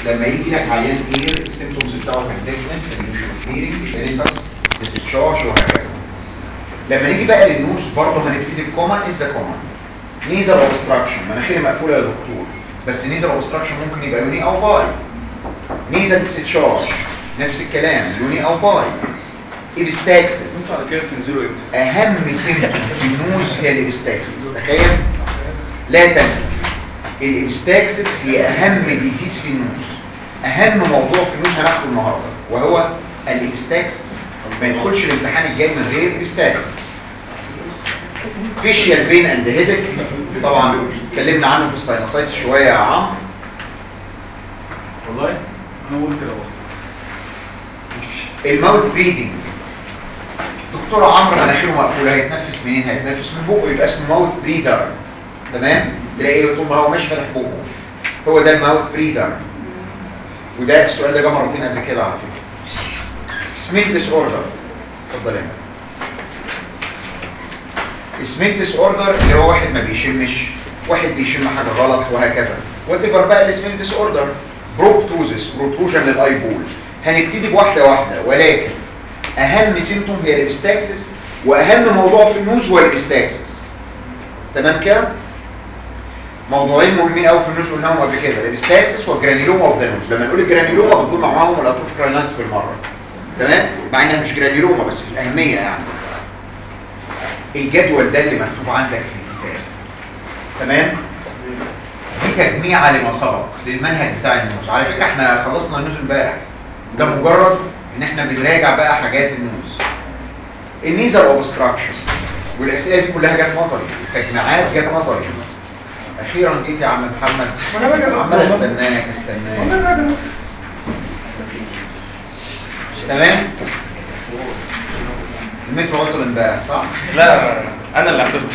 لما يجي لك عيان كبير السيمتومز بتاعه كان ديفنس ديميوشن كليرنج اريتاس ديسشارج وهكذا لما نيجي بقى للنوز برضه هنبتدي بكومن از ذا كومن نيزر اوبستراكشن مناخيري مقفوله يا دكتور بس نيزر اوبستراكشن ممكن يبقى يوني او باي نيزر ديسشارج نفس الكلام يوني او باي ايبستاكسس انتوا على كده تنزلوا امتى؟ اهم سيمتوم في النوز هي الابستاكسس تخيل لا تنسى الابستاكسس هي اهم ديزيز في النوز اهم موضوع في النوز هناخده النهارده وهو الابستاكسس ما يدخلش الامتحان الجاي من غير ابستاكسس فيشيال بين اند هيدك طبعا اتكلمنا عنه في الساينوسايتس شويه يا عمرو والله انا بقول كده برضه الماوث بريدنج دكتور عمرو مناخيره مقفوله هيتنفس منين هيتنفس من بقه يبقى اسمه ماوث بريدر تمام تلاقيه طول ما هو ماشي فاتح بقه هو ده الماوث بريدر وده السؤال ده جه مرتين قبل كده على فكره سميث ديس اوردر اتفضل يا مان سميث ديس اوردر اللي هو واحد ما بيشمش واحد بيشم حاجه غلط وهكذا وات ايفر بقى السميث ديس اوردر بروبتوزس بروتروجن للاي بول هنبتدي بواحده واحده ولكن اهم سيمتوم هي الابستاكسس واهم موضوع في النوز هو الابستاكسس تمام كده موضوعين مهمين قوي في النوز قلناهم قبل كده الابستاكسس والجرانيلوما اوف ذا نوز لما نقول الجرانيلوما بنقول معاهم الاتروف كراينايتس بالمره تمام مع انها مش جرانيلوما بس في الاهميه يعني الجدول ده اللي مكتوب عندك في الكتاب تمام دي تجميعة لما سبق للمنهج بتاع النوز على فكرة احنا خلصنا النوز امبارح ده مجرد ان احنا بنراجع بقى حاجات النوز النيزر اوبستراكشن والاسئله دي كلها جت نظري تجميعات جت نظري اخيرا جيت يا عم محمد وأنا باجي أهو. عمال استناك استناك تمام المترو عطل امبارح صح لا انا اللي عطلت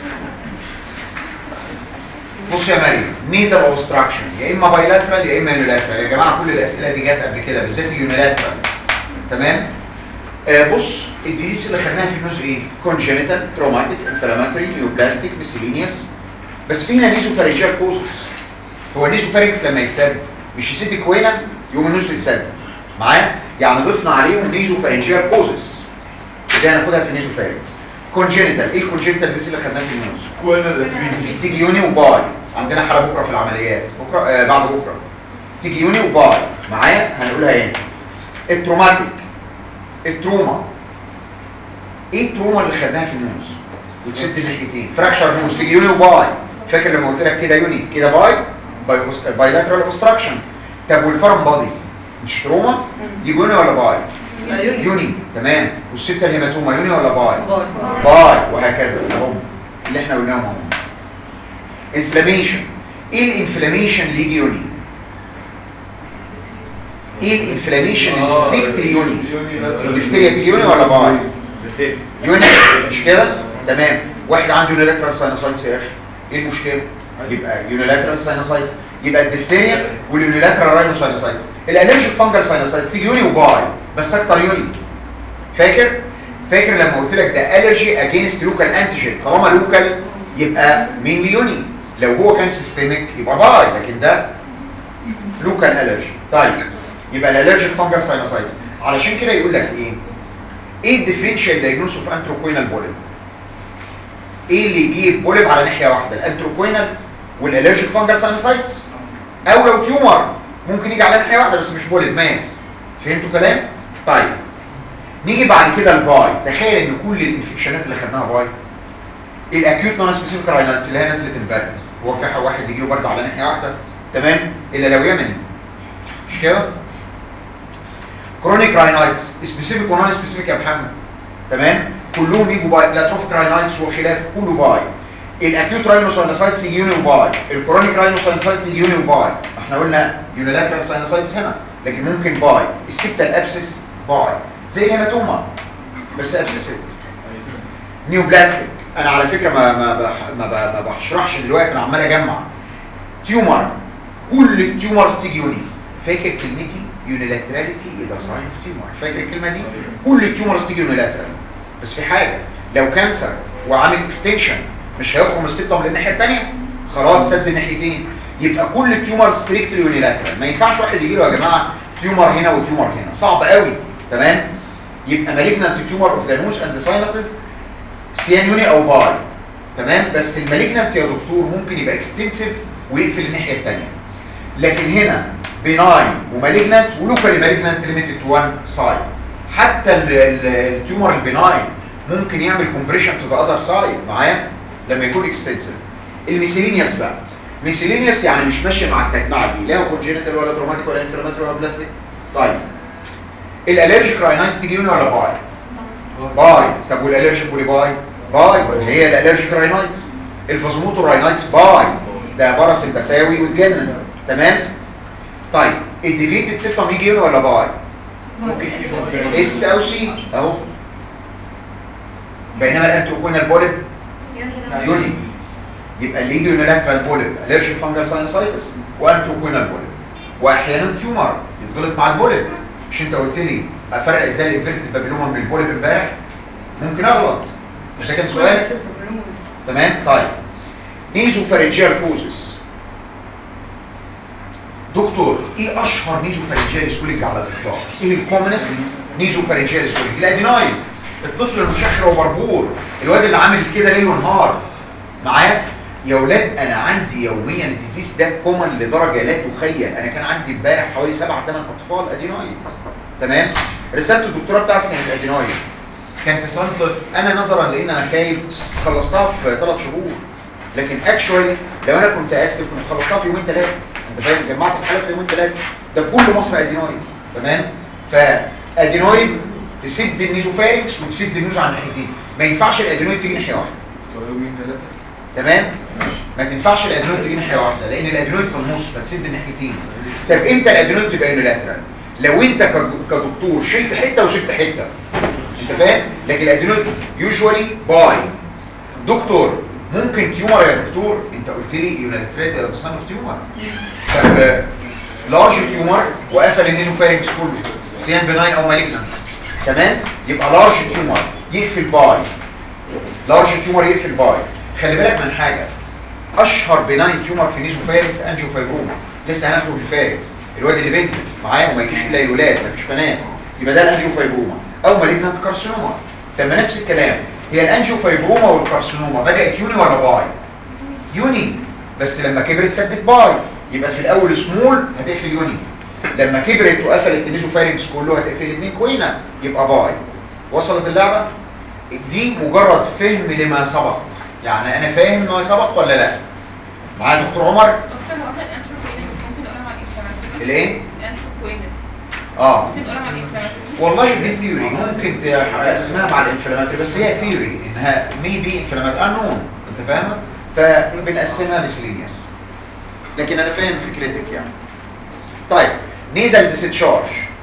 بص يا مريم نيزل اوبستراكشن يا اما بايلاترال يا اما يونيلاترال يا جماعه كل الاسئله دي جت قبل كده بالذات اليونيلاترال تمام آه بص الديزيز اللي خدناها في النوز ايه كونجنتال تروماتيك انفلاماتوري نيوبلاستيك ميسيلينيوس بس في هنا نيزو فارينجيال كوزس هو النيزو فارينكس لما يتسد مش يسد كوينه يقوم النوز تتسد معايا يعني ضفنا عليهم نيزو فارينجيال كوزس ودي هناخدها في النيزو فارينكس كونجنتال ايه الكونجنتال ديزيز اللي خدناها في النوز كوانا الاتريزي تيجي يوني وباي عندنا حاله بكره في العمليات بكره آه بعد بكره تيجي يوني وباي معايا هنقولها ايه التروماتيك التروما ايه التروما اللي خدناها في النوز وتسد الناحيتين فراكشر نوز تيجي يوني وباي فاكر لما قلت لك كده يوني كده باي باي بايلاترال اوبستراكشن طب والفرم بادي مش تروما دي يوني ولا باي يوني تمام والسته الهيماتوما يوني ولا باي باي وهكذا هم اللي احنا قلناهم هم انفلاميشن ايه الانفلاميشن اللي يجي يوني ايه الانفلاميشن اللي ستيكت ليوني الدفتيريا تيجي يوني ولا باي يوني مش كده تمام واحد عنده يونيلاترال ساينوسايتس يا اخي ايه المشكله يبقى يونيلاترال ساينوسايتس يبقى الدفتيريا واليونيلاترال راينوساينوسايتس الالرجيك فانجل ساينوسايتس تيجي يوني وباي بس اكتر يوني فاكر فاكر لما قلت لك ده الرجي اجينست لوكال انتيجين طالما لوكال يبقى مين ليوني لو هو كان سيستميك يبقى باي لكن ده لوكال الرجي طيب يبقى الالرجيك فانجل ساينوسايتس علشان كده يقول لك ايه ايه الديفرنشال دايجنوس اوف انتروكوينال بوليب ايه اللي يجيب بوليب على ناحيه واحده الانتروكوينال والالرجيك فانجل ساينوسايتس او لو تيومر ممكن يجي على ناحيه واحده بس مش بوليب ماس فهمتوا كلام طيب نيجي بعد كده الباي تخيل ان كل الانفكشنات اللي خدناها باي الاكيوت نون سبيسيفيك راينايتس اللي هي نزله البرد هو في واحد يجي له برد على ناحيه واحده تمام الا لو يمني مش كده كرونيك راينايتس سبيسيفيك ونون سبيسيفيك يا محمد تمام كلهم يجوا باي الاتروفيك راينايتس وخلاف كله باي الاكيوت راينوساينوسايتس يجي يوني وباي الكرونيك راينوساينوسايتس يجي يوني وباي احنا قلنا يونيلاترال ساينوسايتس هنا لكن ممكن باي السبتال ابسس باي زي الهيماتوما بس ابسست نيوبلاستيك انا على فكره ما ما بح ما, ب- ما بشرحش دلوقتي انا عمال اجمع تيومر كل التيومرز تيجي يوني فاكر كلمتي يونيلاتراليتي يبقى ساين اوف تيومر فاكر الكلمه دي كل التيومرز تيجي يونيلاترال بس في حاجه لو كانسر وعامل اكستنشن مش هيخرم السيبتوم للناحيه الثانيه خلاص سد الناحيتين يبقى كل تيومر ستريكتلي يونيلاترال ما ينفعش واحد يجي له يا جماعه تيومر هنا وتيومر هنا صعب قوي تمام يبقى مالجنانت تيومر اوف ذا نوز اند ساينسز سيان يوني او باي تمام بس المالجنانت يا دكتور ممكن يبقى اكستنسيف ويقفل الناحيه الثانيه لكن هنا بناين ومالجنانت ولوكالي مالجنانت ليميتد تو وان سايد حتى ال- ال- التيومر البناين ممكن يعمل كومبريشن تو ذا اذر سايد معايا لما يكون اكستنسيف الميسيلينيوس بقى ميسيلينيوس يعني مش ماشيه مع التجمعه دي لا هو كونجينيتال ولا تروماتيك ولا انفلاماتوري ولا بلاستيك طيب الالرجيك راينايتس تيجي يوني ولا باي باي طب والالرجيك بولي باي باي اللي هي الالرجيك راينايتس الفازوموتو راينايتس باي ده برص البساوي وتجنن تمام طيب الديفيتد سيبتوم يجي يوني ولا باي ممكن يجي اس او سي اهو بينما الانتي كنا البوليب يوني يبقى اللي يجي يونيلاترال بوليب الرجيك فانجل ساينوسايتس وانتي كنا البوليب واحيانا تيومر يتغلط مع البوليب مش انت قلت لي افرق ازاي الانفيرتد بابيلوما من البوليب امبارح ممكن اغلط مش ده كان سؤال تمام طيب نيزو فارنجيال كوزس دكتور ايه اشهر نيزو فارنجيال سكولينج على الاطلاق ايه الكومنست نيزو فارنجيال سكولينج الاديناين الطفل المشخر وبربور الواد اللي عامل كده ليل ونهار معايا يا ولاد انا عندي يوميا الديزيز ده كومن لدرجه لا تخيل انا كان عندي امبارح حوالي سبع ثمان اطفال اديناين تمام رساله الدكتوراه بتاعتي كانت اديناين كان في سنة انا نظرا لان انا خايب خلصتها في ثلاث شهور لكن اكشوالي لو انا كنت اكتب كنت خلصتها في يومين ثلاثه انت فاهم جمعت الحالات في يومين ثلاثه ده كل مصر ادينويد تمام فادينويد تسد النيزوفارينكس وتسد النوز عن ناحيتين ما ينفعش الادينويد تيجي ناحيه واحده يومين ثلاثة تمام ما تنفعش الادينويد تيجي ناحيه واحده لان الادينويد في النص فتسد الناحيتين طب امتى الادينويد تبقى يونيلاترال لو انت كد- كدكتور شلت حته وسبت حته انت فاهم لكن الادينويد يوجوالي باي دكتور ممكن تيومر يا دكتور انت قلت لي يونيلاترال يا تصنف تيومر طب لارج تيومر وقفل النيزوفارينكس كله سيان بناين او مالجنان تمام يبقى لارج تيومر يقفل باي لارج تيومر يقفل باي خلي بالك من حاجه اشهر بناين تيومر في نيزوفارينكس انجيو فايبروما لسه هناخده في الفارنكس الواد اللي بينزل معايا وما يجيش الا الولاد مفيش بنات يبقى ده الانجيو فايبروما او مالجنانت كارسينوما لما نفس الكلام هي الانجيو فايبروما والكارسينوما بدات يوني ولا باي يوني بس لما كبرت سدت باي يبقى في الاول سمول هتقفل يوني لما كبرت وقفلت النيزوفارينكس كله هتقفل الاثنين كوينه يبقى باي وصلت اللعبه دي مجرد فهم لما سبق يعني انا فاهم ما سبق ولا لا معايا دكتور عمر دكتور هو الانتروبينس ممكن نقولها مع الانفلاماتوري الايه الانتروبينس اه ممكن نقولها مع الانفلاماتوري والله دي ثيوري ممكن اسمها مع الانفلاماتوري بس هي ثيوري انها مي بي انفلاماتوري انون انت فاهمه فبنقسمها مسلينيوس لكن انا فاهم فكرتك يعني طيب نيزل ديسشارج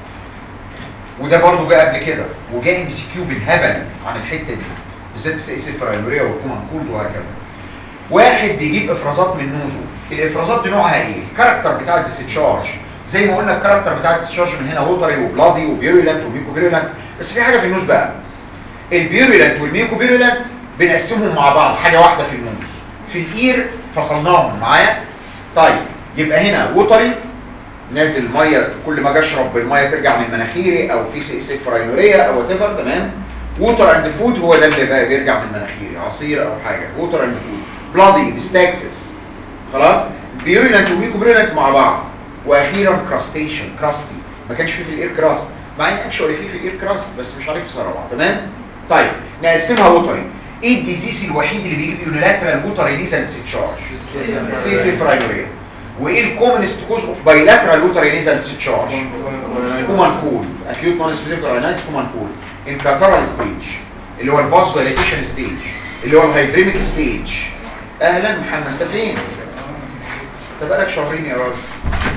وده برضه جاء قبل كده وجاء ام سي كيو بالهبل عن الحته دي بالذات السي الفرايلوريا والكومان كولد وهكذا واحد بيجيب افرازات من نوزه الافرازات دي نوعها ايه الكاركتر بتاع الديسشارج زي ما قلنا الكاركتر بتاع الديسشارج من هنا ووتري وبلادي وبيوريلانت وميكو فيرولانت بس في حاجه في النوز بقى البيوريلانت والميكو فيرولانت بنقسمهم مع بعض حاجه واحده في النوز في الاير فصلناهم معايا طيب يبقى هنا ووتري نازل ميه كل ما اجي اشرب الميه ترجع من مناخيري او في سي سي فراينوريا او وات ايفر تمام ووتر اند فود هو ده اللي بقى بيرجع من مناخيري عصير او حاجه ووتر اند فود بلادي بستاكسس خلاص بيوريلانت وميكو بيوريلانت مع بعض واخيرا كراستيشن كراستي ما كانش فيه في الاير كراست مع ان اكشولي فيه في الاير كراست بس مش عارف بصراحه تمام طيب نقسمها ووتري ايه الديزيز الوحيد اللي بيجيب يونيلاترال ووتري نيزل تشارج سي سي فراينوريا وايه الكومنست كوز اوف بايلاترال ووتري نيزل تشارج كومان كول اكيوت نون سبيسيفيك راينايتس كومان كول انكاترال ستيج اللي هو الفاسو دايليتيشن ستيج اللي هو الهايبريميك ستيج اهلا محمد انت فين انت بقالك شهرين يا راجل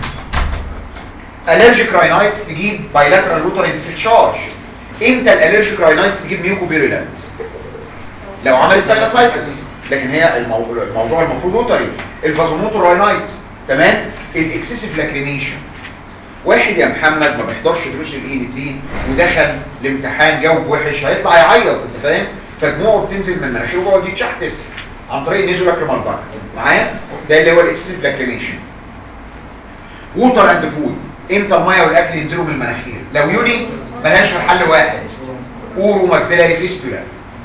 الرجيك راينايتس تجيب بايلاترال ووتري ديسشارج امتى الالرجيك راينايتس تجيب ميوكو بيريلانت لو عملت ساينوسايتس لكن هي الموضوع, الموضوع المفروض ووتري الفازوموتور راينايتس تمام الاكسسيف لاكريميشن واحد يا محمد ما بيحضرش دروس الاي ان تي ودخل الامتحان جاوب وحش هيطلع يعيط انت فاهم فدموعه بتنزل من مناخيره ويقعد يتشحتف عن طريق نيزو لاكريمال باكت معايا ده اللي هو الاكسسيف لاكريميشن ووتر اند فود امتى الميه والاكل ينزلوا من المناخير لو يوني ملهاش غير حل واحد اورو ماكسيلاري فيستولا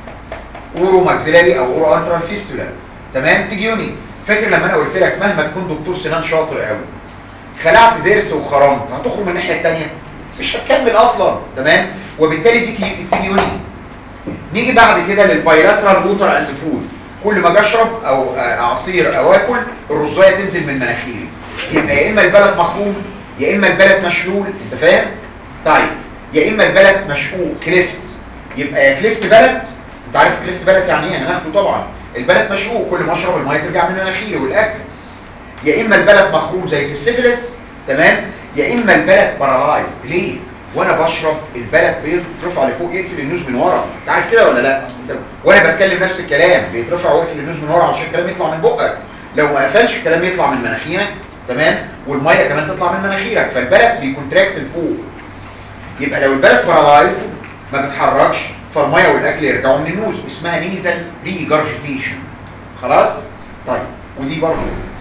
اورو ماكسيلاري او اورو انترال فيستولا تمام تيجي يوني فاكر لما انا قلت لك مهما تكون دكتور سنان شاطر قوي خلعت ضرس وخرمت هتخرج من الناحيه الثانيه مش هتكمل اصلا تمام وبالتالي دي تيجي يوني نيجي بعد كده للبايلاترال ووتر اند فود كل ما اجي اشرب او آه، اعصير او اكل الرزايه تنزل من مناخيري يبقى يا اما البلد مخروم يا اما البلد مشلول انت فاهم طيب يا اما البلد مشقوق كليفت يبقى يا كليفت بلد انت عارف كليفت بلد يعني ايه هناخده طبعا البلد مشقوق كل ما اشرب الميه ترجع من مناخيري والاكل يا اما البلد مخروم زي في السيفلس تمام يا اما البلد بارالايز ليه وانا بشرب البلد بيترفع لفوق يقفل النوز من ورا انت عارف كده ولا لا وانا بتكلم نفس الكلام بيترفع ويقفل النوز من ورا عشان الكلام يطلع من بقك لو ما قفلش الكلام يطلع من مناخيرك تمام والميه كمان تطلع من مناخيرك فالبلد بيكونتراكت لفوق يبقى لو البلد بارالايز ما بتحركش فالميه والاكل يرجعوا من النوز اسمها نيزل ريجارجيتيشن خلاص طيب ودي برضه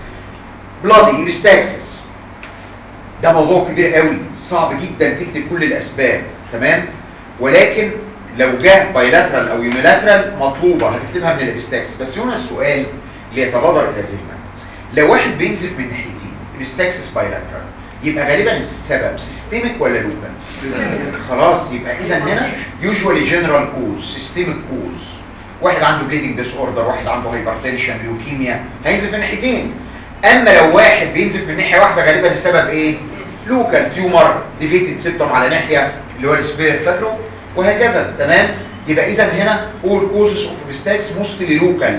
بلادي ايبستاكسس ده موضوع كبير قوي صعب جدا تكتب كل الاسباب تمام ولكن لو جاء بايلاترال او يونيلاترال مطلوبه هتكتبها من الابستاكس بس هنا السؤال اللي يتبادر الى ذهنك لو واحد بينزف من ناحيتين ابستاكسس بايلاترال يبقى غالبا السبب سيستميك ولا لوكال خلاص يبقى اذا هنا يوجوالي جنرال كوز سيستميك كوز واحد عنده بليدنج ديس اوردر واحد عنده هايبرتنشن ليوكيميا هينزف من ناحيتين اما لو واحد بينزف من ناحيه واحده غالبا السبب ايه لوكال تيومر ديفيتد سيبتوم على ناحيه اللي هو السبير فاكره وهكذا تمام يبقى اذا هنا all causes of mistakes mostly local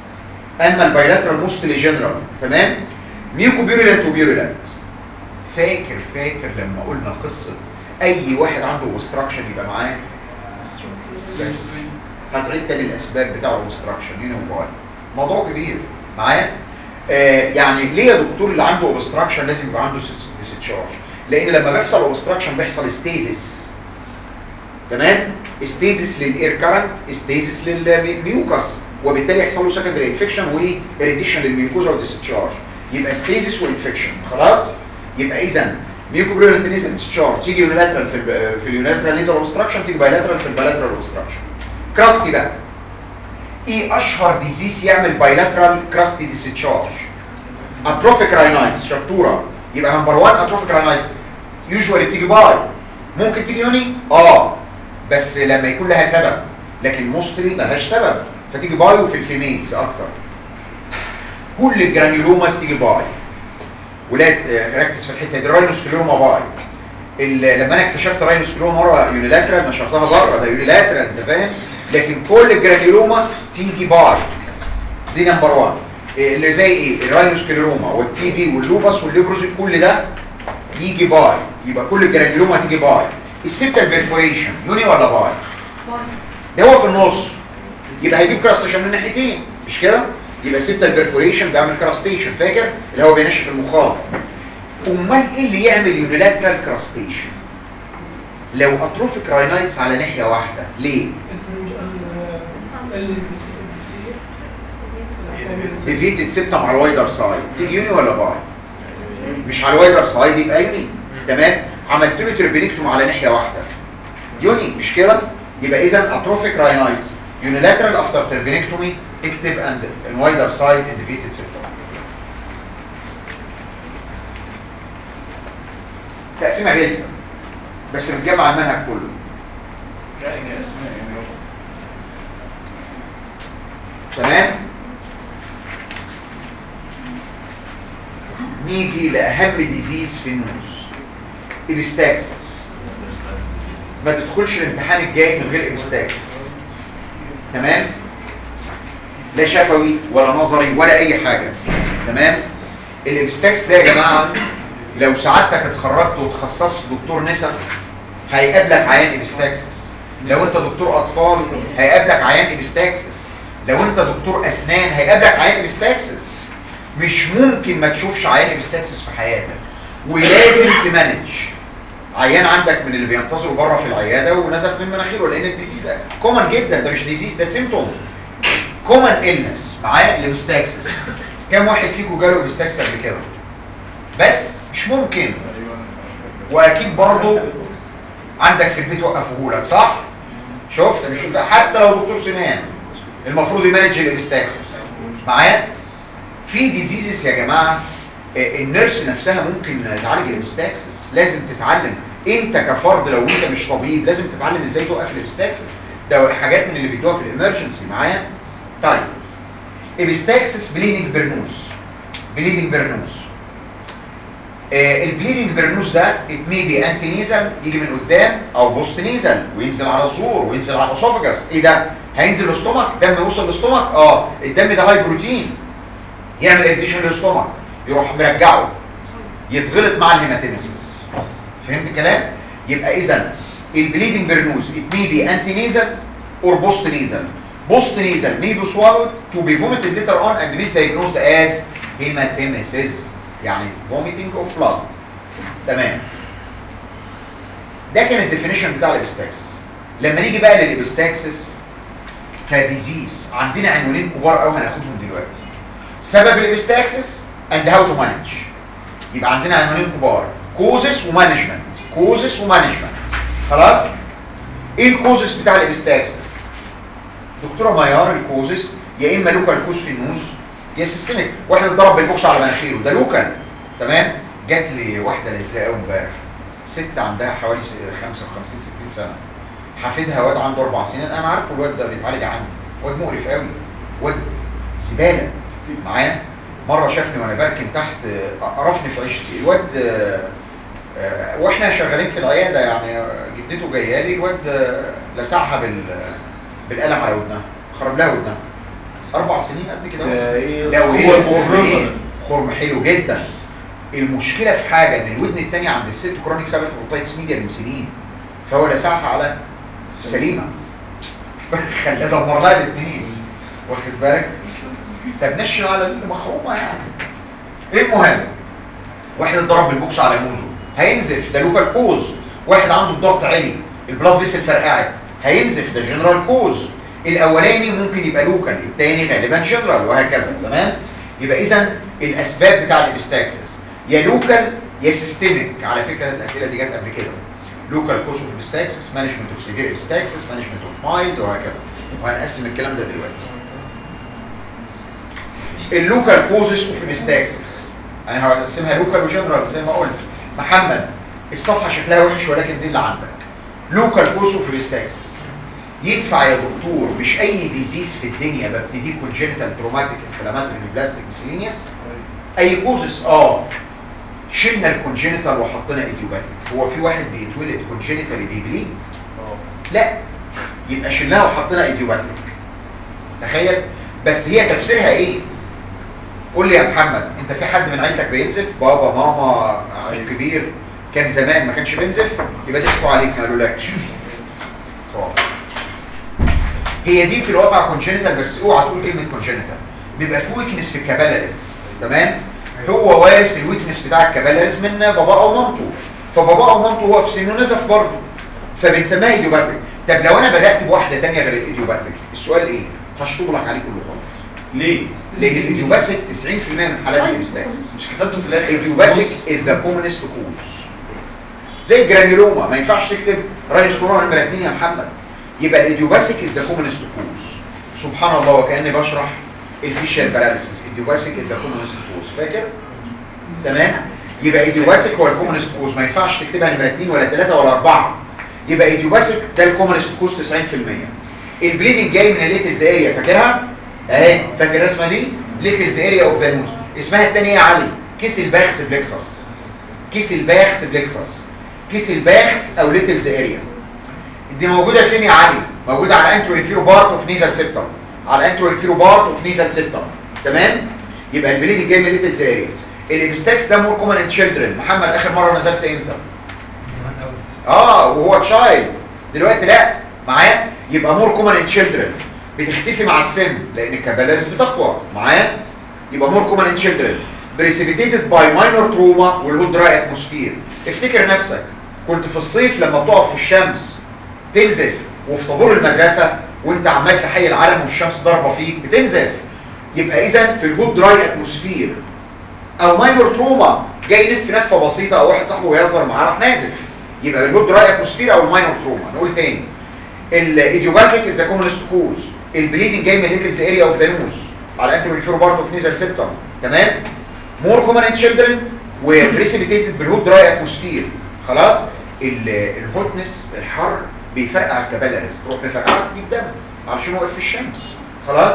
اما البايلاترال mostly general تمام ميوكوبيرولنت وبيرولنت فاكر فاكر لما قلنا قصه اي واحد عنده اوبستراكشن يبقى معاه بس هتعيد تاني الاسباب بتاع الاوبستراكشن هنا وبعد موضوع كبير معايا آه يعني ليه يا دكتور اللي عنده اوبستراكشن لازم يبقى عنده ديسشارج لان لما بيحصل اوبستراكشن بيحصل ستيزس تمام ستيزس للاير كارنت ستيزس للميوكس وبالتالي يحصل له سكندري انفكشن واريتيشن للميوكوزا وديسشارج يبقى ستيزس وانفكشن خلاص يبقى اذا ميوكوبريولنت نيزل ديسشارج تيجي يونيلاترال في ال في اليونيلاترال نيزل اوبستراكشن تيجي بايلاترال في البايلاترال اوبستراكشن كراستي بقى ايه اشهر ديزيز يعمل بايلاترال كراستي ديسشارج اتروفيك راينايتس شطوره يبقى نمبر 1 اتروفيك راينايتس يوجوالي بتيجي باي ممكن تيجي يوني اه بس لما يكون لها سبب لكن موستلي ملهاش سبب فتيجي باي وفي الفيميلز اكتر كل الجرانيولوماس تيجي باي ولا ركز في الحته دي الراينوسكليروما باي ال- لما انا اكتشفت راينوسكليروما مره يونيلاترال نشرتها بره ده يونيلاترال انت فاهم لكن كل الجرانيولوما تيجي باي دي نمبر 1 اللي زي ايه الراينوسكليروما والتي بي واللوبس والليبروزيت كل ده يجي باي يبقى كل الجرانيولوما تيجي باي السيبتال بيرفوريشن يوني ولا باي ده هو في النص يبقى هيجيب كراستيشن من ناحيتين مش كده يبقى سيبتال بيرفوريشن بيعمل كراستيشن فاكر اللي هو بينشف المخاط امال ايه اللي يعمل يونيلاترال كراستيشن لو اتروفيك راينايتس على ناحيه واحده ليه ديفيتد سيبتم على الوايدر سايد تيجي يوني ولا باي مش على الوايدر سايد يبقى يوني تمام عملت له تربينكتوم على ناحيه واحده يوني مش كده يبقى اذا اتروفيك راينايتس يونيلاترال افتر تربينكتومي اكتب اند ان وايدر سايد ديفيتد سيبتم تقسيمه غلسه بس بتجمع المنهج كله تمام نيجي لأهم ديزيز في النوز الابستاكسس ما تدخلش الامتحان الجاي من غير ابستاكسس تمام لا شفوي ولا نظري ولا اي حاجة تمام الابستاكس ده يا جماعة لو سعادتك اتخرجت وتخصصت دكتور نسا هيقابلك عيان ابستاكسس لو انت دكتور اطفال هيقابلك عيان ابستاكسس لو انت دكتور اسنان هيقابلك عيان ابستاكسس مش ممكن ما تشوفش عيان ابستاكسس في حياتك ولازم تمانج عيان عندك من اللي بينتظروا بره في العياده ونزف من مناخيره لان الديزيز ده كومن جدا ده مش ديزيز ده سيمتوم كومن النس معاه الابستاكسس كام واحد فيكم جاله ابستاكسس قبل كده بس مش ممكن واكيد برضو عندك في البيت وقفوه لك صح شفت مش شفت حتى لو دكتور سنان المفروض يمانج الابستاكسس معايا في ديزيزز يا جماعه آه، النيرس نفسها ممكن تعالج الابستاكسس لازم تتعلم انت كفرد لو انت مش طبيب لازم تتعلم ازاي توقف الابستاكسس ده حاجات من اللي بيدوها في الامرجنسي معايا طيب ابستاكسس بليدنج برنوس بليدنج برنوس آه البليدنج برنوس ده ات مي بي انتي نيزل يجي من قدام او بوست نيزل وينزل على الزور وينزل على الاسوفجس ايه ده هينزل الاستومك دم يوصل للاستومك اه الدم ده هاي بروتين يعمل اديشن للاستومك يروح مرجعه يتغلط مع الهيماتيمسيس فهمت الكلام يبقى اذا البليدنج برنوز ات مي بي انتي نيزل اور بوست نيزل بوست نيزل may be swallowed to be vomited later on and misdiagnosed as hematemesis يعني vomiting of blood تمام ده كان الديفينيشن بتاع الابستاكسس لما نيجي بقى للابستاكسس كديزيز عندنا عنوانين كبار قوي هناخدهم دلوقتي سبب الابستاكسس اند هاو تو مانج يبقى عندنا عنوانين كبار كوزس ومانجمنت كوزس ومانجمنت خلاص ايه الكوزس بتاع الابستاكسس دكتوره ميار الكوزس يا اما لوكال كوز في النوز يا سيستميك واحد اتضرب بالبوكس على مناخيره ده لوكال تمام جات لي واحده لزقه قوي امبارح ست عندها حوالي س- 55 60 سنه حفيدها واد عنده اربع سنين انا عارفه الواد ده بيتعالج عندي واد مقرف قوي واد زباله معايا مره شافني وانا بركن تحت آه، قرفني في عيشتي الواد آه، آه، واحنا شغالين في العياده يعني آه، جدته جايه لي الواد آه، لسعها بال بالقلم على ودنها خرب لها ودنها اربع سنين قد كده ده إيه؟ لا وهي هو الخرم المفروض. إيه؟ خرم حلو جدا المشكله في حاجه ان الودن الثانيه عند الست كرونيك سابت اوتايتس ميديا من سنين فهو لسعها على السليمه خلى دمر لها الاثنين واخد بالك طب نشن على المخرومه يعني المهم واحد اتضرب بالبوكس على موزه هينزف ده لوكال كوز واحد عنده الضغط عالي البلاد فيسل فرقعت هينزف ده جنرال كوز الاولاني ممكن يبقى لوكال الثاني غالبا جنرال وهكذا تمام يبقى اذا الاسباب بتاع الابستاكسس يا لوكال يا سيستميك على فكره الاسئله دي جت قبل كده لوكال كوز اوف ابستاكسس مانجمنت اوف سيفير ابستاكسس مانجمنت اوف مايلد وهكذا وهنقسم الكلام ده دلوقتي اللوكال كوزز اوف ابستاكسس انا هقسمها لوكال وجنرال زي ما قلت محمد الصفحه شكلها وحش ولكن دي اللي عندك لوكال كوز اوف ابستاكسس ينفع يا دكتور مش اي ديزيز في الدنيا ببتدي كونجنتال تروماتيك انفلاماتوري بلاستيك ميسيلينيوس اي كوزس اه شلنا الكونجنتال وحطينا ايديوباتيك هو في واحد بيتولد كونجنتالي بيبليد لا يبقى شلناها وحطينا ايديوباتيك تخيل بس هي تفسيرها ايه قول لي يا محمد انت في حد من عيلتك بينزف بابا ماما عيل كبير كان زمان ما كانش بينزف يبقى ضحكوا عليك ما قالولكش صعب هي دي في الواقع كونجنتال بس اوعى تقول كلمه كونجنتال بيبقى في ويكنس في الكابيلاريز تمام هو وارث الويكنس بتاع الكابيلاريز من بابا او مامته فبابا او مامته هو في سنه نزف برضه فبنسميها ايديوباتيك طب لو انا بدات بواحده ثانيه غير الايديوباتيك السؤال ايه هشطبلك عليه كله غلط ليه؟ لان الايديوباثيك 90% من حالات الابستاكسس مش كتبته في الاخر ايديوباثيك از ذا كومنست كوز زي الجرانيولوما ما ينفعش تكتب رايس كورونا نمره 2 يا محمد يبقى الايديوباثيك از ذا كومنست كوز سبحان الله وكاني بشرح الفيشيال باراليسيس ايديوباثيك از ذا كومنست كوز فاكر تمام يبقى ايديوباثيك هو الكومنست كوز ما ينفعش تكتبها نمره 2 ولا 3 ولا 4 يبقى ايديوباثيك ده الكومنست كوز 90% البليدنج جاي من الليتلز اريا فاكرها اهي فاكر الرسمه دي ليتلز اريا اوف ذا نوز اسمها الثانيه يا علي كيس الباخس بلكسس كيس الباخس بلكسس كيس الباخس او ليتلز اريا دي موجوده فين يا علي موجوده على انترو انفيرو بارت اوف نيزل سيبتم على انترو انفيرو بارت اوف نيزل سيبتم تمام يبقى البليدنج جاي من ليتلز اريا الابستاكس ده مور كومن ان تشيلدرن محمد اخر مره نزلت امتى اه وهو تشايلد دلوقتي لا معايا يبقى مور كومن ان تشيلدرن بتختفي مع السن لان الكابيلاريز بتقوى معايا يبقى مور كومن ان تشيلدرن بريسيبيتيتد باي ماينور تروما والهود دراي اتموسفير افتكر نفسك كنت في الصيف لما بتقف في الشمس تنزف وفي طابور المدرسه وانت عمال تحيي العالم والشمس ضاربه فيك بتنزف يبقى اذا في الهود دراي اتموسفير او ماينور تروما جاي يلف نفه بسيطه او واحد صاحبه يهزر معاه راح نازل يبقى الهود دراي اتموسفير او الماينور تروما نقول تاني الايديوباثيك از كومنست كوز البليدنج جاي من الليتلز اريا اوف ذا نوز على انتو ريفيرو بارت اوف نيزل سيبتم تمام مور كومن ان تشيلدرن وبريسيبيتيتد بالهود دراي اتموسفير خلاص ال- الهوتنس الحر بيفرقع الكبالرز تروح مفرقعه تجيب دم علشان واقف في الشمس خلاص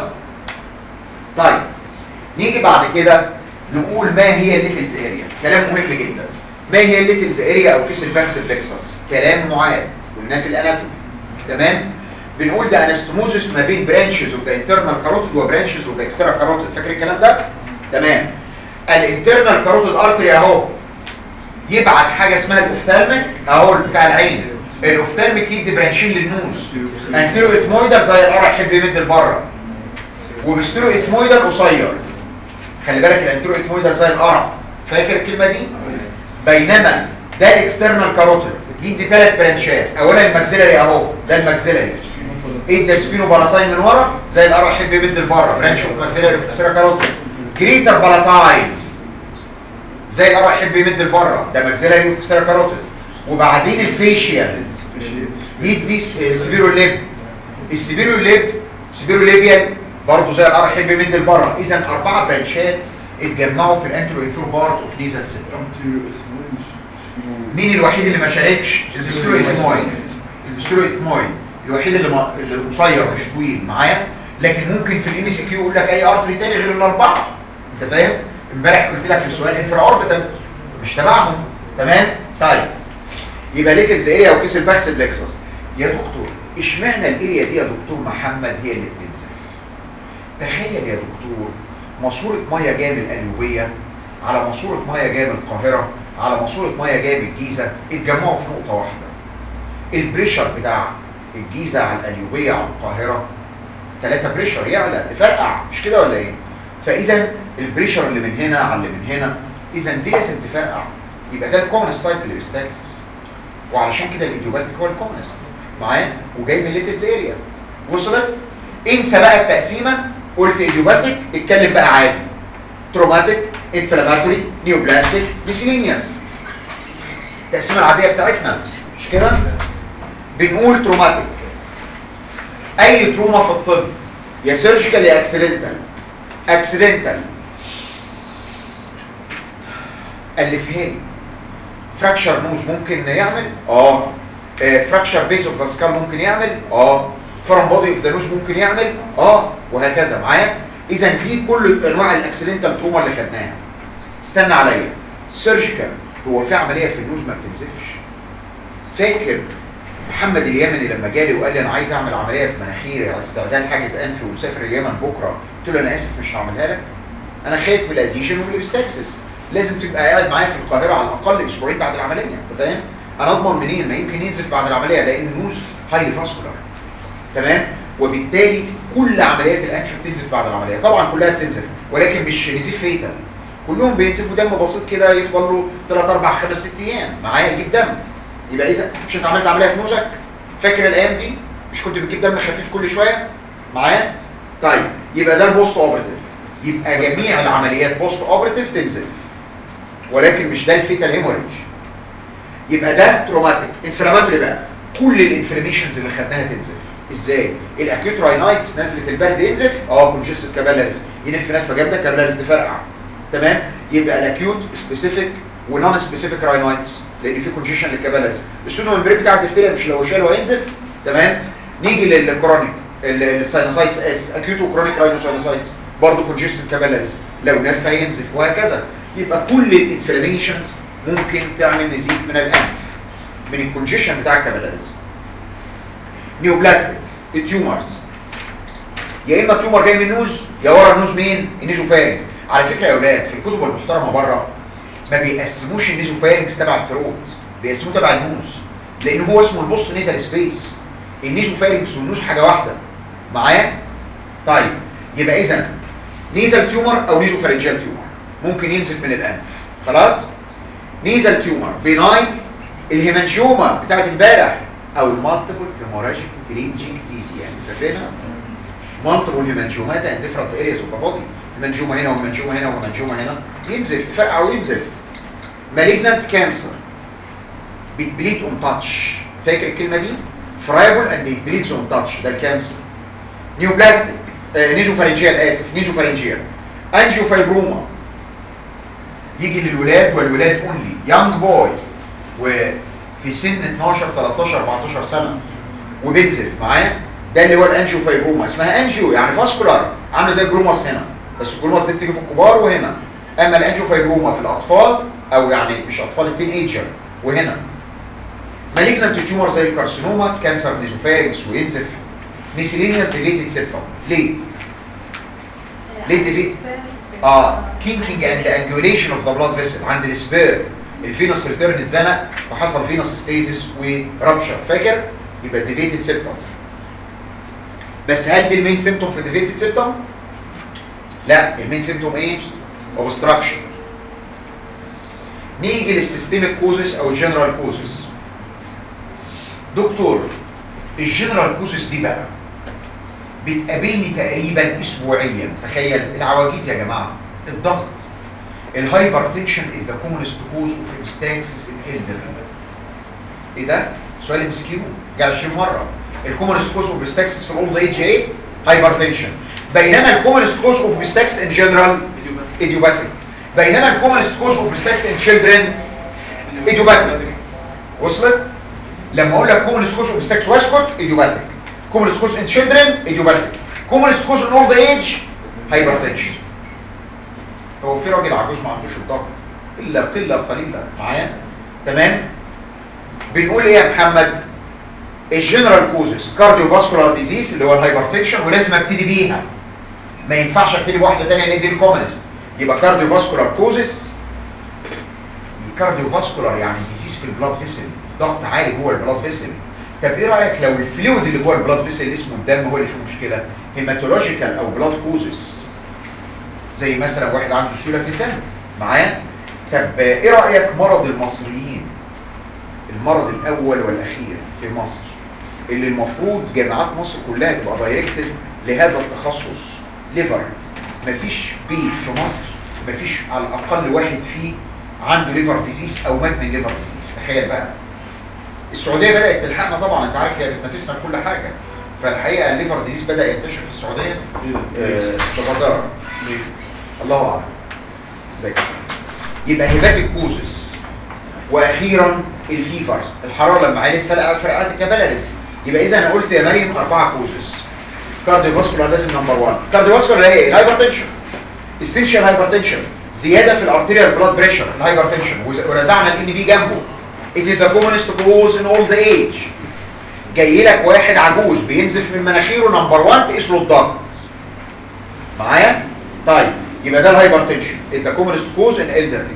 طيب نيجي بعد كده نقول ما هي الليتلز اريا كلام مهم جدا ما هي الليتلز اريا او كيس الفاكس فليكسس كلام معاد قلناه في الاناتومي تمام بنقول ده انستموزس ما بين برانشز اوف ذا انترنال كاروتيد وبرانشز اوف ذا اكسترا كاروتيد فاكر الكلام ده تمام الانترنال كاروتيد ارتري اهو يبعت حاجه اسمها الاوفتالميك اهو بتاع العين الاوفتالميك يدي برانشين للنوز انتيرو اتمويدال زي القرع يحب يمد لبره وبستيرو اتمويدال قصير خلي بالك الانتيرو اتمويدال زي القرع فاكر الكلمه دي بينما ده الاكسترنال كاروتيد يدي ثلاث برانشات اولا الماكسيلاري اهو ده الماكسيلاري ادى سبينو بلاتاين من ورا زي القرع يحب يمد لبره برانش اوف ماكسيلاري في اكسترا كاروتيد جريتر بلاتاين زي القرع يحب يمد لبره ده ماكسيلاري في اكسترا كاروتيد وبعدين الفيشيال يدي سبيرو ليب السبيرو ليب سبيرو ليبيال برضه زي القرع يحب يمد لبره اذا اربعه برانشات اتجمعوا في الانترو انفيرو بارت اوف نيزل سيستم مين الوحيد اللي ما شاركش الدستور اتمويد الدستور اتمويد الوحيد اللي, ما... اللي قصير مش طويل معايا لكن ممكن في الام سي كيو يقول لك اي ارتري تاني غير الاربعه انت فاهم امبارح قلت لك في السؤال انفرا اوربيتال مش تبعهم تمام طيب يبقى ليكلز اريا وكيس البحث بلكسس يا دكتور اشمعنى الاريا دي يا دكتور محمد هي اللي بتنزل تخيل يا دكتور ماسوره ميه جايه من القليوبيه على ماسوره ميه جايه من القاهره على ماسوره ميه جايه من الجيزه اتجمعوا في نقطه واحده البريشر بتاع الجيزه على القليوبيه على القاهره ثلاثة بريشر يعلى تفرقع مش كده ولا ايه فاذا البريشر اللي من هنا على اللي من هنا اذا دي لازم تفرقع يبقى ده الكومنست سايت اللي بيستاكسس وعلشان كده الايديوباتيك هو الكومنست معايا وجاي من الليتلز اريا وصلت انسى بقى التقسيمه قلت ايديوباتيك اتكلم بقى عادي تروماتيك انفلاماتوري نيوبلاستيك ميسيلينيوس التقسيمه العاديه بتاعتنا مش كده بنقول تروماتيك اي تروما في الطب يا سيرجيكال يا اكسيدنتال اكسيدنتال الفها لي فراكشر نوز ممكن يعمل اه فراكشر بيس اوف ذا سكال ممكن يعمل اه فرم بودي اوف ذا نوز ممكن يعمل اه وهكذا معايا اذا دي كل انواع الاكسيدنتال تروما اللي خدناها استنى عليا سيرجيكال هو في عمليه في النوز ما بتنزلش فاكر محمد اليمني لما جالي وقال لي انا عايز اعمل عمليه في مناخيري على استعداد حاجز انفي ومسافر اليمن بكره قلت له انا اسف مش هعملها لك انا خايف من الاديشن ومن الاستاكسس لازم تبقى قاعد معايا في القاهره على الاقل اسبوعين بعد العمليه انت فاهم انا اضمن منين ما يمكن ينزل بعد العمليه لان النوز هاي فاسكولار تمام وبالتالي كل عمليات الانف بتنزف بعد العمليه طبعا كلها بتنزف ولكن مش نزيف فيتال كلهم بينزفوا دم بسيط كده يفضل له 3 4 5 6 ايام معايا يجيب دم يبقى اذا مش انت عملت عمليه في نوزك فاكر الايام دي مش كنت بتجيب دم خفيف كل شويه معايا طيب يبقى ده البوست اوبرتيف يبقى جميع العمليات بوست اوبرتيف تنزل ولكن مش ده الفيتال هيموريج يبقى ده تروماتيك انفلاماتوري بقى كل الانفلاميشنز اللي خدناها تنزل ازاي الاكيوت راينايتس نزله البرد ينزل اه كونجستد كابيلاريز ينف نفه جامده كابيلاريز تفرقع تمام يبقى الاكيوت سبيسيفيك ونون سبيسيفيك راينايتس لان في كونجيشن للكابيلاريز السونو ممبرين بتاع الدفتيريا مش لو شاله هينزل تمام نيجي للكرونيك الساينوسايتس اسف اكيوت وكرونيك راينوساينوسايتس برضه كونجستد كابيلاريز لو نرفع ينزف وهكذا يبقى كل الانفلاميشنز ممكن تعمل نزيف من الانف من الكونجيشن بتاع الكابيلاريز نيوبلاستيك التيومرز يا اما تيومر جاي من النوز يا ورا النوز مين النيزوفارنكس على فكره يا اولاد في الكتب المحترمه بره ما بيقسموش النيزوفارنكس تبع الثروت بيقسموه تبع النوز لان هو اسمه البوست نيزل سبيس النيزوفارنكس والنوز حاجه واحده معايا طيب يبقى اذا نيزل تيومر او نيزوفارنجيال تيومر ممكن ينزل من الانف خلاص نيزل تيومر بيناين الهيمانجيوما بتاعت امبارح او المالتيبل هيموراجيك ترينجيكتيزيا فاكرينها مالتيبل هيمانجيومات اند ديفرنت ارياز اوف ذا بودي هيمانجيوما هنا وهيمانجيوما هنا وهيمانجيوما هنا ينزل يفرقع وينزل malignant كانسر بتبليد اون تاتش فاكر الكلمه دي فرايبل اند بليدز اون تاتش ده الكانسر نيوبلاستيك آه نيزو فارنجيال اسف نيزو فارنجيال انجيو فايبروما يجي للولاد والولاد اونلي يانج بوي وفي سن 12 13 14 سنه وبينزل معايا ده اللي هو الانجيو فايبروما اسمها انجيو يعني فاسكولار عامله زي الجروماس هنا بس الجروماس دي بتيجي في الكبار وهنا اما الانجيو فايبروما في الاطفال او يعني مش اطفال التين ايجر وهنا مالجنانت تيومر زي الكارسينوما كانسر نيزوفارينكس وينزف ميسيلينيوس ديليتد سيبتوم ليه ليه ديليتد اه كينكينج اند انجوليشن اوف ذا بلاد فيسل عند السبير الفينوس ريتيرن اتزنق فحصل فينوس ستيزس ورابشر فاكر يبقى ديليتد سيبتوم بس هل دي المين سيمتوم في ديليتد سيبتوم لا المين سيمتوم ايه اوبستراكشن نيجي للسيستميك كوزس او الجنرال كوزس دكتور الجنرال كوزس دي بقى بتقابلني تقريبا اسبوعيا تخيل العواجيز يا جماعه الضغط الهايبرتنشن از ذا كومونست كوز اوف ابستاكسس ان elderly ايه ده سؤال مسكين جه 20 مره الكومونست كوز اوف ابستاكسس في الاولد ايج ايه هايبرتنشن بينما الكومونست كوز اوف ابستاكسس ان جنرال ايديوباثيك بينما الكومونست كوز اوف ابستاكسس ان تشيلدرن ايديوباثيك وصلت لما اقول لك كومونست كوز اوف ابستاكسس واسكت ايديوباثيك كومونست كوز ان تشيلدرن ايديوباثيك كومونست كوز ان اولد ايج هايبرتنشن هو في راجل عجوز ما عندوش الضغط الا قله قليله معايا تمام بنقول ايه يا محمد الجنرال كوزز كارديو فاسكولار ديزيز اللي هو الهايبرتنشن ولازم ابتدي بيها ما ينفعش ابتدي بواحده ثانيه لان دي الكومنست يبقى كارديو فاسكولار كوزز الكارديو فاسكولار يعني ديزيز في البلاد فيسل ضغط عالي جوه البلاد فيسل طب ايه رايك لو الفلويد اللي جوه البلاد فيسل اللي اسمه الدم هو اللي فيه مشكله هيماتولوجيكال او بلاد كوزز زي مثلا واحد عنده سيوله في الدم معايا طب ايه رايك مرض المصريين المرض الاول والاخير في مصر اللي المفروض جامعات مصر كلها تبقى دايركتد لهذا التخصص ليفر مفيش بيت في مصر مفيش على الاقل واحد فيه عنده ليفر ديزيز او مات من ليفر ديزيز تخيل بقى السعوديه بدات تلحقنا طبعا انت عارف هي بتنافسنا في كل حاجه فالحقيقه الليفر ديزيز بدا ينتشر في السعوديه آه، بغزاره الله اعلم ازاي يبقى هيباتيك كوزس واخيرا الفيفرز الحراره لما علت فرقعت فرقعت كبلارس يبقى اذا انا قلت يا مريم اربعه كوزس كارديو فاسكولار لازم نمبر 1 كارديو فاسكولار هي الهايبرتنشن اسينشال هايبرتنشن زياده في الارتيريال بلاد بريشر الهايبرتنشن ورزعنا الان بي جنبه it is the commonest cause in old age جاي لك واحد عجوز بينزف من مناخيره نمبر 1 تقيس له الضغط معايا طيب يبقى ده الهايبرتنشن is the commonest cause in elderly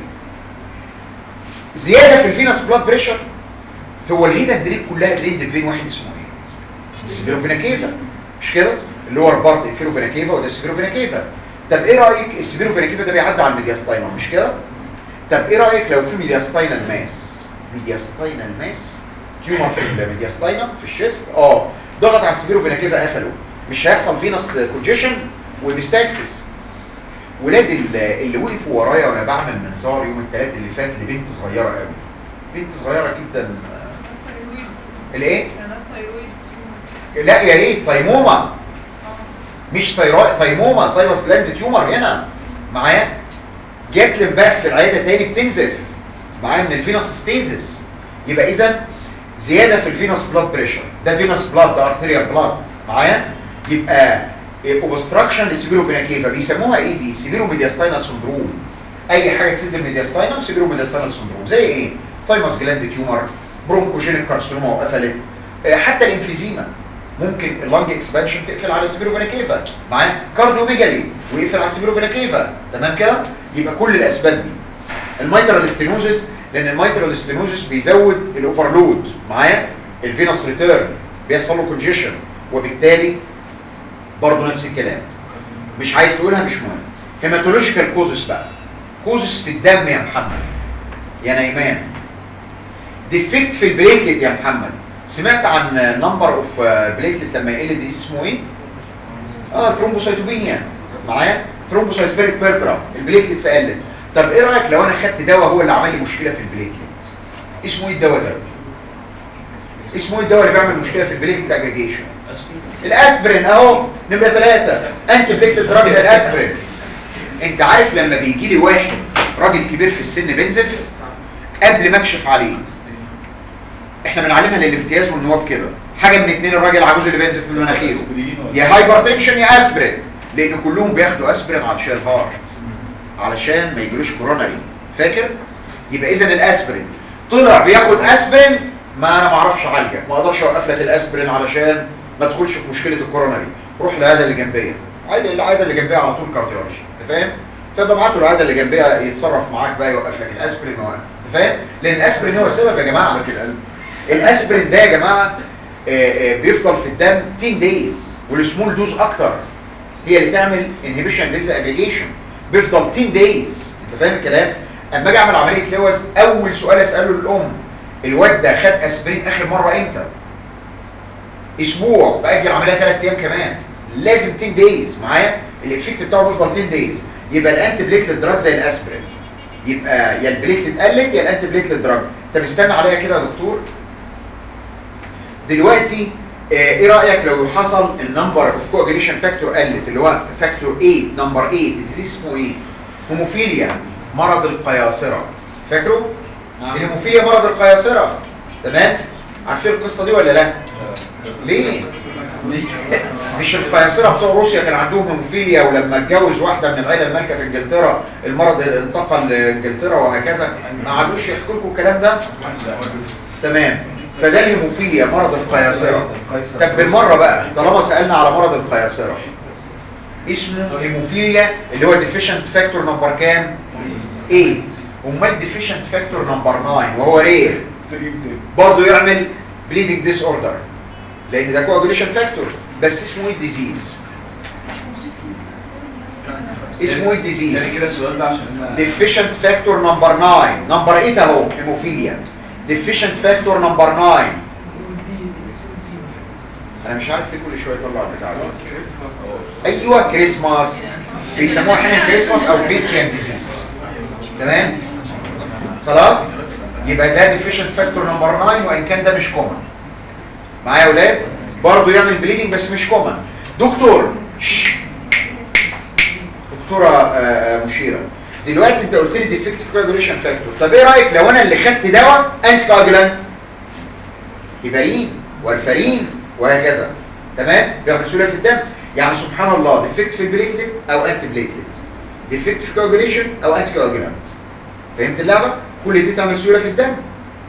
زياده في الفينس بلاد بريشر هو الهيدا دريب كلها دريب فين واحد اسمه ايه السيفيروفينا كيفا مش كده اللي هو رباط الفيروفينا كيفا وده السيفيروفينا كيفا طب ايه رايك السيفيروفينا كيفا ده بيعدي على الميدياستاينال مش كده طب ايه رايك لو في ميدياستاينال ماس ميدياستاينال ماس تيومر في الميدياستاينال في الشيست اه ضغط على السيفيروفينا كيفا قفله مش هيحصل فينس كونجيشن ومستاكسس ولاد اللي اللي وقفوا ورايا وانا بعمل منظار يوم الثلاث اللي فات لبنت صغيره قوي بنت صغيره جدا الايه لا يا ريت تيمومه مش تيرا... تيمومه تايموس جلاند تيومر هنا معايا جات لي امبارح في العياده تاني بتنزف معايا من الفينوس ستيزس يبقى اذا زياده في الفينوس بلاد بريشر ده فينوس بلاد ده ارتيريال بلاد معايا يبقى اوبستراكشن للسيبيروبيناكيفا بيسموها ايه دي سيبيرو ميدياستاينال سندروم اي حاجه تسد الميدياستاينال سيبيرو ميدياستاينال سندروم زي ايه تايموس جلاند تيومر برونكوجينيك كارسينوما وقفلت آه، حتى الانفيزيما ممكن اللنج اكسبانشن تقفل على السيبيروبيناكيفا معايا كارديوميجالي ويقفل على السيبيروبيناكيفا تمام كده يبقى كل الاسباب دي الميترال ستينوزس لان الميترال ستينوزس بيزود الاوفرلود معايا الفينوس ريتيرن بيحصل له كونجيشن وبالتالي برضه نفس الكلام مش عايز تقولها مش مهم هيماتولوجيكال كوزس بقى كوزس في الدم يا محمد يا نايمان ديفكت في البليتلت يا محمد سمعت عن نمبر اوف بليتلت لما يقل دي اسمه ايه اه ثرومبوسايتوبينيا معايا ثرومبوسايتوبينيك بيربرا البليتلتس قلت طب ايه رايك لو انا خدت دواء هو اللي عمل لي مشكله في البليتلت اسمه ايه الدواء ده اسمه ايه الدواء اللي بيعمل مشكله في البليتلت اجريجيشن الاسبرين اهو نمره ثلاثة انتي بليتلت دراج زي الاسبرين انت عارف لما بيجي لي واحد راجل كبير في السن بينزف قبل ما اكشف عليه احنا بنعلمها للامتياز والنواب كده حاجه من اتنين الراجل العجوز اللي بينزف من مناخيره يا هايبرتنشن يا اسبرين لان كلهم بياخدوا اسبرين علشان الهارت علشان ما يجيلوش كوروناري فاكر يبقى اذا الاسبرين طلع بياخد اسبرين ما انا ما اعرفش اعالجك ما اقدرش اوقف لك الاسبرين علشان ما تدخلش في مشكله الكوروناري روح للعياده اللي جنبيه عادي العياده اللي جنبيه على طول كارديولوجي انت فاهم فببعته العياده اللي جنبيه يتصرف معاك بقى يوقف لك الاسبرين وقف انت فاهم لان الاسبرين هو السبب يا جماعه الاسبرين ده يا جماعه آه، آه، بيفضل في الدم 10 دايز والسمول دوز اكتر هي اللي تعمل انهبيشن للاجريجيشن بيفضل 10 دايز انت فاهم الكلام اما اجي اعمل عمليه لوز اول سؤال اساله للام الواد ده خد اسبرين اخر مره امتى اسبوع باجل العمليه 3 ايام كمان لازم 10 دايز معايا الايفكت بتاعه بيفضل 10 دايز يبقى الانتي بليتلت دراج زي الاسبرين يبقى يا البليتلت قلت يا الانتي بليتلت دراج طب استنى عليا كده يا دكتور دلوقتي آه، ايه رايك لو حصل النمبر اوف كواجيليشن فاكتور قلت اللي هو فاكتور 8 نمبر 8 الديزيز اسمه ايه هيموفيليا مرض القياصره فاكره الهيموفيليا مرض القياصره تمام عارفين القصه دي ولا لا ليه مش القياصره بتوع روسيا كان عندهم هيموفيليا ولما اتجوز واحده من العيله المالكه في انجلترا المرض انتقل لانجلترا وهكذا ما عادوش يحكوا لكم الكلام ده تمام فده الهيموفيليا مرض القياصره طب بالمره بقى طالما سالنا على مرض القياصره اسمه هيموفيليا اللي هو ديفيشنت فاكتور نمبر كام 8 امال ديفيشنت فاكتور نمبر 9 وهو رير برضه يعمل بليدنج ديس اوردر لان ده كواجوليشن فاكتور بس اسمه ايه الديزيز اسمه ايه الديزيز يعني كده السؤال ده عشان أنا- deficient factor number 9 number 8 اهو هيموفيليا deficient factor number 9 انا مش عارف ليه كل شويه يطلع البتاع ده ايوه كريسماس بيسموها احيانا كريسماس او كريستيان ديزيز تمام خلاص يبقى ده deficient factor number 9 وان كان ده مش كومن معايا يا اولاد برضه يعمل بليدنج بس مش كومن دكتور شش. دكتوره آه، آه، مشيره دلوقتي انت قلت لي ديفكتيف كواجوليشن فاكتور طب ايه رايك لو انا اللي خدت دواء انتي كواجولانت هيبارين والفارين وهكذا تمام بيعمل سيوله في الدم يعني سبحان الله ديفكت في البليتلت او انتي بليتلت ديفكت في كواجوليشن او انتي كواجولانت فهمت اللعبه كل دي تعمل سيوله في الدم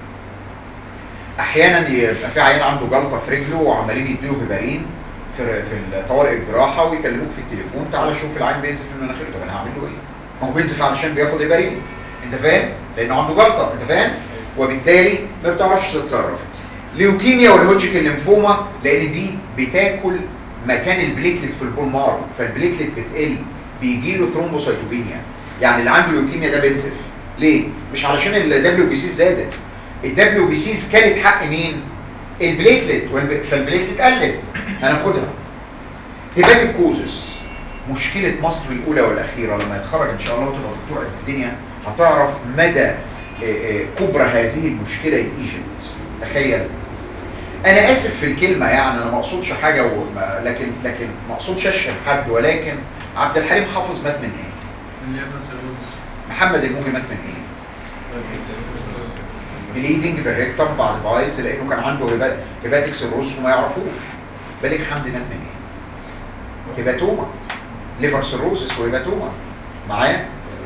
احيانا يبقى في عيان عنده جلطه في رجله وعمالين يديله هيبارين في في طوارئ الجراحه ويكلموك في التليفون تعالى شوف العيان بينزف من مناخيره طب انا هعمل له ايه؟ ما هو بينزف علشان بياخد هيبارين انت فاهم؟ لانه عنده جلطه انت فاهم؟ وبالتالي ما بتعرفش تتصرف ليوكيميا والهوجيكن ليمفوما لان دي بتاكل مكان البليتلت في البول مارو فالبليتلت بتقل بيجي له ثرومبوسايتوبينيا يعني اللي عنده ليوكيميا ده بينزف ليه؟ مش علشان الدبليو بي سي زادت الدبليو بي سي كانت حق مين؟ البليتلت والب... فالبليتلت قلت هناخدها هيباتيك كوزس مشكلة مصر الأولى والأخيرة لما يتخرج إن شاء الله وتبقى دكتور قد الدنيا هتعرف مدى آه، آه، كبرى هذه المشكلة in Egypt تخيل أنا آسف في الكلمة يعني أنا ما أقصدش حاجة وما لكن لكن ما أقصدش أشهر حد ولكن عبد الحليم حافظ مات من إيه؟ محمد الموجي مات من إيه؟ بليدنج بالريكتم بعد بايلز لانه كان عنده هيبات- هيباتيك سيروس وما يعرفوش بليغ حمدي مات من ايه هيباتوما ليفر سيروسس وهيباتوما معايا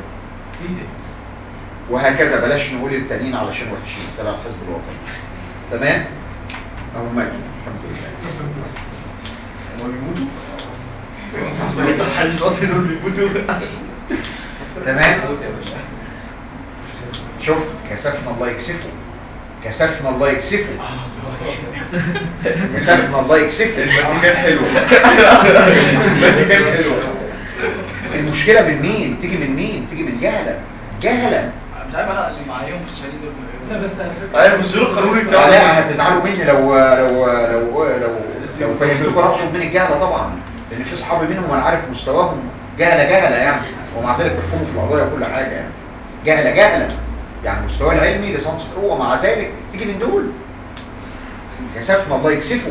وهكذا بلاش نقول التانيين علشان وحشين تبع الحزب الوطني تمام اهو ماتوا الحمد لله هما بيموتوا؟ حد باطل دول بيموتوا تمام شفت كسفنا الله يكسفه كسفنا الله يكسفه كسفنا الله يكسفه الماتيكان حلوة الماتيكان حلوة المشكلة من مين؟ تيجي من مين؟ تيجي من جهلة جهلة مش عارف انا اللي معايا مستشارين دول لا بس على فكرة ايوه المستشار القانوني لا بتاعه لا هتزعلوا مني لو لو لو لو لو فهمتكم اقصد من الجهلة طبعا لان في اصحابي منهم وانا عارف مستواهم جهلة جهلة يعني ومع ذلك بيحكموا في القضايا وكل حاجة يعني جهله جهله يعني مستوى العلمي لسانس برو ومع ذلك تيجي من دول كسفنا الله يكسفه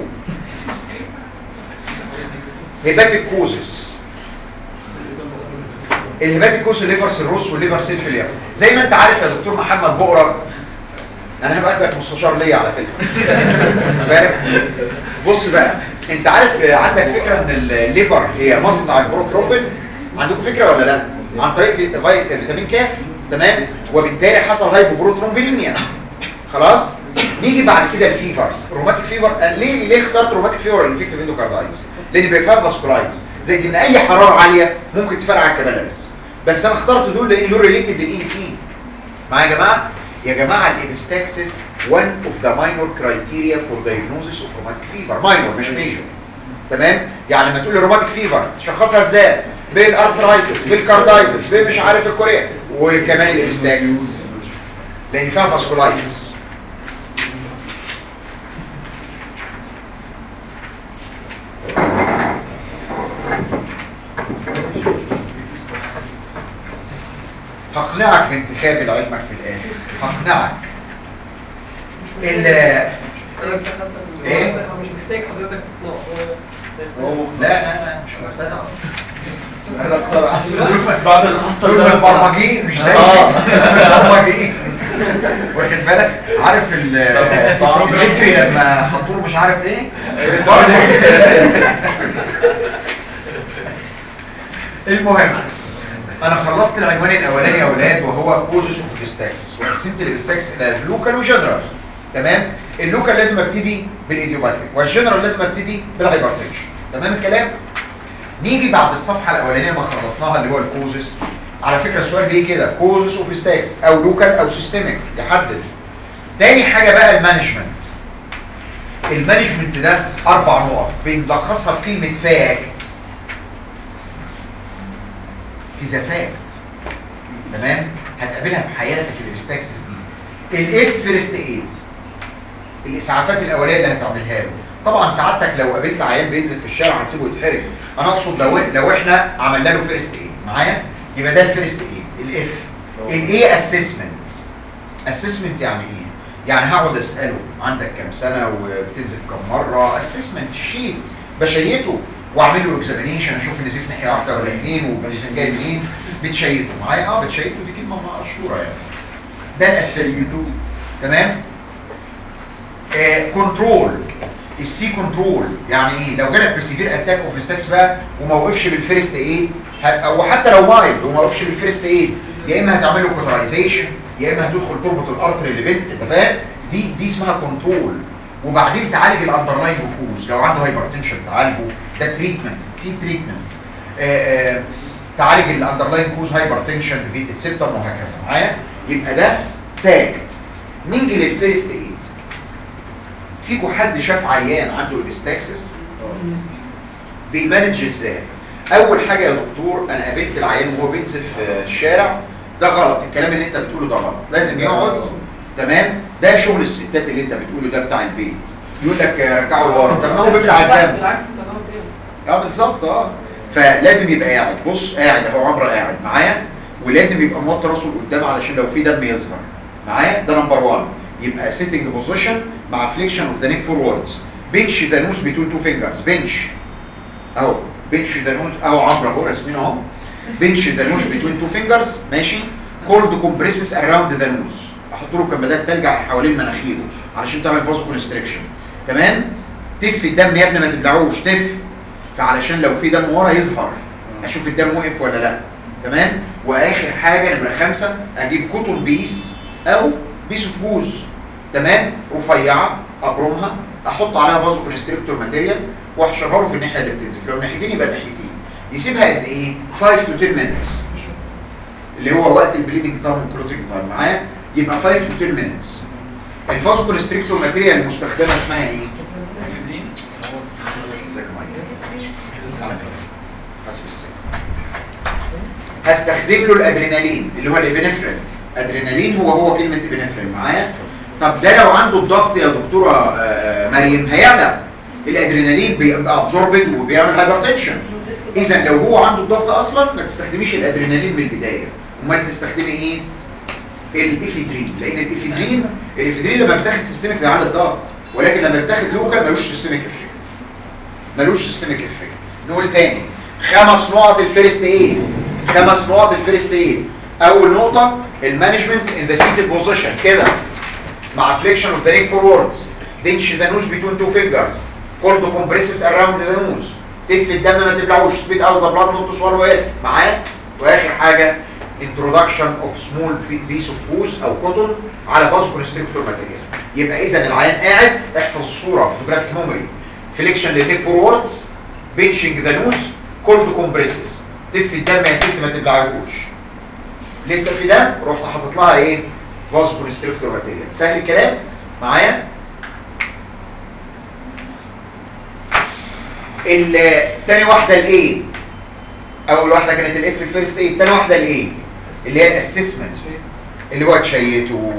هيباتيك كوزس الهيباتيك كوز الليفر سيروس والليفر سيل فيلير زي ما انت عارف يا دكتور محمد بقرة انا هبقى اخدك مستشار ليا على فكره بالك بص بقى انت عارف آه، عندك فكره ان الليفر هي مصنع البروتروبين عندكم فكره ولا لا عن طريق فيت- فيت- فيتامين كاف تمام وبالتالي حصل هايبوبروترومبينيا خلاص نيجي بعد كده الفيفرز روماتيك فيفر أنا ليه ليه اخترت روماتيك فيفر الانفكتيف اندوكاردايتس لان بيفهم فاسكولايتس زي ان اي حراره عاليه ممكن تفرقع الكبالاريز بس انا اخترت دول لان دول ريليتد للاي تي معايا يا جماعه يا جماعه الابستاكسس one of the minor criteria for diagnosis of rheumatic fever minor مش major تمام يعني لما تقول لي روماتيك فيفر تشخصها ازاي بالارثرايتس بالكاردايتس بمش عارف الكوريا وكمان الابستاكسس لان فيها فاسكولايتس هقنعك بانتخاب لعلمك في الاخر هقنعك ال ايه مش محتاج حضرتك تقنعه هو لا لا لا مش مقتنع انا اقتنع بعد اللي حصل دول ده مبرمجين مش زي آه. مبرمجين واخد بالك عارف ال- الفكري لما حطوا له مش عارف ايه المهم انا خلصت العنوان الاولاني يا اولاد وهو كوزس اوف الابستاكسس وقسمت الابستاكسس الى لوكال وجنرال تمام اللوكال لازم ابتدي بالايديوباثيك والجنرال لازم ابتدي بالهايبرتنشن تمام الكلام نيجي بعد الصفحه الاولانيه ما خلصناها اللي هو الكوزس على فكره السؤال بيه كده كوزس اوف ابستاكسس او لوكال او سيستميك يحدد تاني حاجه بقى المانجمنت المانجمنت ده اربع نقط بنلخصها في كلمه فاكت is a fact تمام هتقابلها في حياتك الابستاكسس دي الايه فيرست ايد الاسعافات الاوليه اللي هتعملها له طبعا سعادتك لو قابلت عيان بينزل في الشارع هتسيبه يتحرق انا اقصد لو لو احنا عملنا له فيرست ايد معايا يبقى ده الفيرست ايد الاف الايه اسسمنت اسسمنت يعني ايه يعني هقعد اساله عندك كام سنه وبتنزل كام مره اسسمنت شيت بشيته واعمل له اكزامينيشن اشوف النزيف ناحيه واحده ولا اثنين والنزيف جاي منين بتشيته معايا اه بتشيته دي كلمه مشهوره يعني ده الاسسمنت تمام آه كنترول السي كنترول يعني ايه لو جالك بسيفير اتاك اوف ستاكس بقى وما وقفش بالفيرست ايد ه- او حتى لو مايلد وما وقفش بالفيرست ايد يا اما هتعمل له كوترايزيشن يا اما هتدخل تربط الارتري اللي بنت انت فاهم دي دي اسمها كنترول وبعدين تعالج الاندرلاين جلوكوز لو عنده هايبرتنشن تعالجه ده تريتمنت تي تريتمنت تعالج الاندرلاين كوز هايبرتنشن بفيتد سيبتم وهكذا معايا يبقى ده فاكت نيجي للفيرست ايد فيكم حد شاف عيان عنده ابستاكسس بيمانج ازاي اول حاجه يا دكتور انا قابلت العيان وهو بينزل في الشارع ده غلط الكلام اللي انت بتقوله ده غلط لازم يقعد تمام ده شغل الستات اللي انت بتقوله ده بتاع البيت يقول لك آه، ارجعوا لورا طب ما هو بيبلع الدم بالعكس انت غلط ايه اه بالظبط اه فلازم يبقى قاعد بص قاعد اهو عمرو قاعد معايا ولازم يبقى موطي راسه لقدام علشان لو في دم يظهر معايا ده نمبر 1 يبقى سيتنج بوزيشن مع فليكشن اوف ذا نيك فوروردز بنش ذا نوز بتوين تو فينجرز بنش اهو بنش ذا نوز اهو عمرو اهو رسمين اهو بنش ذا نوز بتوين تو فينجرز ماشي كولد كومبريسز اراوند ذا نوز احط له كمادات تلج حوالين مناخيره علشان تعمل فازو كونستريكشن تمام تف الدم يا ابني ما تبلعوش تف فعلشان لو في دم ورا يظهر اشوف الدم وقف ولا لا تمام واخر حاجه نمره خمسة اجيب كوتون بيس او بيس اوف جوز تمام رفيعه ابرمها احط عليها فازو كونستريكتور ماتيريال واحشرها له في الناحيه اللي بتنزف لو ناحيتين يبقى ناحيتين يسيبها قد ايه 5 to 10 minutes اللي هو وقت البليدنج تايم والكلوتنج تايم معايا يبقى 5 to 10 minutes الفازو كونستريكتور ماتيريال المستخدمه اسمها ايه ازيك يا مايكل على كده حسب السن هستخدم له الادرينالين اللي هو الابنفرين ادرينالين هو هو كلمه ابنفرين معايا طب ده لو عنده الضغط يا دكتوره آه، آه، مريم هيعلى الادرينالين بيبقى ابزوربد وبيعمل هايبرتنشن اذا لو هو عنده الضغط اصلا ما تستخدميش الادرينالين من البدايه امال تستخدمي ايه الافيدرين لان الافيدرين الافيدرين لما بتاخد سيستميك بيعلي الضغط ولكن لما بتاخد لوكال ملوش سيستميك افكت ملوش سيستميك افكت نقول تاني خمس نقط الفيرست ايد خمس نقط الفيرست ايد اول نقطه المانجمنت ان ذا سيتد بوزيشن كده مع فليكشن اوف ذا نيك فورورد بنش ذا نوز بتوين تو فينجرز كولد كومبريسس اراوند ذا نوز تدفي الدم ما تبلعوش سبيد اوت ذا بلاد نوت سوالو ايه معايا واخر حاجه introduction of small piece of foods او كوتون على vasoconstrictor material يبقى اذا العيان قاعد احفظ الصوره فوتوجرافيك ميموري فليكشن للنيك فوروردز بنشنج ذا نوز كولد كومبريسس تدفي الدم يا ست ما تبلعوش لسه في دم رحت حاطط لها ايه vasoconstrictor material سهل الكلام معايا التاني واحدة الايه اول واحدة كانت الاف الفيرست ايه التاني واحدة الايه اللي هي الاسسمنت اللي هو تشيته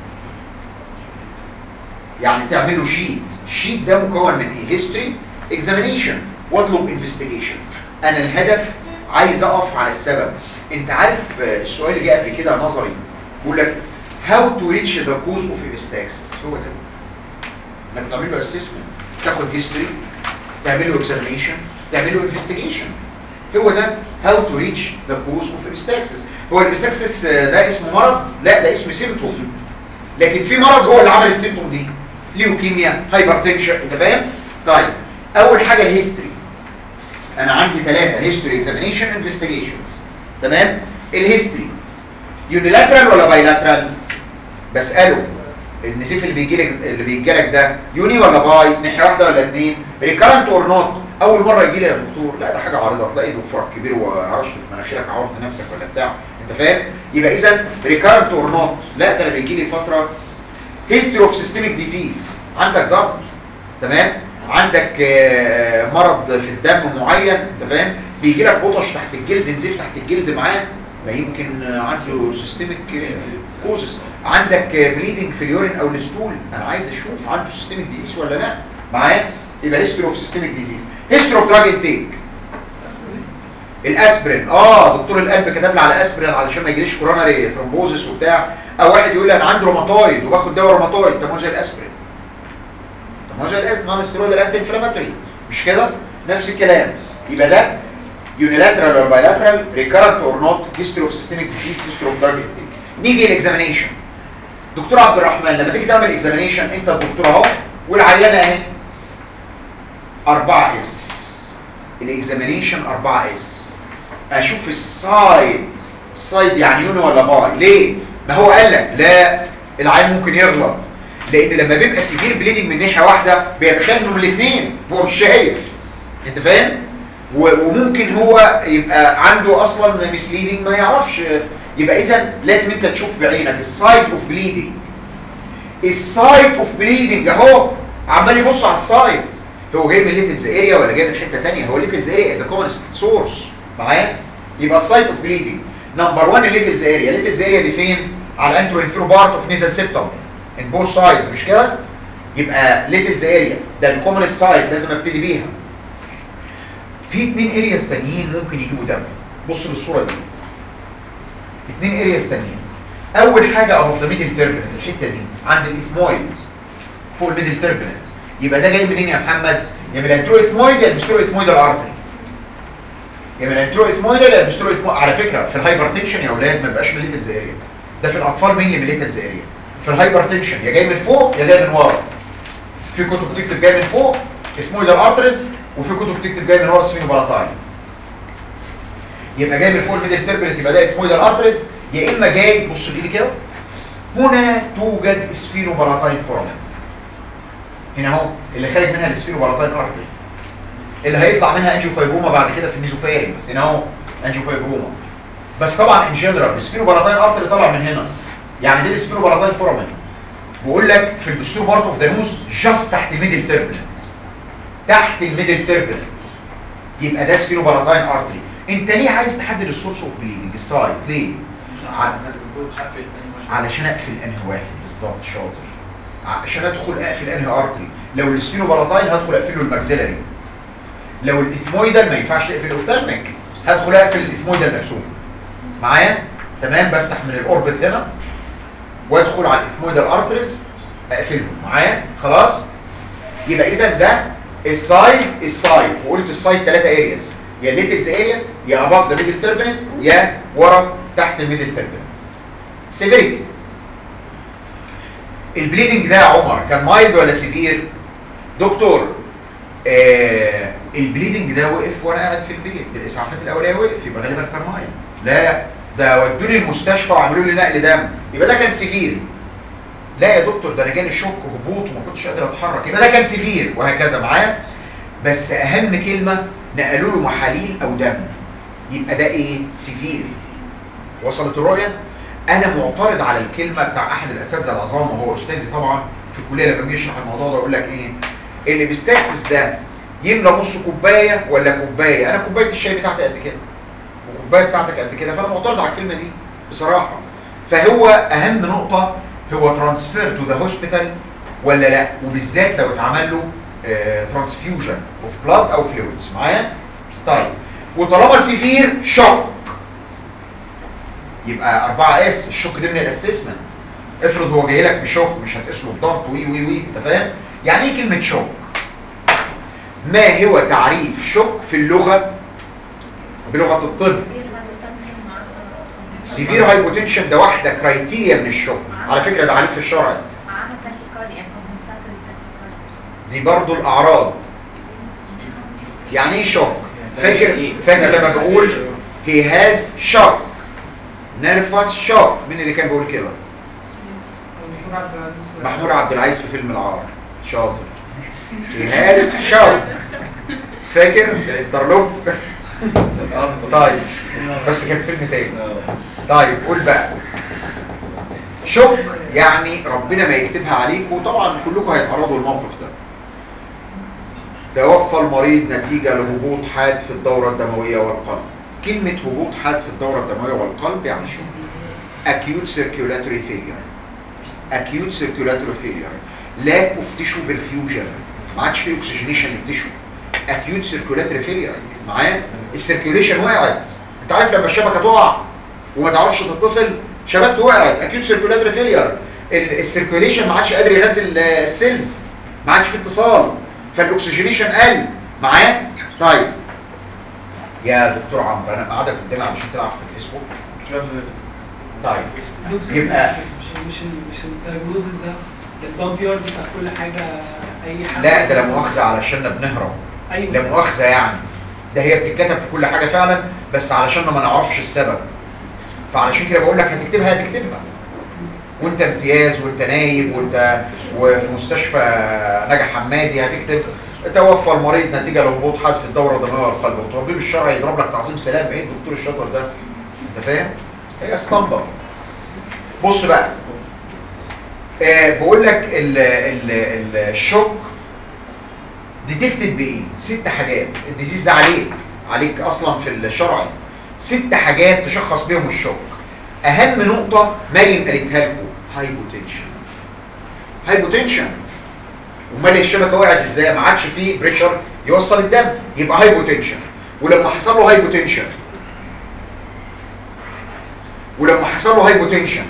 يعني تعملوا شيت الشيت ده مكون من ايه هيستوري اكزامينيشن واطلب انفستيجيشن انا الهدف عايز اقف على السبب انت عارف آه، السؤال اللي جه قبل كده نظري بيقول لك هاو تو ريتش ذا كوز اوف ايبستاكسس هو ده انك تعمل له اسسمنت تاخد هيستوري تعمل له اكزامينيشن تعمل له انفستيجيشن هو ده هاو تو ريتش ذا كوز اوف ايبستاكسس هو الايبستاكسس ده اسمه مرض لا ده اسمه سيمتوم لكن في مرض هو اللي عمل السيمتوم دي ليوكيميا هايبرتنشن انت فاهم طيب اول حاجه الهيستوري انا عندي ثلاثه هيستوري اكزامينيشن انفستيجيشنز تمام الهيستوري يونيلاترال ولا بايلاترال بساله النزيف اللي بيجي لك اللي بيجي لك ده يوني ولا باي ناحيه واحده ولا اثنين ريكارنت اور نوت اول مره يجي لي يا دكتور لا ده حاجه عارضه تلاقي ضفرك كبير وهرشت في مناخيرك عورت نفسك ولا بتاع انت فاهم يبقى اذا ريكارنت اور نوت لا ده انا بيجي لي فتره هيستوري اوف سيستميك ديزيز عندك ضغط تمام عندك آه، مرض في الدم معين انت فاهم بيجي لك بطش تحت الجلد نزيف تحت الجلد معاه ما يمكن آه، عنده سيستميك كوزس عندك بليدنج في اليورين او الستول انا عايز اشوف عنده سيستميك ديزيز ولا لا معايا يبقى هيستوري اوف سيستميك ديزيز هيستوري اوف دراج انتيك الاسبرين اه دكتور القلب كتب لي على اسبرين علشان ما يجيليش كوروناري ثرومبوزس وبتاع او واحد يقول لي انا عندي روماتويد وباخد دواء روماتويد طب ما هو زي الاسبرين طب ما هو زي الاسبرين نون ستيرويد انتي انفلاماتوري مش كده نفس الكلام يبقى ده يونيلاترال اور بايلاترال ريكارنت اور نوت هيستوري اوف سيستميك ديزيز هيستوري اوف دراج انتيك نيجي الاكزامينيشن دكتور عبد الرحمن لما تيجي تعمل اكزامينيشن انت الدكتور اهو والعيانه اهي 4 اس الاكزامينيشن 4 اس اشوف السايد السايد يعني يوني ولا باي ليه ما هو قال لك لا العين ممكن يغلط لان لما بيبقى سيفير بليدنج من ناحيه واحده بيتخيل انه من الاثنين هو مش شايف انت فاهم و- وممكن هو يبقى عنده اصلا مسليدنج ما يعرفش يبقى اذا لازم انت تشوف بعينك السايد اوف بليدنج السايد اوف بليدنج اهو عمال يبص على السايد هو جاي من ليتلز اريا ولا جاي من حته ثانيه هو ليتلز اريا ده كومن سورس معايا يبقى السايد اوف بليدنج نمبر 1 ليتلز اريا ليتلز اريا دي فين على انترو انفيرو بارت اوف نيزل سيبتم ان بوث سايدز مش كده يبقى ليتلز اريا ده الكومن سايد لازم ابتدي بيها في اثنين ارياز تانيين ممكن يجيبوا دم بص للصوره دي اثنين ارياز تانيين اول حاجه ابو ذا ميدل تيربنت الحته دي عند الاثمويد فوق الميدل تيربنت يبقى ده جاي منين يا محمد يا من الانترو اثمويد يا البسترو اثمويد الارتري يا من الانترو اثمويد يا البسترو اثمويد على فكره في الهايبرتنشن يا اولاد ما بيبقاش من ليتلز اريا ده في الاطفال مين اللي من ليتلز اريا في الهايبرتنشن يا جاي من فوق يا جاي من ورا في كتب بتكتب جاي من فوق اثمويد الارتريز وفي كتب بتكتب جاي من ورا سفينو بلاتاين يبقى جاي من فوق الميدل تيربنت يبقى ده اثمويد الارتريز يا اما جاي بص لايدي كده هنا توجد سفينو بلاتاين فورامين هنا اهو اللي خارج منها السفينو بلاتاين ارتري اللي هيطلع منها انجيوفايبروما بعد كده في الميزوفيرنكس هنا اهو انجيوفايبروما بس طبعا ان جنرال السفينو بلاتاين ارتري طالع من هنا يعني دي السفينو بلاتاين فورامين بقول لك في البستور بارت اوف ذا نوز جاست تحت الميدل تيربنت تحت الميدل تيربنت يبقى ده سفينو بلاتاين ارتري انت ليه عايز تحدد السورس اوف بليدنج السايد ليه علشان اقفل انهي واحد بالظبط شاطر عشان ادخل اقفل انهي ارتري لو السفينو بلاتاين هدخل اقفله الماكسيلاري لو الاثمويدال ما ينفعش تقفل الاوفتالميك هدخل اقفل الاثمويدال نفسه معايا تمام بفتح من الاوربت هنا وادخل على الافمودال ارترز اقفلهم معايا خلاص يبقى اذا ده السايد السايد وقلت السايد ثلاثه ارياز يا الليتلز اريا يا اباف ذا ميدل تربنت يا ورا تحت الميدل تربنت سيفيريتي البليدنج ده يا عمر كان مايلد ولا سيفير دكتور آه البليدنج ده وقف وانا قاعد في البيت بالاسعافات الاوليه وقف يبقى غالبا كان مايلد لا ده ودوني المستشفى وعملوا لي نقل دم يبقى ده كان سيفير لا يا دكتور ده انا جالي شوك وهبوط وما كنتش قادر اتحرك يبقى ده كان سيفير وهكذا معايا بس اهم كلمه نقلوا له محاليل او دم يبقى ده ايه سيفير وصلت الرؤيه انا معترض على الكلمه بتاع احد الاساتذه العظام وهو استاذي طبعا في الكليه لما بيجي يشرح الموضوع ده يقول لك ايه اللي بيستكسس ده يملى نص كوبايه ولا كوبايه انا كوبايه الشاي بتاعتي قد كده والكوبايه بتاعتك قد كده فانا معترض على الكلمه دي بصراحه فهو اهم نقطه هو ترانسفير تو ذا هوسبيتال ولا لا وبالذات لو اتعمل له ترانسفيوجن اوف بلاد او فلويدز معايا طيب وطالما سيفير شوك يبقى 4 اس الشوك ده من الاسسمنت افرض هو جاي لك بشوك مش هتقيس له الضغط وي وي وي انت فاهم يعني ايه كلمه شوك ما هو تعريف شوك في اللغه بلغه الطب سيفير هايبوتنشن ده واحده كرايتيريا من الشوك على فكره ده عليك في الشرع دي برضو الاعراض يعني ايه شوك فاكر فاكر لما بقول he has shock nervous shock مين اللي كان بيقول كده محمود عبد العزيز في فيلم العار شاطر he has shock فاكر الدرلوب طيب بس كان فيلم تاني طيب قول بقى شوك يعني ربنا ما يكتبها عليكم طبعا كلكم هيتعرضوا للموقف ده توفى المريض نتيجة لهبوط حاد في الدورة الدموية والقلب كلمة هبوط حاد في الدورة الدموية والقلب يعني شو acute circulatory failure acute circulatory failure lack of tissue perfusion ما عادش فيه oxygenation للتشو acute circulatory failure معايا السيركيوليشن وقعت انت عارف لما الشبكة تقع وما تعرفش تتصل شبكته وقعت acute circulatory failure السيركيوليشن ما عادش قادر يغذي السيلز ما عادش فيه اتصال فالاكسجينيشن قل معايا طيب يا دكتور عمرو انا قاعدك قدامي علشان تلعب في الفيسبوك طيب يبقى مش مش مش الدايجنوزس ده البامب يارد بتاع كل حاجه اي حاجه لا ده لا مؤاخذه علشان بنهرب ايوه لا مؤاخذه يعني ده هي بتتكتب في كل حاجه فعلا بس علشان ما نعرفش السبب فعلشان كده بقول لك هتكتبها هتكتبها وانت امتياز وانت نايب وانت وفي مستشفى نجا حمادي هتكتب توفى المريض نتيجه لهبوط حاد في الدوره الدمويه والقلب وطبيب الشرع يضرب لك تعظيم سلام ايه الدكتور الشاطر ده انت فاهم هي اسطمبه بص بقى آه بقول لك ال ال ال الشوك ديتكتد بايه ست حاجات الديزيز ده عليك عليك اصلا في الشرعي ست حاجات تشخص بيهم الشوك اهم نقطه مريم قالتها لكم هايبوتنشن هايبوتنشن امال الشبكه وقعت ازاي ما عادش فيه بريشر يوصل الدم يبقى هايبوتنشن ولما حصل له هايبوتنشن ولما حصل له هايبوتنشن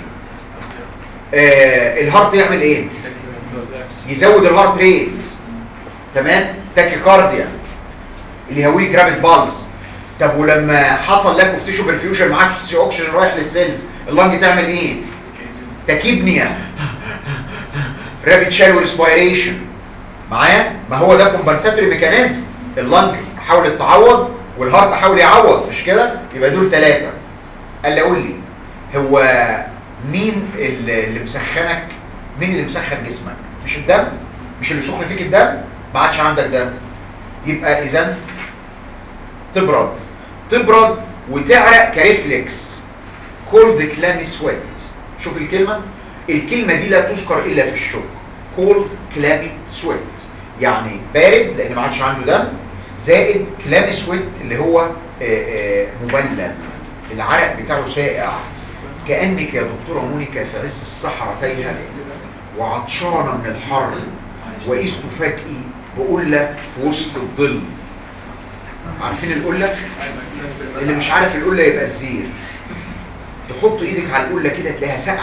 آه الهارت يعمل ايه يزود الهارت ريت تمام تاكيكارديا اللي هو جرافيت بالز طب ولما حصل لاك اوف تيشو برفيوجن ما عادش اوكسجين رايح للسيلز اللنج تعمل ايه تاكيبنيا رابيد شالو ريسبيريشن معايا ما هو ده كومبنساتوري ميكانيزم اللنج حاولت تعوض والهارت حاول يعوض مش كده يبقى دول ثلاثه قال لي قول لي هو مين اللي اللي مسخنك مين اللي مسخن جسمك مش الدم مش اللي سخن فيك الدم ما عادش عندك دم يبقى اذا تبرد تبرد وتعرق كريفلكس كولد كلامي سويت شوف الكلمة الكلمة دي لا تذكر إلا في الشوك كولد كلامي سويت يعني بارد لأن ما عادش عنده دم زائد كلامي سويت اللي هو آه، آه، مبلل العرق بتاعه سائع كأنك يا دكتورة مونيكا في عز الصحراء تايهة وعطشانة من الحر وإذ تفاجئي بقولة في وسط الظل عارفين القلة؟ اللي مش عارف القلة يبقى الزير تحط ايدك على القلة كده تلاقيها ساقعة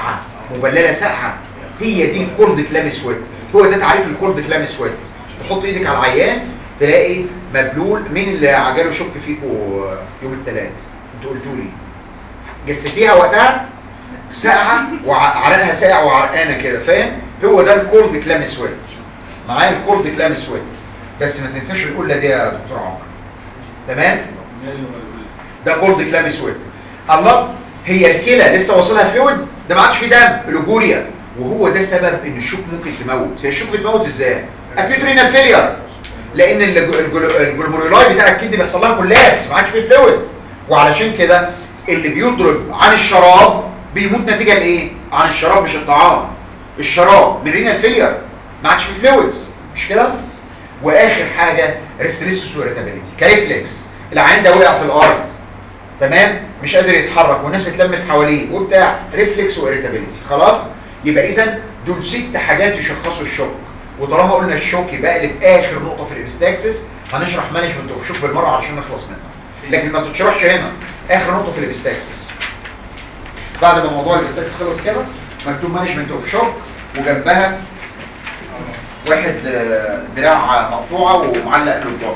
مبلله ساقعه هي دي الكولد كلام سويت هو ده تعريف الكولد كلام سويت تحط ايدك على العيان تلاقي مبلول مين اللي عجله شك فيكم يوم الثلاث انتوا قلتوا لي جسديها وقتها ساقعه وعرقها ساقع وعرقانه كده فاهم هو ده الكولد كلام سويت معايا الكولد كلام سويت بس ما تنساش القله دي يا دكتور عمر تمام ده كولد كلام سويت الله هي الكلى لسه واصلها فلويد ده ما عادش فيه دم الجوريا وهو ده سبب ان الشوك ممكن تموت هي الشوك بتموت ازاي اكيد رينال فيلير لان الج- الجل- الجلوميرولاي بتاع الكدني بيحصل لها كولابس ما عادش فيه فلويد وعلشان كده اللي بيضرب عن الشراب بيموت نتيجه لايه عن الشراب مش الطعام الشراب من رينال فيلير ما عادش فيه فلويدز مش كده واخر حاجه ريستريسوس وإريتابيليتي كريفلكس العيان ده وقع في الارض تمام مش قادر يتحرك والناس اتلمت حواليه وبتاع ريفلكس وإريتابيليتي خلاص يبقى اذا دول ست حاجات يشخصوا الشوك وطالما قلنا الشوك يبقى قلب اخر نقطه في الابستاكسس هنشرح مانجمنت اوف شوك بالمره علشان نخلص منها لكن ما تتشرحش هنا اخر نقطه في الابستاكسس بعد ما موضوع الابستاكسس خلص كده مكتوب مانجمنت اوف شوك وجنبها واحد آه، دراع مقطوعه ومعلق له الضغط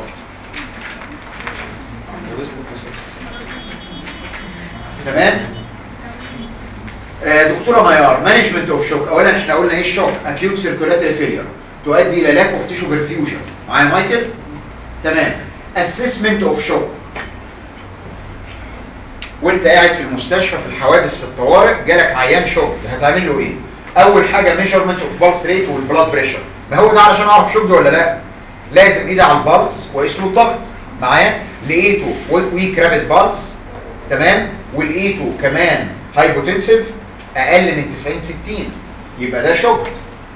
تمام آه، دكتوره ميار مانجمنت اوف شوك اولا احنا قلنا ايه الشوك اكيوت سيركولاتري فيلير تؤدي الى لاك اوف تيشو برفيوجن معايا مايكل تمام اسسمنت اوف شوك وانت قاعد في المستشفى في الحوادث في الطوارئ جالك عيان شوك هتعمل له ايه اول حاجه ميجرمنت اوف بالس ريت والبلاد بريشر ما هو ده علشان اعرف شوك ده ولا لا لازم ايدي على البلس واقيس له الضغط معايا لقيته ويك رابid بالس تمام ولقيته كمان هايبوتنسيف اقل من 90 60 يبقى ده شوك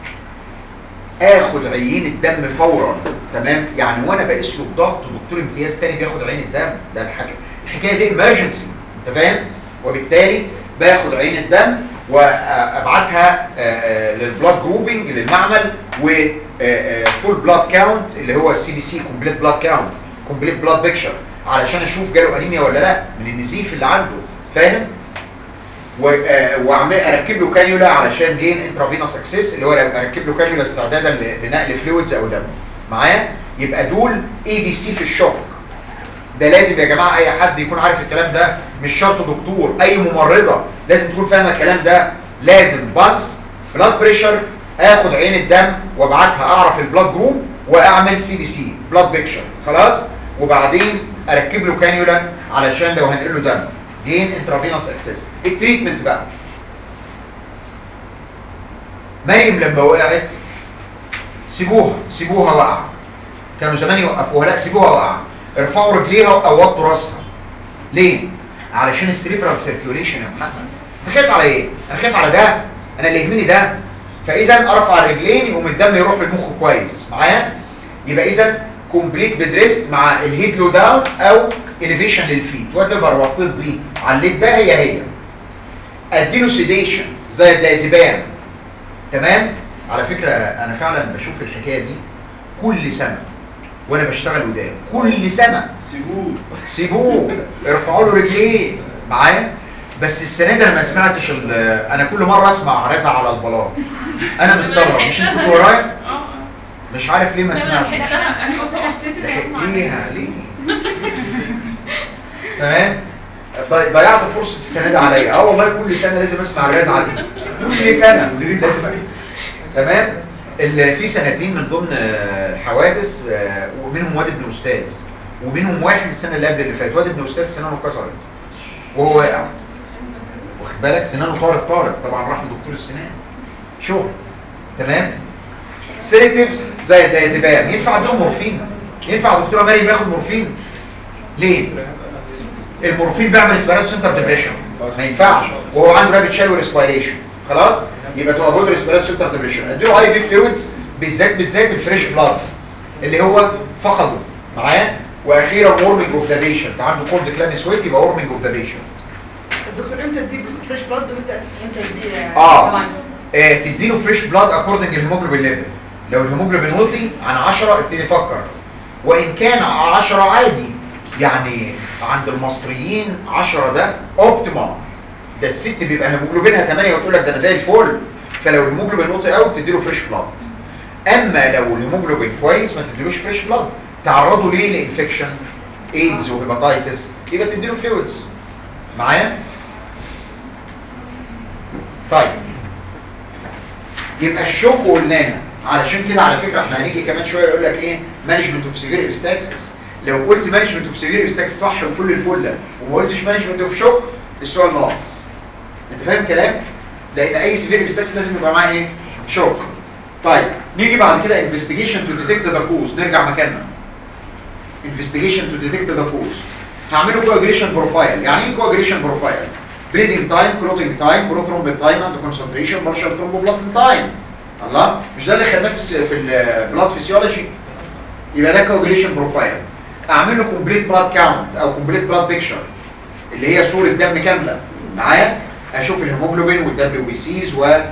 اخد عيين الدم فورا تمام يعني وانا بقيس له الضغط دكتور امتياز تاني بياخد عين الدم ده الحاجه الحكايه دي امرجنسي انت فاهم وبالتالي باخد عين الدم وابعتها للبلاد جروبنج للمعمل و فول بلاد كاونت اللي هو السي بي سي كومبليت بلاد كاونت كومبليت بلاد بيكشر علشان اشوف جاله انيميا ولا لا من النزيف اللي عنده فاهم و- آه، واعمل اركب له كانيولا علشان جين انترافينوس اكسس اللي هو اركب له كانيولا استعدادا ل- لنقل فلويدز او دم معايا يبقى دول اي بي سي في الشوك ده لازم يا جماعه اي حد يكون عارف الكلام ده مش شرط دكتور اي ممرضه لازم تكون فاهمه الكلام ده لازم بالس بلاد بريشر اخد عين الدم وابعتها اعرف البلاد جروب واعمل سي بي سي بلاد بيكشر خلاص وبعدين اركب له كانيولا علشان لو هنقل له دم جين انترافينوس اكسس التريتمنت بقى مريم لما وقعت سيبوها سيبوها وقع كانوا زمان يوقفوها لا سيبوها وقع ارفعوا رجليها او وطوا راسها ليه علشان السريبرال سيركيوليشن يا محمد انت خايف على ايه انا خايف على ده انا اللي يهمني ده فاذا ارفع الرجلين يقوم الدم يروح للمخ كويس معايا يبقى اذا كومبليت بدريست مع الهيد لو داون او اليفيشن للفيت وات ايفر وطيت دي عليت ده هي هي اديله سيديشن زي الدايزيبام تمام على فكره انا فعلا بشوف الحكايه دي كل سنه وانا بشتغل قدام كل سنه سيبوه سيبوه ارفعوا له رجليه معايا بس السنه دي انا ما سمعتش ال- انا كل مره اسمع رزع على البلاط انا مستغرب مش انت كنت ورايا اه مش عارف ليه ما لا، لا، سمعتش لحقتها. أنا قلت أفتكر لحقتيها ليه تمام ضي- ضيعت فرصه السنه دي عليا اه والله كل سنه لازم اسمع الرزعه دي كل سنه لازم تمام اللي في سنتين من ضمن آه، الحوادث آه، ومنهم واد ابن استاذ ومنهم واحد السنه اللي قبل اللي فاتت واد ابن استاذ سنانه اتكسرت وهو واقع واخد بالك سنانه طارت طارت طبعا راح لدكتور السنان شغل تمام سيريتيفز زي الدايزيبام ينفع اديهم مورفين ينفع دكتوره مريم ياخد مورفين ليه المورفين بيعمل اسبيرات سنتر ديبريشن ما ينفعش وهو عنده رابيد شالو ريسبيريشن خلاص يبقى تو افويد ريسبيرات سنتر ديبريشن اديله اي في فلويدز بالذات بالذات الفريش بلاد اللي هو فقده معايا واخيرا وورمنج اوف ذا بيشنت عنده كولد كلام سويت يبقى وورمنج اوف ذا بيشنت الدكتور امتى تدي فريش بلاد وامتى امتى تدي اه طبعاً. آه، تديله فريش بلاد اكوردنج للهيموجلوبين ليفل لو الهيموجلوبين وطي عن 10 ابتدي فكر وان كان 10 عادي يعني عند المصريين 10 ده اوبتيمال ده الست بيبقى هيموجلوبينها 8 وتقول لك ده انا زي الفل فلو الهيموجلوبين واطي قوي بتديله فريش بلاد اما لو الهيموجلوبين كويس ما تديلوش فريش بلاد تعرضوا ليه لانفكشن ايدز وهيباتايتس يبقى تديله فلويدز معايا طيب يبقى الشوك قلناها علشان كده على فكره احنا هنيجي كمان شويه يقول لك ايه مانجمنت اوف سيفير ابستاكسس لو قلت مانجمنت اوف سيفير ابستاكسس صح وكل الفله وما قلتش مانجمنت اوف شوك السؤال ناقص انت فاهم كلام لان اي سيفير ابستاكسس لازم يبقى معاه ايه شوك طيب نيجي بعد كده انفستيجيشن تو ديتكت ذا كوز نرجع مكاننا انفستيجيشن تو ديتكت ذا كوز هعمله كواجريشن بروفايل يعني ايه كواجريشن بروفايل بريدنج تايم كلوتنج تايم بروثرومبين تايم اند كونسنتريشن بارشال ثرومبوبلاستين تايم الله مش ده اللي خدناه في الس- في البلاد فيسيولوجي يبقى ده كواجريشن بروفايل اعمل له كومبليت بلاد كاونت او كومبليت بلاد بيكتشر اللي هي صوره دم كامله معايا اشوف الهيموجلوبين والدبليو بي سيز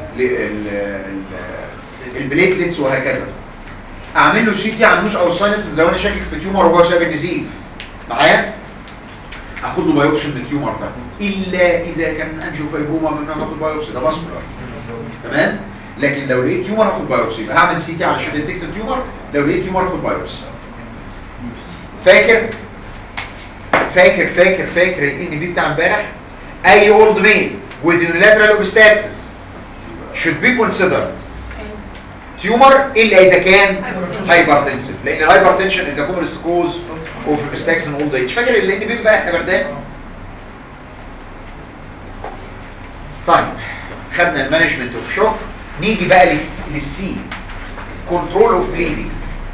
والبليتلتس وهكذا اعمل له سي تي على النوش او الساينسز لو انا شاكك في تيومر وهو سبب النزيف معايا اخد له بايوبسي من التيومر ده الا اذا كان انجيو فايبروما من ناخد بايوبسي ده باسكولار تمام لكن لو لقيت تيومر اخد بايوبسي يبقى هعمل سي تي علشان ديتكت التيومر لو لقيت تيومر اخد بايوبسي فاكر فاكر فاكر فاكر الان بي بتاع امبارح اي اولد ميل with unilateral obstaxis should be considered tumor الا اذا كان هايبرتنسيف لان الهايبرتنشن انت كومنست كوز اوف obstaxis in old age فاكر الان بي بقى احنا بردان طيب خدنا المانجمنت اوف شوك نيجي بقى لل- للسي كنترول اوف بليدنج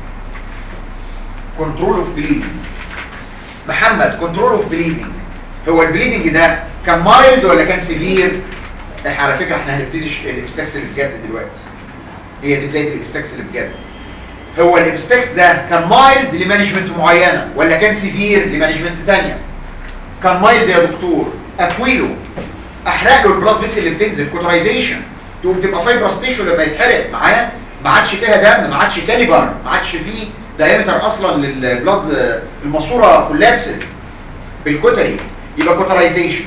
كنترول اوف بليدنج محمد كنترول اوف بليدنج هو البليدنج ده كان مايلد ولا كان سيفير احنا على فكره احنا هنبتدي ش- الابستكس اللي بجد دلوقتي هي دي بدايه الابستكس اللي بجد هو الابستكس ده كان مايلد لمانجمنت معينه ولا كان سيفير لمانجمنت تانية كان مايلد يا دكتور اكويله احرق له البلاد فيسل اللي بتنزل كوترايزيشن تقوم تبقى فايبرس تيشو لما يتحرق معايا ما عادش فيها دم ما عادش كاليبر ما عادش فيه دايمتر اصلا للبلاد الماسوره كولابسد بالكوتري يبقى كوترايزيشن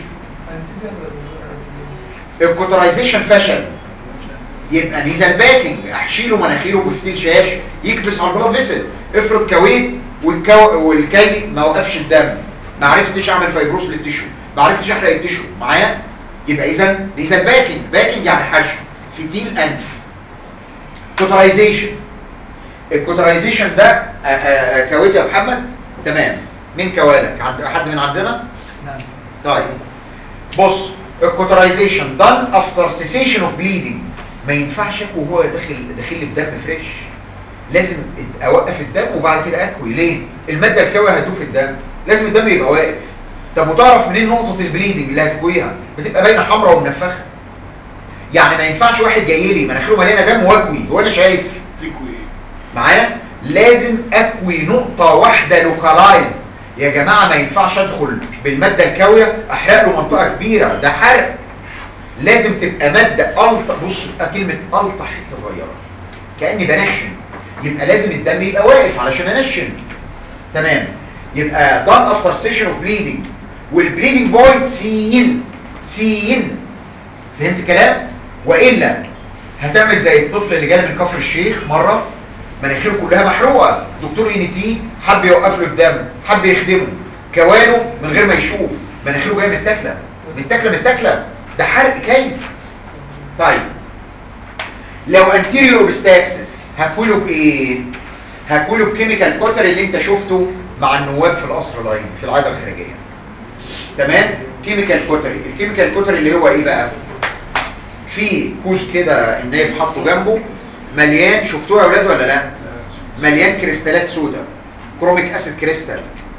الكوترايزيشن فشل يبقى نيزل باكينج احشي له مناخيره بفتيل شاش يكبس على البلاد فيسل افرض كويت والكو والكي ما وقفش الدم ما عرفتش اعمل فايبروس للتيشو ما عرفتش احرق التيشو معايا يبقى اذا نيزل باكينج باكينج يعني حشو فتيل انف كوترايزيشن الكوترايزيشن ده آه، آه، آه، كويت يا محمد تمام مين كوالك عند حد من عندنا نعم طيب بص الكوترايزيشن done after cessation of bleeding ما ينفعش اكوي وهو داخل داخل لي بدم فريش لازم اوقف الدم وبعد كده اكوي ليه الماده الكاويه هتدوب في الدم لازم الدم يبقى واقف طب وتعرف منين نقطه البليدنج اللي هتكويها بتبقى باينه حمراء ومنفخه يعني ما ينفعش واحد جاي لي مناخيره مليانه دم واكوي هو انا شايف تكوي معايا لازم اكوي نقطة واحدة لوكالايزد يا جماعة ما ينفعش ادخل بالمادة الكاوية احرق له منطقة كبيرة ده حرق لازم تبقى مادة ألطة بص بقى كلمة ألطة حتة صغيرة كأني بنشن يبقى لازم الدم يبقى واقف علشان انشن تمام يبقى done after session of bleeding والبليدنج بوينت سين سين فهمت كلام والا هتعمل زي الطفل اللي جالي من كفر الشيخ مره مناخيره كلها محروقه دكتور ان تي حب يوقف له الدم حب يخدمه كوانه من غير ما يشوف مناخيره جايه متاكله متاكله متاكله ده حرق كيف طيب لو انتيريور اوبستاكسس هكوله بايه هكوله بكيميكال كوتر اللي انت شفته مع النواب في القصر العيني في العاده الخارجيه تمام كيميكال كوتري الكيميكال كوتري اللي هو ايه بقى في كوز كده النايب حاطه جنبه مليان شفتوه يا اولاد ولا لا مليان كريستالات سودا كروميك اسيد كريستال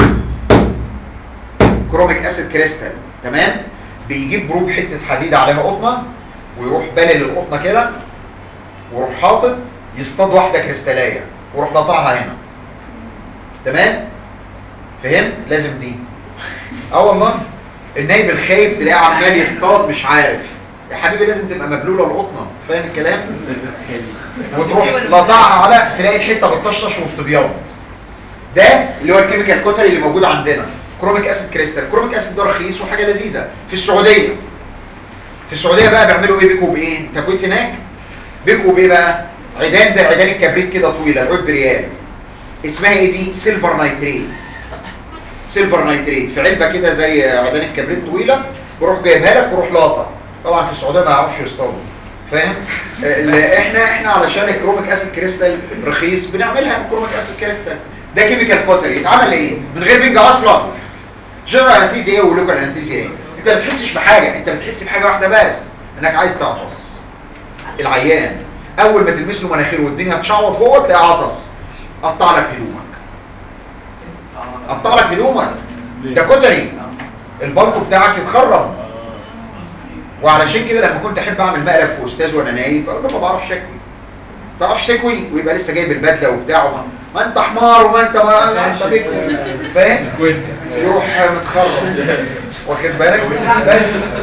كروميك اسيد كريستال تمام بيجيب بروب حته حديد عليها قطنه ويروح بلل القطنه كده ويروح حاطط يصطاد واحده كريستاليه ويروح قاطعها هنا تمام فهمت لازم دي اه والله النايب الخايب تلاقيه عمال يصطاد مش عارف يا حبيبي لازم تبقى مبلوله القطنه فاهم الكلام وتروح لطعها على تلاقي الحته بتطشطش وبتبيض ده اللي هو الكيميكال كوتري اللي موجود عندنا كروميك اسيد كريستال كروميك اسيد ده رخيص وحاجه لذيذه في السعوديه في السعوديه بقى بيعملوا ايه بيكوا بايه انت كنت هناك بيكوا بايه بقى عيدان زي عيدان الكبريت كده طويله العود بريال اسمها ايه دي سيلفر نايتريت سيلفر نايتريت في علبه كده زي عيدان الكبريت طويله بروح جايبها لك وروح لاطه طبعا في السعوديه ما يعرفش يصطادوا فاهم ال- احنا احنا علشان الكروميك اسيد كريستال رخيص بنعملها بكروميك اسيد كريستال ده كيميكال كوتري يتعمل ايه من غير بينج اصلا جنرال انستيزيا ايه ولوكال انستيزيا ايه انت ما بتحسش بحاجه انت بتحس بحاجه واحده بس انك عايز تعطس العيان اول ما تلمس له مناخيره والدنيا تشعوط جوه تلاقي عطس قطع لك هدومك قطع لك هدومك ده كتري البلطو بتاعك اتخرم وعلشان كده لما كنت احب اعمل مقلب في استاذ وانا نايم بقول له ما بعرفش اكوي ما بعرفش تكوي ويبقى لسه جايب البدله وبتاع وما ما انت حمار وما انت ما انت بكوي فاهم يروح متخرم واخد بالك بس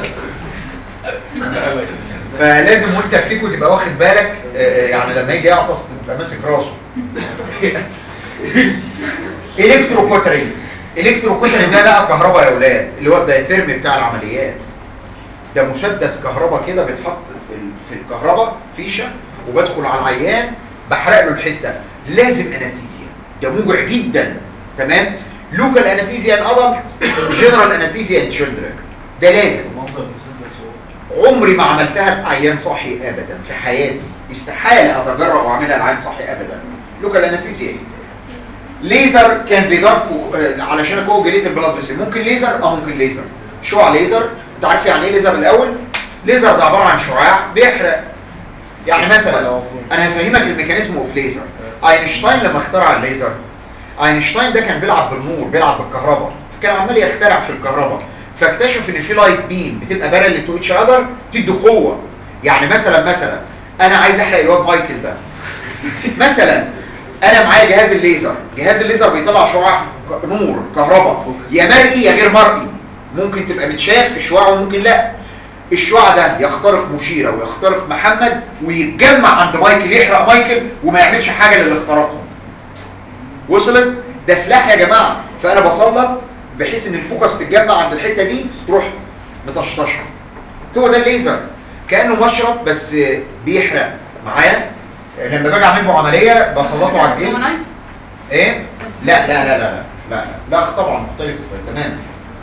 فلازم وانت بتكوي تبقى واخد بالك آه، يعني لما يجي يعطس تبقى ماسك راسه الكترو كوتري الكترو كوتري ده بقى كهرباء يا اولاد اللي هو الدايثيرم بتاع العمليات ده مسدس كهرباء كده بيتحط في ال- في الكهرباء فيشه وبدخل على العيان بحرق له الحته لازم انستيزيا ده موجع جدا تمام لوكال انستيزيا ان ادلت جنرال انستيزيا ان تشيلدرن ده لازم عمري ما عملتها لعيان صاحي ابدا في حياتي استحاله اتجرأ واعملها لعيان صاحي ابدا لوكال انستيزيا ايه ليزر كان بيضاف علشان اكوجليت البلاد فيسل ممكن ليزر اه ممكن ليزر شعاع ليزر انت عارف يعني ايه ليزر الاول ليزر ده عباره عن شعاع بيحرق يعني مثلا انا هفهمك الميكانيزم اوف ليزر اينشتاين لما اخترع الليزر اينشتاين ده كان بيلعب بالنور بيلعب بالكهرباء كان عمال يخترع في الكهرباء فاكتشف ان في لايت بيم بتبقى بارل تو اتش اذر تدي قوه يعني مثلا مثلا انا عايز احرق الواد مايكل ده مثلا انا معايا جهاز الليزر جهاز الليزر بيطلع شعاع ك- نور كهرباء يا مرئي يا غير مرئي ممكن تبقى متشاف في شعاع وممكن لا الشعاع ده يخترق مشيرة ويخترق محمد ويتجمع عند مايكل يحرق مايكل وما يعملش حاجة للي اخترقهم وصلت ده سلاح يا جماعة فانا بسلط بحيث ان الفوكس تتجمع عند الحتة دي تروح مطشطشها هو ده الليزر كأنه مشرط بس بيحرق معايا لما باجي اعمل له عملية بسلطه على الجلد ايه لا لا لا لا لا لا لا طبعا مختلف تماما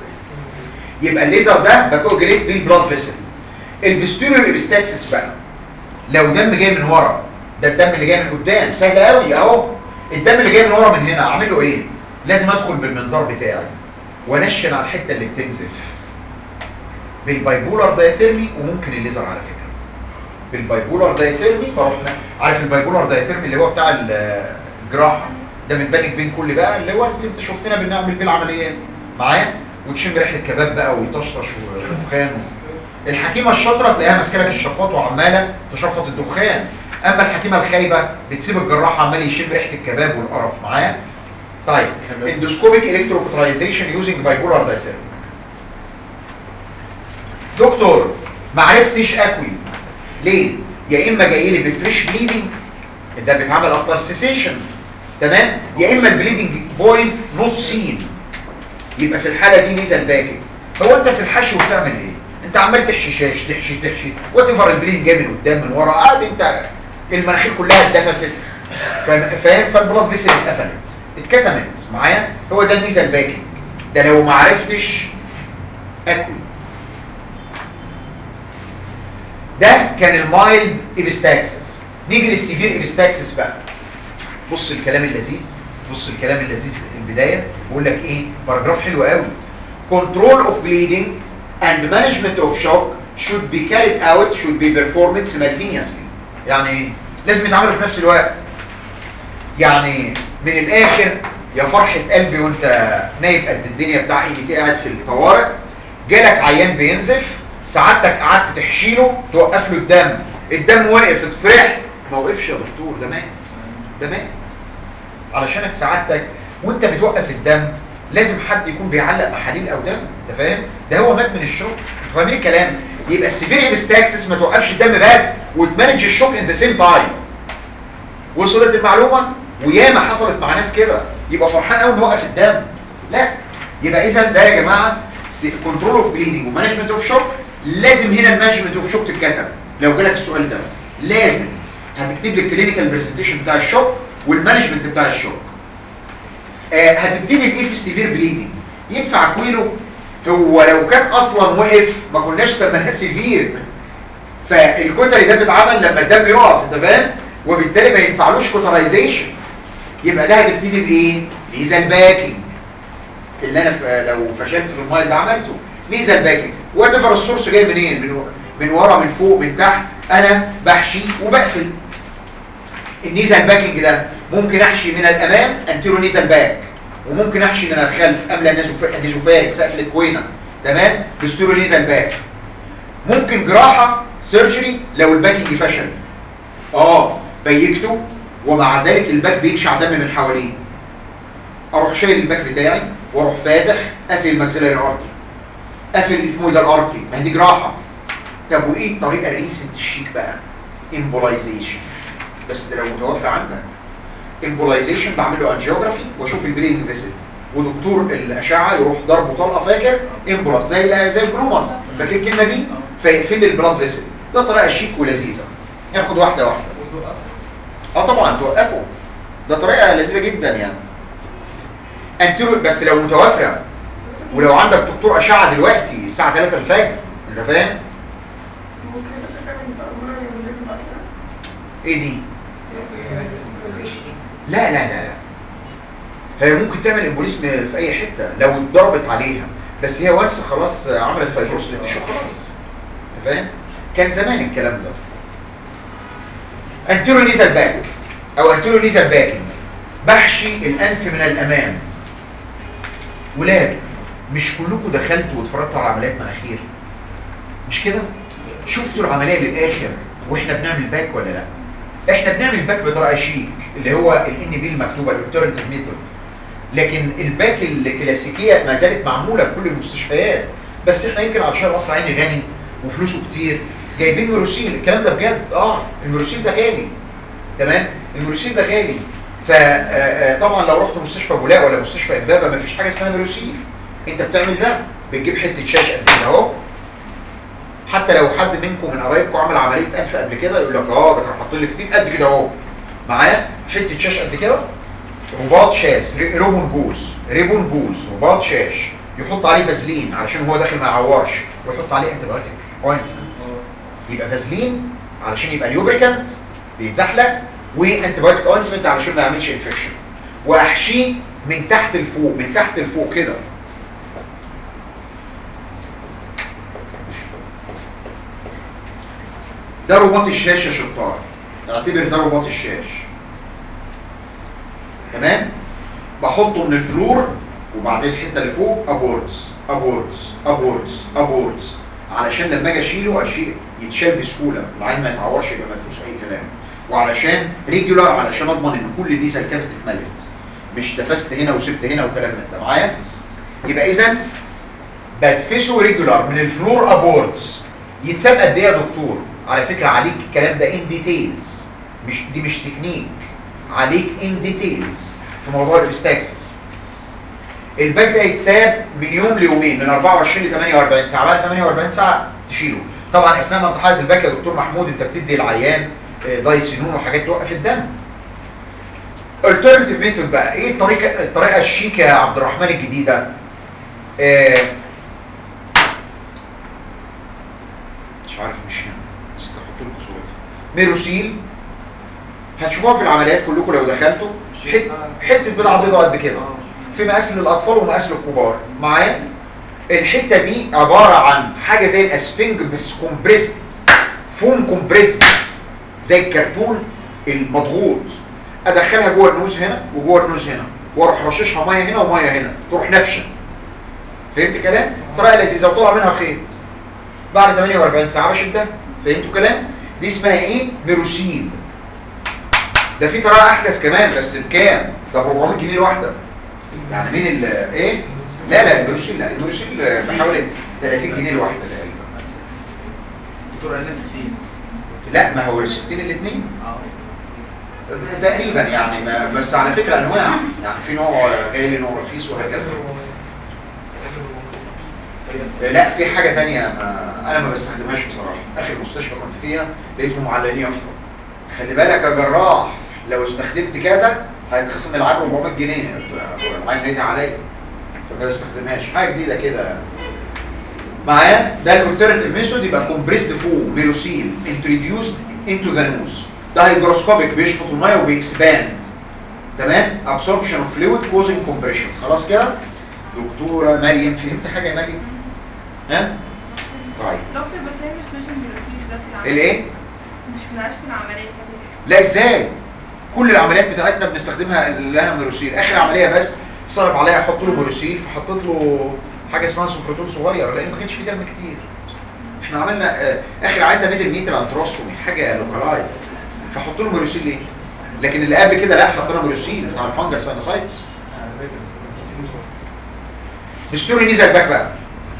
يبقى الليزر ده بكوجريت بيه البلاد فيسل البستيريو ايبستاكسس بقى لو دم جاي من ورا ده الدم اللي جاي من قدام سهل قوي اهو الدم اللي جاي من ورا من هنا اعمل له ايه لازم ادخل بالمنظار بتاعي وانشن على الحته اللي بتنزف بالبايبولار دايثيرمي وممكن الليزر على فكره بالبايبولار دايثيرمي بروح ن- عارف البايبولار دايثيرمي اللي هو بتاع ال- الجراحه ده متبنك بين كل بقى اللي هو اللي انت شفتنا بنعمل بيه العمليات معايا وتشم ريحه كباب بقى ويطشطش ودخان الحكيمه الشاطره تلاقيها ماسكه لك الشفاط وعماله تشفط الدخان اما الحكيمه الخايبه بتسيب الجراح عمال يشم ريحه الكباب والقرف معايا طيب اندوسكوبيك الكتروكوترايزيشن يوزنج بايبولار دايثيرمي دكتور ما عرفتش اكوي ليه يا اما جاي لي بفريش بليدنج ده بيتعمل افتر سيسيشن تمام يا اما البليدنج بوينت نوت سين يبقى في الحاله دي نيزل باكج هو انت في الحشو بتعمل ايه انت عمال تحشي شاش تحشي تحشي وتفر البليدنج جاي من قدام من ورا قاعد انت المناخير كلها اتدفست فاهم فاهم؟ فالبلاد فيسل اتقفلت اتكتمت معايا هو ده النيزل باكج ده لو ما عرفتش اكوي ده كان المايلد ايبستاكسس نيجي للسيفير ايبستاكسس بقى بص الكلام اللذيذ بص الكلام اللذيذ البدايه بقول لك ايه باراجراف حلو قوي control of bleeding and management of shock should be carried out should be performed simultaneously يعني ايه لازم يتعملوا في نفس الوقت يعني من الاخر يا فرحة قلبي وانت نايم قد الدنيا بتاع اي تي قاعد في الطوارئ جالك عيان بينزف سعادتك قعدت تحشيله توقف له الدم الدم وقف اتفرح ما وقفش يا دكتور ده مات ده مات علشانك سعادتك وانت بتوقف الدم لازم حد يكون بيعلق محاليل او دم انت فاهم ده هو مات من الشوك انتوا فاهمين الكلام يبقى السيفير ايبستاكسس ما توقفش الدم بس وتمانج الشوك ان ذا سيم تايم وصلت المعلومه وياما حصلت مع ناس كده يبقى فرحان قوي نوقف الدم لا يبقى اذا ده يا جماعه كنترول اوف بليدنج ومانجمنت اوف شوك لازم هنا المانجمنت اوف شوك تتكتب لو جالك السؤال ده لازم هتكتب لي الكلينيكال برزنتيشن بتاع الشوك والمانجمنت بتاع الشوك آه هتبتدي بايه في السيفير بليدنج ينفع كويلو هو لو كان اصلا وقف ما كناش سميناه سيفير فالكتري ده بيتعمل لما الدم يقف انت فاهم وبالتالي ما ينفعلوش كوترايزيشن يبقى ده هتبتدي بايه ليزال باكينج اللي انا ف- لو فشلت في المايل ده عملته ليزال باكينج وات ايفر السورس جاي منين من و- من ورا من فوق من تحت انا بحشي وبقفل النيزال باكينج ده ممكن احشي من الامام انتيرو نيزال باك وممكن احشي من الخلف املى النيزوف- النيزوفاريك سقف الكوينه تمام بستيرو نيزال باك ممكن جراحه سيرجري لو الباكينج فشل اه بيكته ومع ذلك الباك بيكشع دم من حواليه اروح شايل الباك بتاعي واروح فاتح قافل الماكسيلاري ارتري قافل الاثمويدال ارتري ما هي دي جراحه طب وايه الطريقه الريسنت الشيك بقى امبولايزيشن بس ده لو متوفر عندك امبولايزيشن بعمل له انجيوجرافي واشوف البليدنج فيسل ودكتور الاشعه يروح ضربه طلقه فاكر امبولاس زي ال- زي الجلوماس فاكر الكلمه دي فيقفل لي البلاد فيسل ده طريقه شيك ولذيذه ياخد واحده واحده اه طبعا توقفه ده طريقه لذيذه جدا يعني انتيرو بس لو متوافره ولو عندك دكتور اشعه دلوقتي الساعه 3 الفجر انت فاهم ممكن الدكتور تعمل بقى مرة لازم بقى ايه دي لا لا لا لا هي ممكن تعمل امبوليزم في اي حته لو اتضربت عليها بس هي وانس خلاص عملت فيبروس للتشو خلاص أنت فاهم كان زمان الكلام ده انتيرو نيزل باك او انتيرو نيزل باكينج بحشي الانف من الامام ولاد مش كلكم دخلتوا واتفرجتوا على عمليات مناخير مش كده شفتوا العمليه للاخر واحنا بنعمل باك ولا لا احنا بنعمل باك بطريقه شيك اللي هو الان بي المكتوبه الالترناتيف ميثود لكن الباك الكلاسيكيه ما زالت معموله في كل المستشفيات بس احنا يمكن علشان الاصل عيني غني وفلوسه كتير جايبين ميروسيل الكلام ده بجد اه الميروسيل ده غالي تمام الميروسيل ده غالي فطبعا لو رحت مستشفى بولاق ولا مستشفى امبابه ما فيش حاجه اسمها ميروسيل انت بتعمل ده بتجيب حته شاشه قد كده اهو حتى لو حد منكم من قرايبكم عمل عمليه انف قبل كده يقول لك اه ده كانوا حاطين لي فتيل قد كده اهو معاه حته شاش قد كده رباط شاش ري- ريبون بوز ريبون بوز رباط شاش يحط عليه فازلين علشان هو داخل ما يعورش ويحط عليه انتبيوتيك اوينتمنت يبقى فازلين علشان يبقى اليوبريكانت بيتزحلق وانتبيوتيك اوينتمنت علشان ما يعملش انفكشن واحشيه من تحت لفوق من تحت لفوق كده ده رباط الشاش يا شطار اعتبر ده رباط الشاش تمام بحطه من الفلور وبعدين الحته اللي فوق ابوردز ابوردز ابوردز ابوردز علشان لما اجي اشيله اشيل يتشال بسهوله العين ما يتعورش يبقى ما فيهوش اي كلام وعلشان ريجولار علشان اضمن ان كل دي سلكات اتملت مش تفست هنا وسبت هنا وكلام من ده معايا يبقى اذا بدفسه ريجولار من الفلور ابوردز يتساب قد ايه يا دكتور على فكره عليك الكلام ده ان ديتيلز مش دي مش تكنيك عليك ان ديتيلز في موضوع الاستاكسس الباك ده يتساب من يوم ليومين من 24 ل 48 ساعه بعد 48 ساعه تشيله طبعا اثناء ما انت حاطط الباك يا دكتور محمود انت بتدي العيان آه، دايسينون وحاجات توقف الدم alternative ميثود بقى ايه الطريقه الطريقه الشيك يا عبد الرحمن الجديده آه، مش عارف مش هنا بس تحط لكم صورتها ميروسيل هتشوفوها في العمليات كلكم لو دخلتوا حت- حته بضعه بيضاء قد كده في مقاس للاطفال ومقاس للكبار معايا الحته دي عباره عن حاجه زي الاسفنج بس كومبريست فوم كومبريست زي الكرتون المضغوط ادخلها جوه النوز هنا وجوه النوز هنا واروح رششها ميه هنا وميه هنا تروح نفشه فهمت كلام طريقه لذيذه وطلع منها خيط بعد 48 ساعه بشدها فهمتوا كلام دي اسمها ايه ميروسيل ده في طريقه احدث كمان بس بكام ده ب 400 جنيه الواحده يعني مين ال ايه لا لا الميروسيل لا الميروسيل بحوالي 30 جنيه الواحده تقريبا دكتور انا 60 لا ما هو 60 الاثنين اه تقريبا يعني ما بس على فكره انواع يعني في نوع غالي نوع رخيص وهكذا لا في حاجة تانية ما انا ما بستخدمهاش بصراحة اخر مستشفى كنت فيها لقيتهم معلقين يافطة خلي بالك يا جراح لو استخدمت كذا هيتخصم العاب 400 جنيه العين جاية عليا فما بستخدمهاش حاجة جديدة كده معايا ده الالترناتيف ميثود يبقى كومبريسد فوم ميروسيل انتروديوسد انتو ذا نوز ده هيدروسكوبيك بيشفط الميه وبيكسباند تمام ابسوربشن اوف فلويد كوزنج كومبريشن خلاص كده دكتوره مريم فهمت حاجه يا مريم ها طيب دكتور بس هي مش ماشن بالرصيد ده في العملية الايه مش منعش في العملية كده لا ازاي كل العمليات بتاعتنا بنستخدمها لها ميروسيل اخر عمليه بس صعب عليا احط له ميروسيل فحطيت له حاجه اسمها سوفرتول صغير لان ما كانش في دم كتير احنا عملنا آه، اخر عايزه ميدل ميتر انتروستومي حاجه لوكالايزد فحط له ميروسيل ليه لكن اللي قبل كده لا حطينا ميروسيل بتاع الفانجر ساينوسايتس مستوري نيزل باك بقى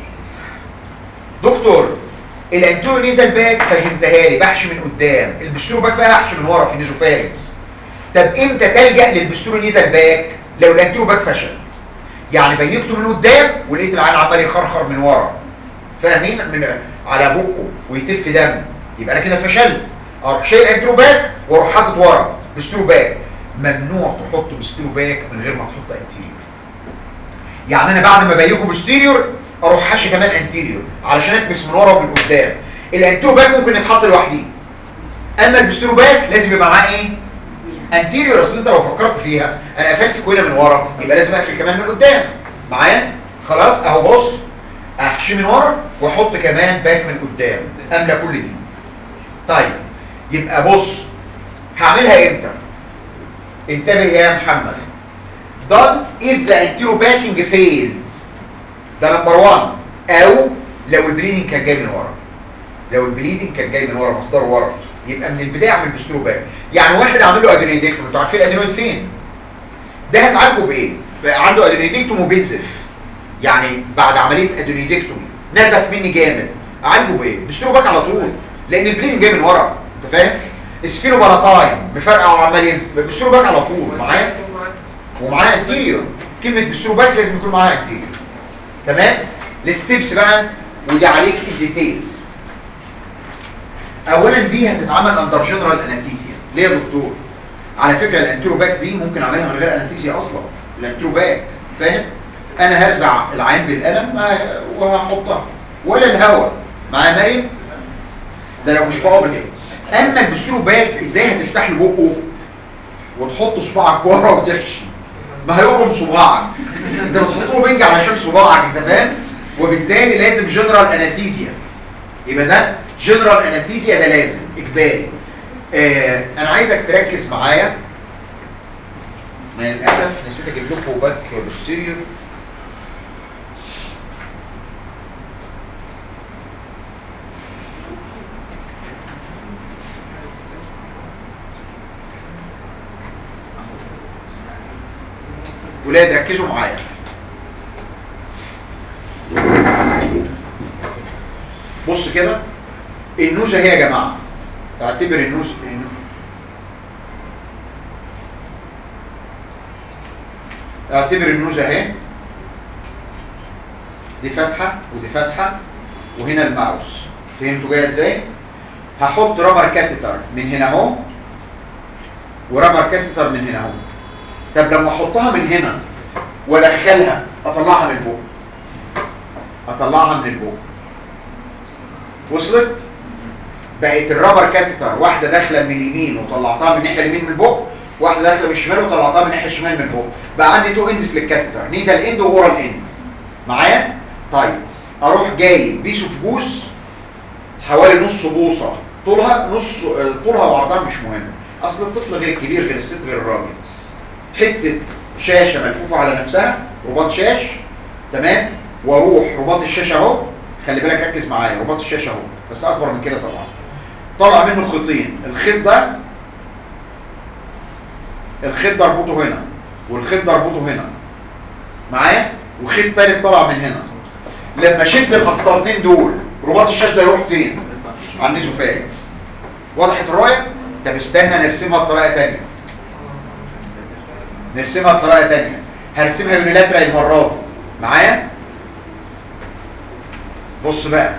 دكتور الانتوري نيزل باك فهمتها لي بحشي من قدام البستوري باك بقى احشي من ورا في النيزوفارينكس طب امتى تلجأ للبستوري نيزل باك لو الانتوري باك فشل يعني بينكته من قدام ولقيت العين عمال يخرخر من ورا فاهمين من على بقه ويتف دم يبقى انا كده فشلت اروح شايل انترو باك واروح حاطط ورا بسترو باك ممنوع تحط بسترو باك من غير ما تحط انتيريور يعني انا بعد ما بيكه بستيريور اروح حاشي كمان انتيريور علشان اكبس من ورا ومن قدام الانترو باك ممكن يتحط لوحديه اما البسترو باك لازم يبقى معاه ايه انتيريور اصل انت لو فكرت فيها انا قفلت كوينه من ورا يبقى لازم اقفل كمان من قدام معايا خلاص اهو بص احشي من ورا واحط كمان باك من قدام املى كل دي طيب يبقى بص هعملها امتى انتبه يا محمد done if the anterior backing fails ده نمبر 1 او لو البليدنج كان جاي من ورا لو البليدنج كان جاي من ورا مصدر ورا يبقى من البدايه اعمل بسترو باك يعني واحد عامل له ادرينيدكتوم انتوا عارفين الادرينويد فين ده هتعالجه بايه بقى عنده ادرينيدكتوم وبينزف يعني بعد عمليه ادرينيدكتومي نزف مني جامد اعالجه بايه بسترو باك على طول لان البليدنج جاي من ورا انت فاهم اسكيلو باراتاين مفرقع وعمال ينزف بسترو باك على طول معايا ومعاه انتيريور كلمه بسترو باك لازم يكون معاها انتيريور تمام الستبس بقى ودي عليك الديتيلز اولا دي هتتعمل اندر جنرال انستيزيا ليه يا دكتور على فكره الانترو باك دي ممكن اعملها من غير انستيزيا اصلا الانترو باك فاهم انا هرزع العين بالقلم آه، وهحطها ولا الهواء معايا مريم ده لو مش قابل اما البسترو باك ازاي هتفتح له بقه وتحط صباعك ورا وتحشي ما هيقرم صباعك انت بتحط له بنج علشان صباعك انت فاهم وبالتالي لازم جنرال انستيزيا يبقى ده جنرال انستيزيا ده لازم اجباري آه انا عايزك تركز معايا ما للاسف نسيت اجيب لكم باك بوستيريور ولاد ركزوا معايا بص كده النوزة هي يا جماعة اعتبر النوز اعتبر النوزة اهي دي فتحة ودي فتحة وهنا الماوس فهمتوا جاية ازاي هحط رابر كاتيتر من هنا اهو ورابر كاتيتر من هنا اهو طب لما احطها من هنا وادخلها اطلعها من البوق اطلعها من البوق وصلت بقت الرابر كاتيتر واحده داخله من اليمين وطلعتها من الناحيه اليمين من البوق واحده داخله من الشمال وطلعتها من الناحيه الشمال من البوق بقى عندي تو اندز للكاتيتر نيزل اند واورال اند معايا طيب اروح جايب بيس اوف جوز حوالي نص بوصه طولها نص آه، طولها وعرضها مش مهم اصل الطفل غير الكبير غير الست غير الراجل حته شاشه ملفوفه على نفسها رباط شاش تمام واروح رباط الشاشه اهو خلي بالك ركز معايا رباط الشاشه اهو بس اكبر من كده طبعا طلع منه خيطين الخيط ده الخيط ده اربطه هنا والخيط ده اربطه هنا معايا وخيط تالت طلع من هنا لما شد القسطرتين دول رباط الشاشه ده يروح فين على النيزوفارينكس وضحت الرؤيه طب استنى نرسمها بطريقه ثانيه نرسمها بطريقه ثانيه هرسمها يونيلاترال المره دي معايا بص بقى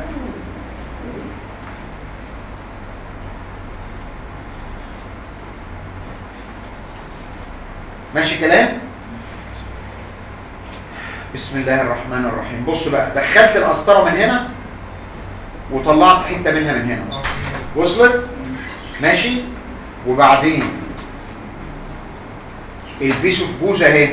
ماشي كلام بسم الله الرحمن الرحيم بص بقى دخلت القسطره من هنا وطلعت حته منها من هنا وصلت ماشي وبعدين البيس اوف بوز اهي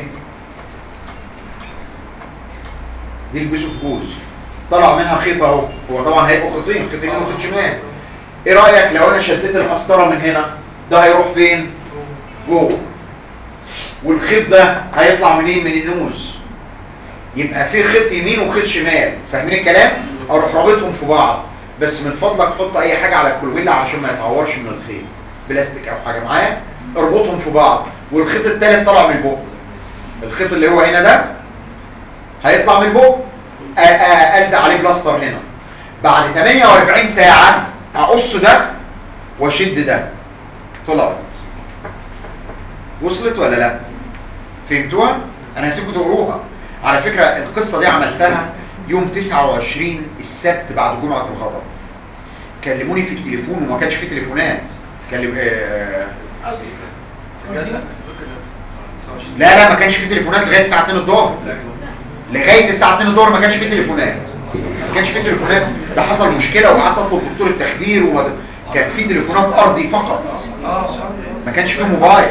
دي البيس اوف بوز طلع منها خيط اهو هو طبعا هيبقوا خيطين خيط يمين وخيط شمال ايه رايك لو انا شديت القسطره من هنا ده هيروح فين جوه والخيط ده هيطلع منين من النوز يبقى في خيط يمين وخيط شمال فاهمين الكلام اروح رابطهم في بعض بس من فضلك حط اي حاجه على الكلويلا عشان ما يتعورش من الخيط بلاستيك او حاجه معايا اربطهم في بعض والخيط الثالث طلع من البق الخيط اللي هو هنا ده هيطلع من البق أ- أ- الزق عليه بلاستر هنا بعد 48 ساعه اقص ده واشد ده طلعت وصلت ولا لا فهمتوها انا هسيبكم تقروها على فكره القصه دي عملتها يوم 29 السبت بعد جمعه الغضب كلموني في التليفون وما كانش في تليفونات كلم آه لا لا ما كانش في تليفونات لغايه الساعه 2 الظهر لغايه الساعه 2 الظهر ما كانش في تليفونات ما كانش في تليفونات ده حصل مشكله وقعدت اطلب دكتور التخدير وما كان في تليفونات ارضي فقط ما كانش في موبايل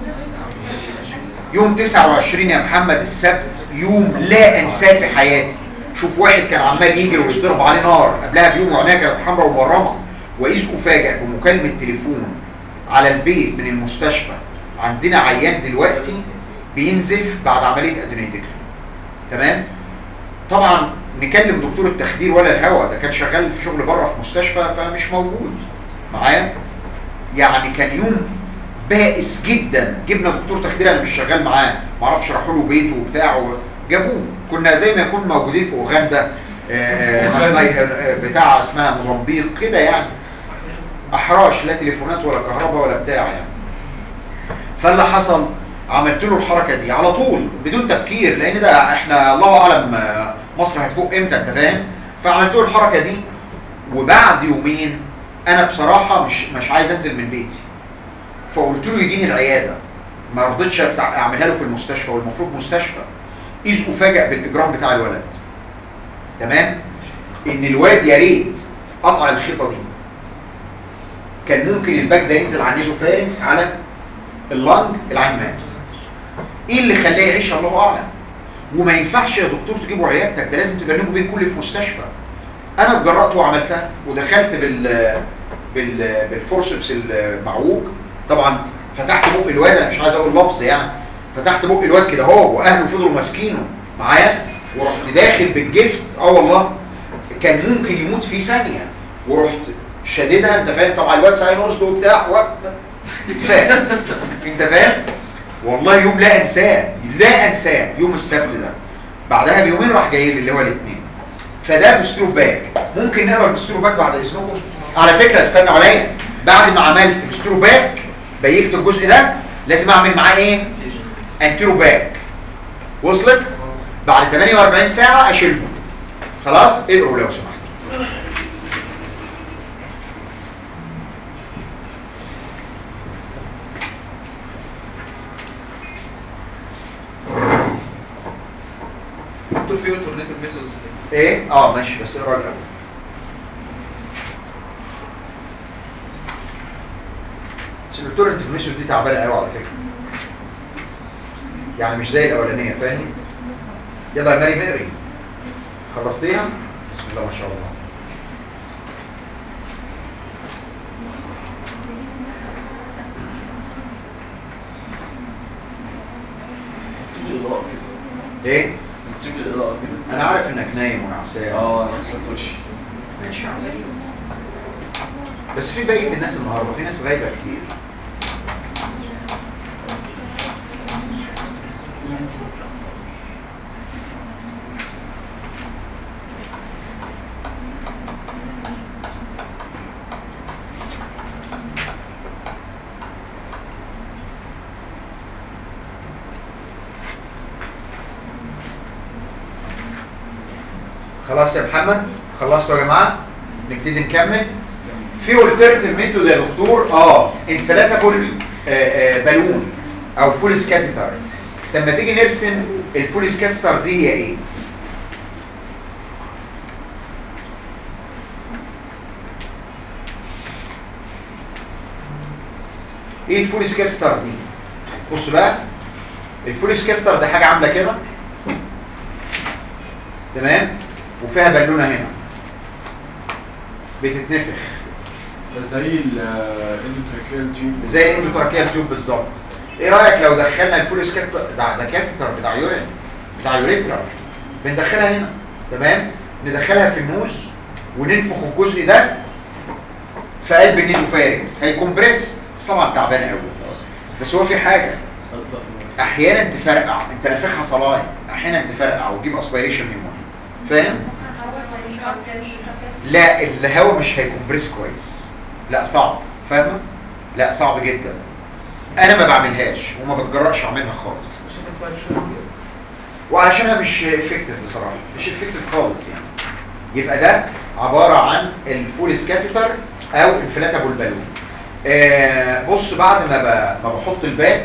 يوم 29 يا محمد السبت يوم لا انساه في حياتي شوف واحد كان عمال يجري ويضرب عليه نار قبلها بيوم وعينيها كانت حمراء ومورمه واذ افاجئ بمكالمه تليفون على البيت من المستشفى عندنا عيان دلوقتي بينزف بعد عمليه ادرينالين تمام طبعا نكلم دكتور التخدير ولا الهوا ده كان شغال في شغل بره في مستشفى فمش موجود معايا يعني كان يوم بائس جدا جبنا دكتور تخدير انا مش شغال معاه ما اعرفش راحوا له بيته وبتاع جابوه كنا زي ما يكون موجودين في اوغندا آه، آه، بتاع اسمها موزمبيق كده يعني احراش لا تليفونات ولا كهرباء ولا بتاع يعني فاللي حصل عملت له الحركه دي على طول بدون تفكير لان ده احنا الله اعلم آه، مصر هتفوق امتى انت فاهم فعملت له الحركه دي وبعد يومين انا بصراحه مش مش عايز انزل من بيتي فقلت له يجيني العياده ما رضيتش بتاع اعملها له في المستشفى والمفروض مستشفى اذ افاجئ بالاجرام بتاع الولد تمام ان الواد يا ريت قطع الخيطه دي كان ممكن الباك ده ينزل على النيزوفارنكس على اللنج العين مات ايه اللي خلاه يعيش الله اعلم وما ينفعش يا دكتور تجيبه عيادتك ده لازم تبرنبه بين كل في مستشفى انا اتجرأت وعملتها ودخلت بال بال بالفورسبس المعوج طبعا فتحت بق الواد انا مش عايز اقول لفظ يعني فتحت بق الواد كده اهو واهله فضلوا ماسكينه معايا ورحت داخل بالجفت اه والله كان ممكن يموت في ثانيه ورحت شديدها انت فاهم طبعا الواد ساين قصده وبتاع و... فاهم انت فاهم والله يوم لا انساه لا انساه يوم السبت ده بعدها بيومين راح جاي لي اللي هو الاثنين فده بسترو باك ممكن نقرا البسترو باك بعد اذنكم على فكره استنوا عليا بعد ما عملت بسترو باك بيكت الجزء ده لازم اعمل معاه ايه انتيرو باك وصلت بعد 48 ساعه اشيله خلاص اقروا لو سمحت دكتور في alternative methods ايه اه ماشي بس اقرا الاول الدكتور الانفورميشن دي تعبانه قوي على فكره يعني مش زي الاولانيه فاهم يلا يا ماري ماري خلصتيها بسم الله ما شاء الله تسيب الاضاءه كده ايه تسيب الاضاءه كده انا عارف انك نايم ونعسان اه انا ما وشي ماشي يا عم بس في بقيه الناس النهارده في ناس غايبه كتير خلاص يا محمد خلصتوا يا جماعه نبتدي نكمل في alternative ميثود يا دكتور اه انفلاتابل بالون او فوليس كاتيتر لما تيجي نرسم الفوليس كاتيتر دي هي ايه ايه الفوليس كاستر دي بص بقى الفوليس كاستر ده حاجه عامله كده تمام وفيها بالونه هنا بتتنفخ ده زي الاندوتراكيال تيوب زي الاندوتراكيال تيوب بالظبط ايه رايك لو دخلنا الفوليس كاستر ده ده كاستر بتاع يورين بتاع يوريترا بندخلها هنا تمام ندخلها في النوز وننفخ الجزء ده في قلب النيزوفارينكس هيكمبريس بس طبعا تعبان قوي بس هو في حاجه احيانا تفرقع انت نافخها صلاي احيانا تفرقع وتجيب اسبيريشن نيمونيا فاهم لا الهواء مش هيكمبريس كويس لا صعب فاهمه لا صعب جدا انا ما بعملهاش وما بتجرأش اعملها خالص عشان اسمع الشغل وعلشانها مش افكتيف بصراحه مش افكتيف خالص يعني يبقى ده عباره عن الفوليس كاتيتر او الفلاتابول بالون آه بص بعد ما ب- ما بحط الباك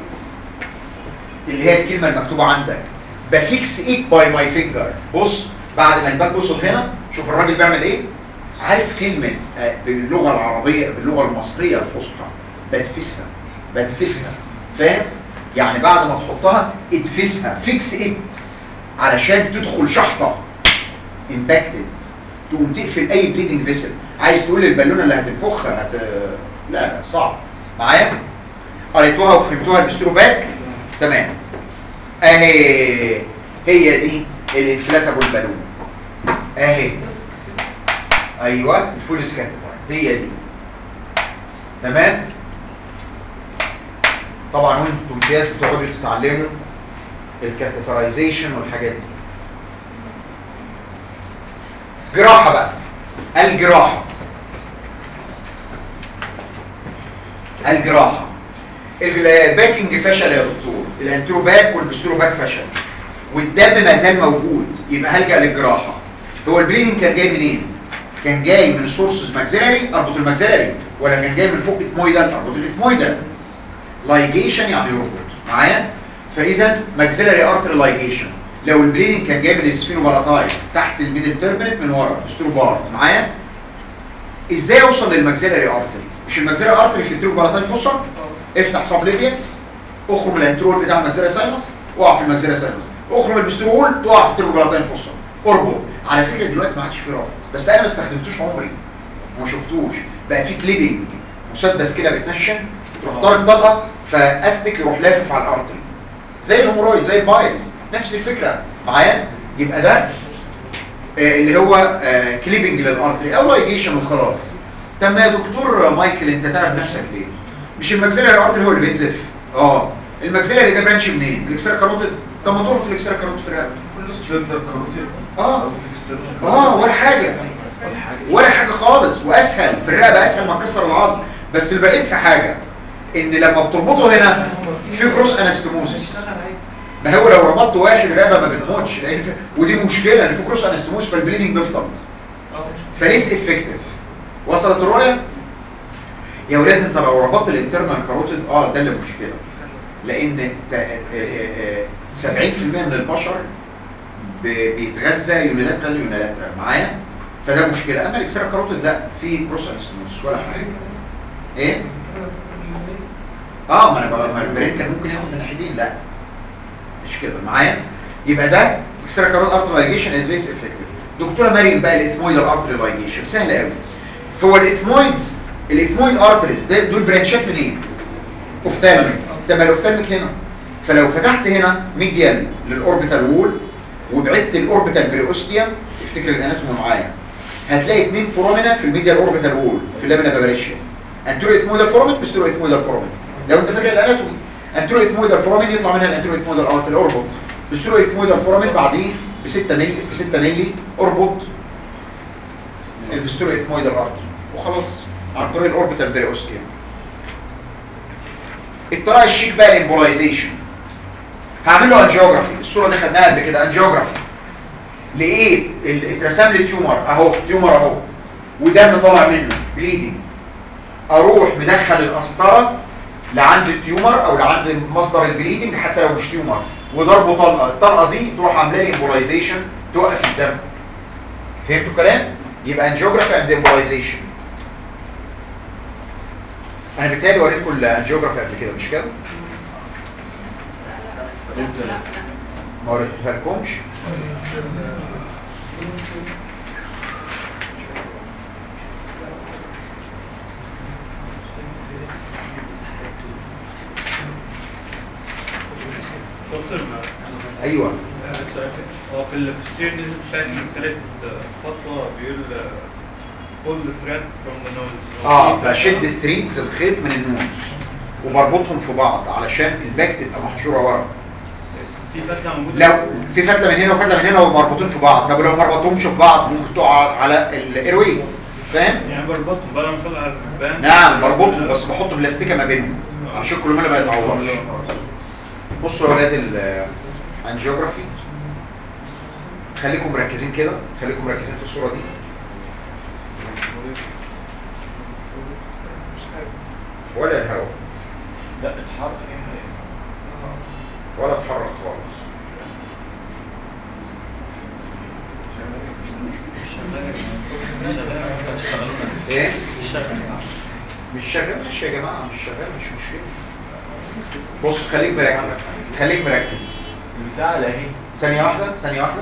اللي هي الكلمه المكتوبه عندك بفيكس ايت باي ماي فينجر بص بعد ما الباك وصل هنا شوف الراجل بيعمل ايه عارف كلمه آه باللغه العربيه باللغه المصريه الفصحى بدفسها بدفسها فاهم يعني بعد ما تحطها ادفسها فيكس ات علشان تدخل شحطه امباكتد تقوم تقفل اي بليدنج فيسل عايز تقول للبالونه اللي هتنفخها هت... لا لا صعب معايا قريتوها وفهمتوها البستروباك تمام اهي هي دي الانفلاتابل بالون اهي ايوه الفول سكاتر هي دي تمام طبعا وانتوا امتياز بتقعدوا تتعلموا الكاثيترايزيشن والحاجات دي جراحة بقى الجراحة الجراحة الباكينج فشل يا دكتور الانترو باك والبسترو باك فشل والدم ما زال موجود يبقى هلجأ للجراحة هو البليدنج كان جاي منين؟ كان جاي من سورسز ماكسيلاري اربط الماكسيلاري ولا كان جاي من فوق اثمويدال اربط الاثمويدال لايجيشن يعني يربط معايا فاذا ماكسيلاري ارتري لايجيشن لو البليدنج كان جاي من السفينوبالاتاي تحت الميدل تيرمينت من ورا ستروبارت معايا ازاي اوصل للماكسيلاري ارتري مش الماكسيلاري ارتري في التروبالاتاي فوسا افتح صاب ليبيا اخرج من الانترول بتاع الماكسيلاري ساينس اقع في الماكسيلاري ساينس اخرج من البسترول تقع في التروبالاتاي فوسا اربط على فكره دلوقتي ما عادش في رابط بس انا ما استخدمتوش عمري وما شفتوش بقى في كليبنج مسدس كده بتنشن تروح ضارب طلقه فاستك يروح لافف على الارتري زي الهمورويد زي البايلز نفس الفكره معايا يبقى ده آه، اللي هو آه، كليبنج للارتري او لايجيشن وخلاص طب ما يا دكتور مايكل انت تعب نفسك ليه مش الماكسيلاري ارتري هو اللي بينزف اه الماكسيلاري ده برانش منين من الاكسترا كاروتيد طب ما تربط الاكسترا كاروتيد في الرقبه سلندر كاروتيد اه اه ولا حاجه ولا حاجه خالص واسهل في الرقبه اسهل ما تكسر العظم بس البعيد في حاجه ان لما بتربطه هنا في كروس انستموزيس بيشتغل عادي ما هو لو ربطت واحد رقبه ما بتموتش لان في- ودي مشكله ان في كروس انستموز فالبليدنج بيفضل فليس افكتيف وصلت الرؤيه يا ولاد انت لو ربطت الانترنال كاروتيد اه ده اللي مشكله لان تا- آه، آه، آه، 70% من البشر ب- بيتغذى يونيلاترال يونيلاترال معايا فده مشكله اما الاكسترا كاروتيد لا في كروس انستموز ولا حاجه ايه اه ما انا بقى ما البرين كان ممكن ياخد من ناحيتين لا مش كده معايا يبقى ده اكسترا كارول ارتري لايجيشن ادريس افكتيف دكتوره مريم بقى الاثمويد ارتري لايجيشن سهل قوي هو الاثمويدز الاثمويد ارتريز ده دول برانشات منين اوفتالميك ده ما الاوفتالميك هنا فلو فتحت هنا ميديال للاوربيتال وول وبعدت الاوربيتال بريوستيوم افتكر الاناتومي معايا هتلاقي اثنين فورامينا في الميديال اوربيتال وول في اللامينا بابريشيا انترو اثمويدال فورامين بسترو اثمويدال فورامين لو انت فاكر الاناتومي انترو اثمويدال فورامين يطلع منها الانترو اثمويدال ارتري اربط بسترو اثمويدال فورامين بعديه ب 6 مللي ب 6 مللي اربط البسترو اثمويدال ارتري وخلاص عن طريق الاوربيتال بريوستيوم الطريقه الشيك بقى الامبولايزيشن هعمل له انجيوجرافي الصوره دي خدناها قبل كده انجيوجرافي لقيت ال- اترسم لي تيومر اهو تيومر اهو ودم طالع منه بليدنج اروح مدخل القسطره لعند التيومر او لعند مصدر البليدنج حتى لو مش تيومر وضربه طلقه الطلقه دي تروح عامله لي امبولايزيشن توقف الدم فهمتوا الكلام يبقى انجيوجرافي اند امبولايزيشن انا بالتالي وريتكم الانجيوجرافي قبل كده مش كده ما وريتها لكمش دكتور ايوه هو في السير نزل بتاعت ثالث خطوة بيقول pull the thread from the nose اه بشد التريدز الخيط من النوز وبربطهم في بعض علشان الباك تبقى محشوره ورا في فتلة موجودة لو في فتله من هنا وفتله من هنا ومربوطين في بعض طب لو ما ربطهمش في بعض ممكن تقع على الايروي فاهم يعني بربطهم بدل ما اطلع البان نعم بربطهم بس بحط بلاستيكه ما بينهم عشان كل ما ما يتعورش بصوا يا ولاد الانجيوجرافي خليكم مركزين كده خليكم مركزين في الصوره دي ولا الهواء لا اتحرك فيها ولا اتحرك خالص ايه مش شغال ماشي يا جماعه مش شغال مش مشكله بص خليك مركز خليك مركز البتاع اللي اهي ثانيه واحده ثانيه واحده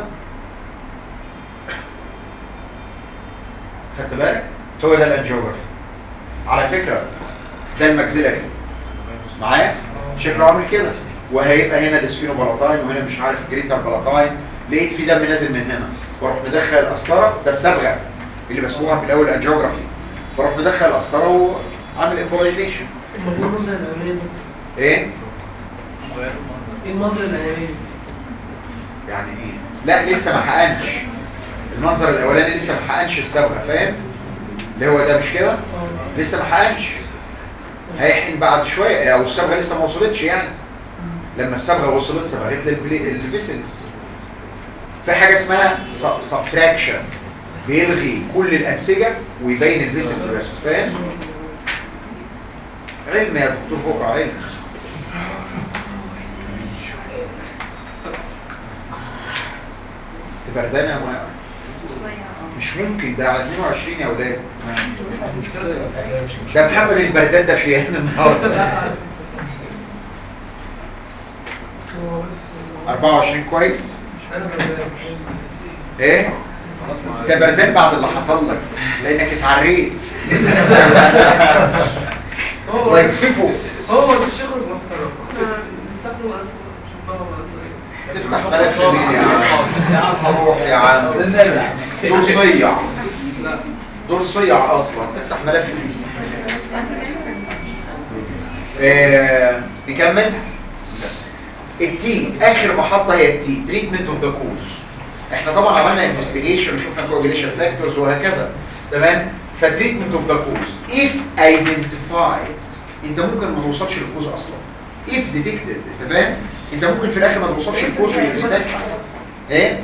خدت بالك هو ده الانجيوجرافي على فكره ده الماكسيلاري معايا شكله عامل كده وهيبقى هنا الاسفينو بلاتاين وهنا مش عارف جريتر بلاتاين لقيت في دم نازل من هنا بروح مدخل القسطره ده الصبغه اللي بسموها في الاول انجيوجرافي بروح مدخل القسطره وعامل امبولايزيشن المفروض المنظر الاولاني ده. ايه ايه المنظر الاولاني يعني ايه لا لسه ما حقنش المنظر الاولاني لسه ما حقنش الصبغه فاهم اللي هو ده مش كده لسه ما حقنش هيحقن بعد شويه او الصبغه لسه ما وصلتش يعني لما الصبغه وصلت صبغت للفيسلز في حاجه اسمها سبتراكشن بيلغي كل الانسجه ويبين الفيسلز بس فاهم علم يا دكتور بكره علم تبردانه يا مايا مش ممكن ده على 22 يا اولاد ده محمد البردان ده في ايام النهارده 24 كويس ايه ده بردان بعد اللي حصل لك لانك اتعريت الله يكسفه هو ده الشغل المحترم نستخدم تفتح ملف مين يا عم يا عم روح يا عم دول صيع دول صيع اصلا تفتح ملف مين آه، نكمل التي اخر محطه هي التي تريتمنت اوف ذا كوز احنا طبعا عملنا انفستيجيشن وشفنا كوجيليشن فاكتورز وهكذا تمام فتريتمنت اوف ذا كوز if identified انت ممكن ما توصلش للكوز اصلا if detected انت فاهم انت ممكن في الاخر ما توصلش للكوز والانفستيجيشن ايه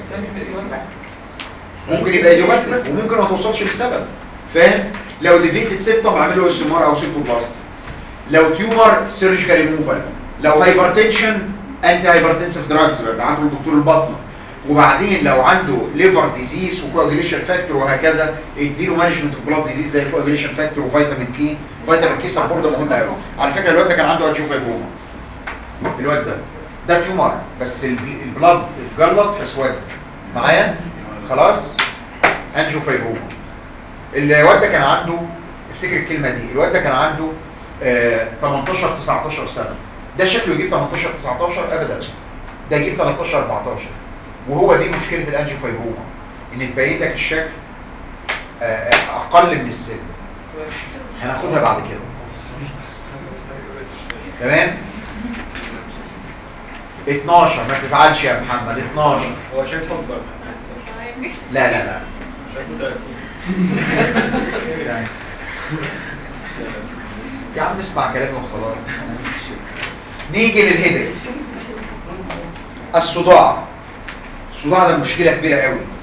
ممكن يبقى ايديوباتيك وممكن ما توصلش للسبب فاهم لو ديفيتد سيبتم اعمله استمار او سيبتوبلاست لو تيومر سيرجيكال ريموفال لو هايبرتنشن انتي هايبرتنسيف دراجز يبقى عنده الدكتور البطنه وبعدين لو عنده ليفر ديزيز وكواجيليشن فاكتور وهكذا اديله مانجمنت اوف بلاد ديزيز زي الكواجيليشن فاكتور وفيتامين كي فيتامين كي سبورت ده مهم قوي على فكره الواد ده كان عنده انجيوفايبروما الواد ده ده تيومر بس البي- البلاد اتجلط فاسود معايا خلاص انجيوفايبروما الواد ده كان عنده افتكر الكلمه دي الواد ده كان عنده آه 18 19 سنه ده شكله يجيب 18 19 ابدا ده يجيب 13 14 وهو دي مشكله الانجيوفايبروما ان تبين لك الشكل آه، آه، اقل من السن هناخدها بعد كده تمام 12 ما تزعلش يا محمد 12 هو شايف اكبر لا لا لا شايفه 30 يا عم اسمع كلامي وخلاص نيجي للهيدك الصداع الصداع ده مشكلة كبيرة قوي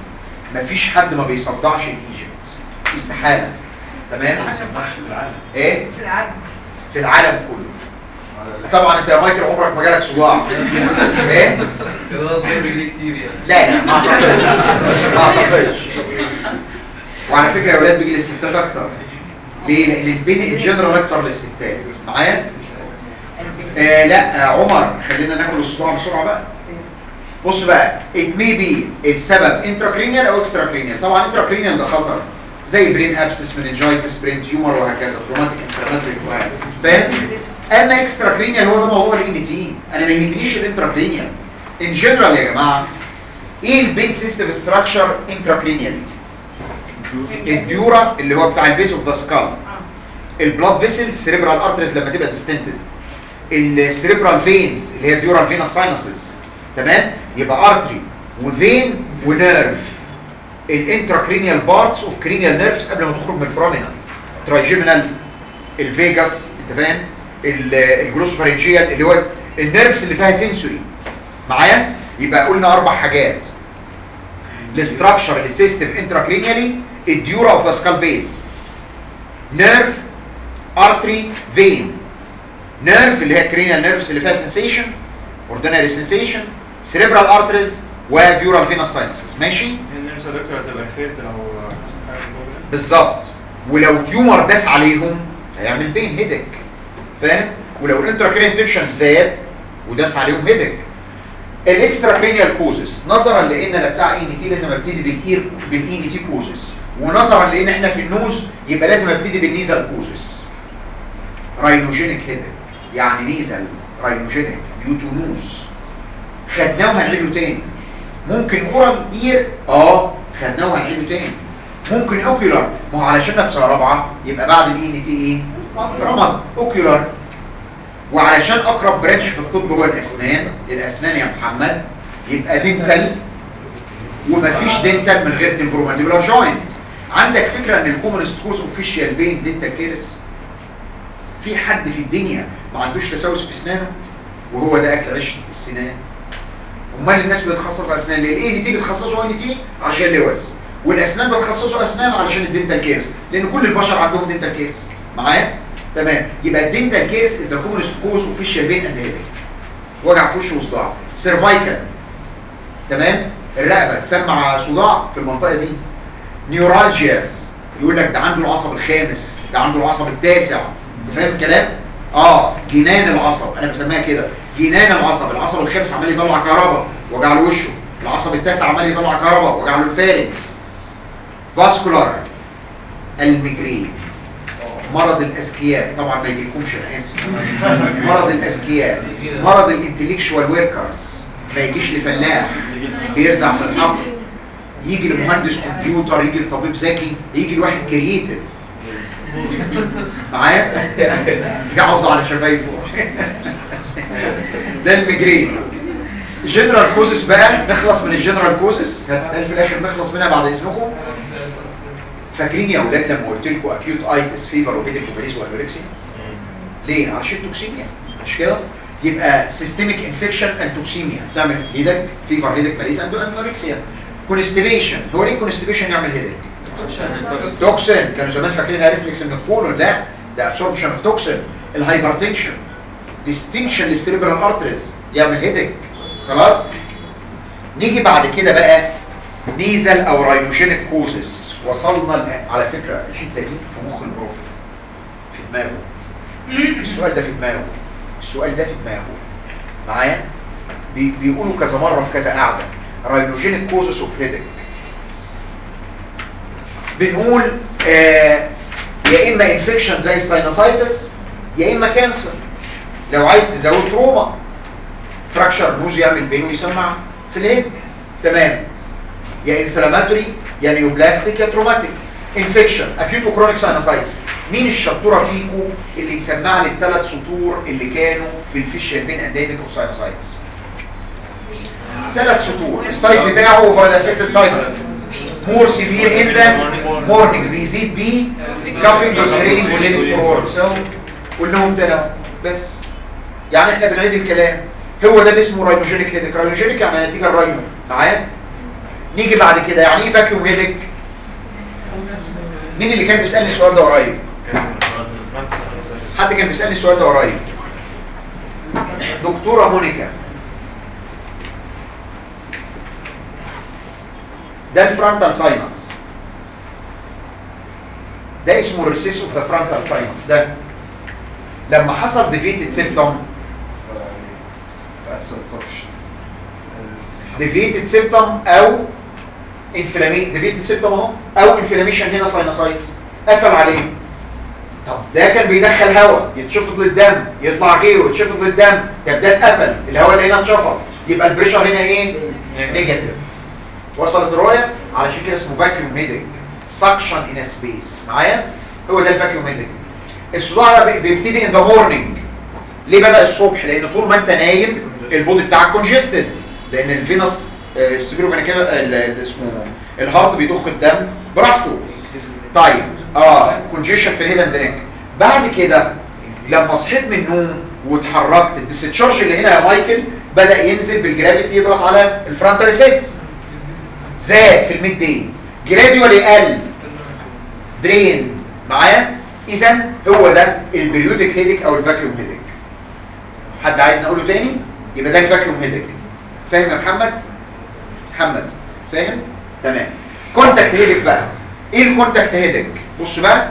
مفيش حد ما بيصدعش الايجنت استحاله تمام ايه في العالم في العالم كله طبعا انت يا مايكل عمرك ما جالك صداع ايه خلاص جايب رجلي كتير يعني لا لا ما اعتقدش ما اعتقدش وعلى فكره يا ولاد بيجي للستات اكتر ليه لان البين الجنرال اكتر للستات معايا آه لا آه عمر خلينا ناكل الصداع بسرعه بقى بص بقى it may be السبب intracranial او extracranial طبعا intracranial ده خطر زي برين ابسس مننجايتس برين تيومر وهكذا تروماتيك انفلاماتوري فاهم اما extracranial هو ده موضوع الان تي انا ما يهمنيش الانتراكرينيال ان جنرال يا جماعه ايه البين سيستم ستراكشر انتراكرينيال الديورا اللي هو بتاع البيس اوف ذا سكال البلاد فيسلز سيريبرال ارتريز لما تبقى ديستنتد السيريبرال فينز اللي هي الديورال فينا ساينسز تمام يبقى ارتري وفين ونيرف الانتراكرينيال بارتس اوف كرينيال نيرفز قبل ما تخرج من الفرامينا ترايجيمينال الفيجاس انت فاهم الجلوسفارنجيال اللي هو النيرفز اللي فيها سنسوري معايا يبقى قلنا اربع حاجات الاستراكشر السيستم انتراكرينيالي الديورا اوف ذا سكال بيس نيرف ارتري فين نيرف اللي هي كرينيال نيرفز اللي فيها سنسيشن اوردينري سنسيشن سيريبرال ارتريز وديورال فينس ساينسز ماشي النمسا دكتور هتبقى فيرت لو حاجة بروبلم. بالظبط ولو تيومر داس عليهم هيعمل بين هيدك فاهم ولو الانتراكرينيال تنشن زاد وداس عليهم هيدك الاكسترا كرينيال كوزس نظرا لان انا بتاع اي تي لازم ابتدي بالاير بالاي تي كوزس ونظرا لان احنا في النوز يبقى لازم ابتدي بالنيزل كوزس راينوجينيك هيدك يعني نيزل راينوجينيك يوتونوز خدناه وهنعيده تاني ممكن اورال اير اه خدناه وهنعيده تاني ممكن اوكيولار ما هو علشان في سنه رابعه يبقى بعد الاي ان تي ايه رمض اوكيولار وعلشان اقرب برانش في الطب هو الاسنان الاسنان يا محمد يبقى دينتال ومفيش دينتال من غير تمبرومانديبولار جوينت عندك فكره ان الكومنست كوز اوفيشال بين دينتال كيرس في حد في الدنيا ما عندوش تسوس في اسنانه وهو ده اكل عيش السنان امال الناس بتخصص اسنان ليه الاي ان تي بتخصصه ان تي عشان اللوز والاسنان بتخصصه اسنان علشان الدنتال كيرس لان كل البشر عندهم دنتال كيرس معايا تمام يبقى الدنتال كيرس ذا كومنست كوز اوفيشال بين اند هيدك وجع في وش وصداع سيرفايكال تمام الرقبه تسمع صداع في المنطقه دي نيورالجياس يقول لك ده عنده العصب الخامس ده عنده العصب التاسع انت فاهم الكلام اه جنان العصب انا بسميها كده جنان العصب العصب الخامس عمال يطلع كهرباء وجع له وشه العصب التاسع عمال يطلع كهرباء وجع له الفارنكس فاسكولار الميجرين مرض الاذكياء طبعا ما يجيلكمش انا اسف مرض الاذكياء مرض الانتلكشوال وركرز ما يجيش لفلاح بيرزع في الحقل يجي لمهندس كمبيوتر يجي لطبيب ذكي يجي لواحد كرييتيف معايا يعض على شفايفه ده الميجرين جنرال كوزس بقى نخلص من الجنرال كوزس هل في الاخر نخلص منها بعد اذنكم فاكرين يا اولاد لما قلت لكم اكيوت ايتس فيفر وهيدك وفاريس وانوركسيا ليه عشان توكسيميا مش كده يبقى سيستميك انفكشن اند توكسيميا تعمل هيدك فيفر هيدك فاريس اند انوركسيا كونستيبيشن هو ليه كونستيبيشن يعمل هيدك توكسين كانوا زمان فاكرينها ريفلكس من الكولون لا ده ابسوربشن اوف توكسين الهايبرتنشن ديستنشن للسيريبرال ارتريز يعمل هيدك خلاص نيجي بعد كده بقى نيزل او راينوجينيك كوزس وصلنا ل- على فكره الحته دي في مخ البروف في دماغه السؤال ده في دماغه السؤال ده في دماغه معايا بي بيقولوا كذا مره في كذا قعده راينوجينيك كوزس اوف هيدك بنقول آه يا اما انفكشن زي الساينوسايتس يا اما كانسر لو عايز تزود تروما فراكشر نوز يعمل بين ويسمع في الهيد تمام يا انفلاماتوري يا نيوبلاستيك يا تروماتيك انفكشن اكيوت وكرونيك ساينوسايتس مين الشطوره فيكم اللي يسمع لي الثلاث سطور اللي كانوا في الفيشيال بين انديميك اوف ساينوسايتس ثلاث سطور السايت بتاعه هو الافكتد ساينس مور سيفير ان ذا مورنينج بيزيد بيه كافينج وسرينج وليدنج فورورد سو قلناهم تاني اهو بس يعني احنا بنعيد الكلام هو ده اللي اسمه راينوجينيك هيدك راينوجينيك يعني نتيجه الراينو معايا نيجي بعد كده يعني ايه فاكيوم هيدك مين اللي كان بيسالني السؤال ده قريب حد كان بيسالني السؤال ده قريب دكتوره مونيكا ده الفرونتال ساينس ده اسمه الريسيس اوف ذا فرونتال ساينس ده لما حصل ديفيتد سيمبتوم ديفيتد سيمبتوم او انفلامي ديفيتد سيمبتوم اهو او انفلاميشن هنا ساينوسايتس قفل عليه طب ده كان بيدخل هواء يتشفط للدم يطلع غيره يتشفط للدم طب ده اتقفل الهواء اللي هنا اتشفط يبقى البريشر هنا ايه نيجاتيف وصلت الرؤيه علشان كده اسمه فاكيوم هيدنج سكشن ان سبيس معايا هو ده الفاكيوم هيدنج الصداع ده بيبتدي ان ذا مورنينج ليه بدا الصبح لان طول ما انت نايم البودي بتاعك كونجستد لان الفينس السبيروفينيكال اسمه الهارت بيضخ الدم براحته طيب اه كونجيشن في الهيد اند نيك بعد كده لما صحيت من النوم واتحركت الديستشارج اللي هنا يا مايكل بدا ينزل بالجرافيتي يضغط على الفرونتال سيس زاد في الميد دي جراديوالي قل دريند معايا اذا هو ده البريودك هيدك او الفاكيوم هيدك حد عايز نقوله تاني يبقى ده الفاكيوم هيدك فاهم يا محمد محمد فاهم تمام كونتاكت هيدك بقى ايه الكونتاكت هيدك بص بقى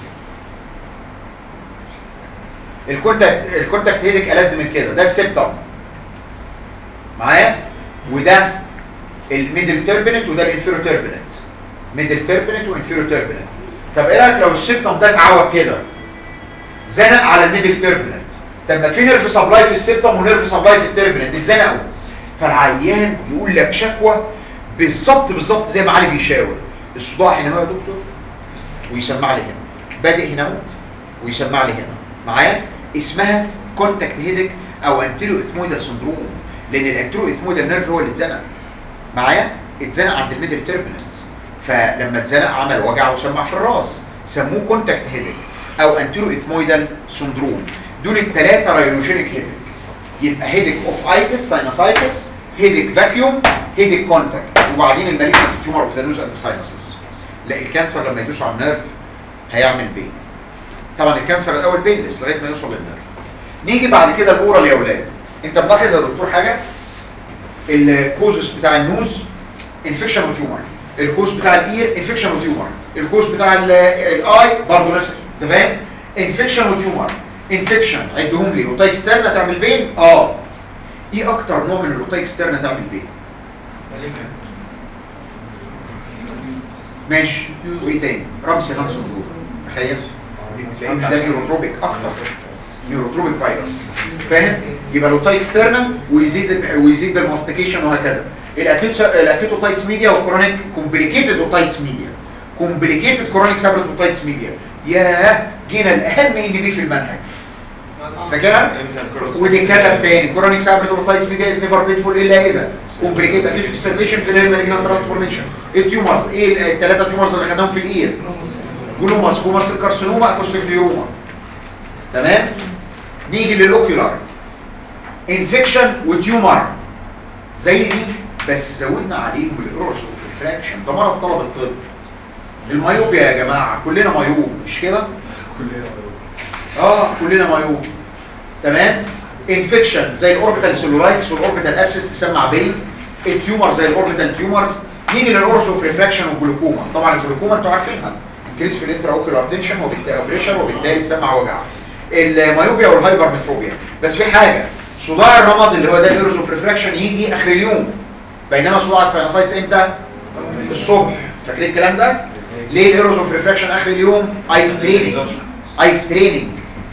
الكونتاكت الكونتاكت هيدك ألذ من كده ده السيبتوم معايا وده الميدل تيربنت وده الانفيرو تيربنت ميدل تيربنت وانفيرو تيربنت طب ايه رايك لو السيبتوم ده اتعوج كده زنق على الميدل تيربنت طب ما في نيرف سبلاي في السيبتوم ونيرف سبلاي في التيربنت اتزنقوا فالعيان يقول لك شكوى بالظبط بالظبط زي ما علي بيشاور الصداع هنا هو يا دكتور ويسمع لي هنا بادئ هنا اهو ويسمع لي هنا معايا اسمها كونتاكت هيدك او انتيرو اثمويدال سندروم لان الانتيرو اثمويدال نيرف هو اللي اتزنق معايا اتزنق عند الميدل تيربنت فلما اتزنق عمل وجع وسمع في الراس سموه كونتاكت هيدك او انتيرو اثمويدال سندروم دول الثلاثه راينوجينيك هيدك يبقى هيدك اوف ايتس ساينوسايتس هيدك فاكيوم هيدك كونتاكت وبعدين المالجنت تيومر اوف ذا نوز اند ساينسز لا الكانسر لما يدوس على النيرف هيعمل بين طبعا الكانسر الاول بينلس لغايه ما يوصل للنيرف نيجي بعد كده الاورال يا اولاد انت ملاحظ يا دكتور حاجه الكوزس بتاع النوز انفكشن وتيومر الكوز بتاع الاير انفكشن وتيومر الكوز بتاع الاي برضه نفس انت فاهم انفكشن وتيومر انفكشن عدهم لي روتاي اكسترنا تعمل بين اه ايه اكتر نوع من الروتاي اكسترنا تعمل بين ماشي وايه تاني رمسي غمس ودور تخيل لان ده نيوروتروبيك اكتر نيوروتروبيك فيروس فاهم يبقى لوتاي اكسترنال ويزيد ويزيد بالماستيكيشن وهكذا الاكيوت الاكيوت اوتايتس ميديا والكرونيك كومبليكيتد اوتايتس ميديا كومبليكيتد كرونيك سابرت اوتايتس ميديا ياه جينا الاهم ان بي في المنهج فاكرها ودي كتب تاني كرونيك سابرت اوتايتس ميديا از نيفر بينفول الا اذا كومبليكيتد اكيوت اكسيتيشن في المالجنان ترانسفورميشن التيومرز ايه الثلاثه تيومرز اللي خدناهم في الاير جلوماس كوماس الكارسينوما اكوستيك نيوروما تمام نيجي للاوكيولار انفكشن وتيومر زي دي بس زودنا عليهم الايروس ريفراكشن ده مرض طلب الطب المايوبيا يا جماعه كلنا مايوب مش كده اه كلنا مايوب تمام انفكشن زي الاوربيتال سيلولايتس والاوربيتال ابسس تسمع بين التيومر زي الاوربيتال تيومرز نيجي للاورس اوف ريفراكشن والجلوكوما طبعا الجلوكوما انتوا عارفينها انكريس في الانترا اوكيولار تنشن وبالتالي بريشر وبالتالي تسمع وجع المايوبيا والهايبرمتروبيا بس في حاجه صداع الرمد اللي هو ده الايروز اوف ريفراكشن يجي اخر اليوم بينما صداع الساينوسايتس امتى الصبح فاكرين الكلام ده ليه الايروز اوف ريفراكشن اخر اليوم ايس تريننج ايس تريننج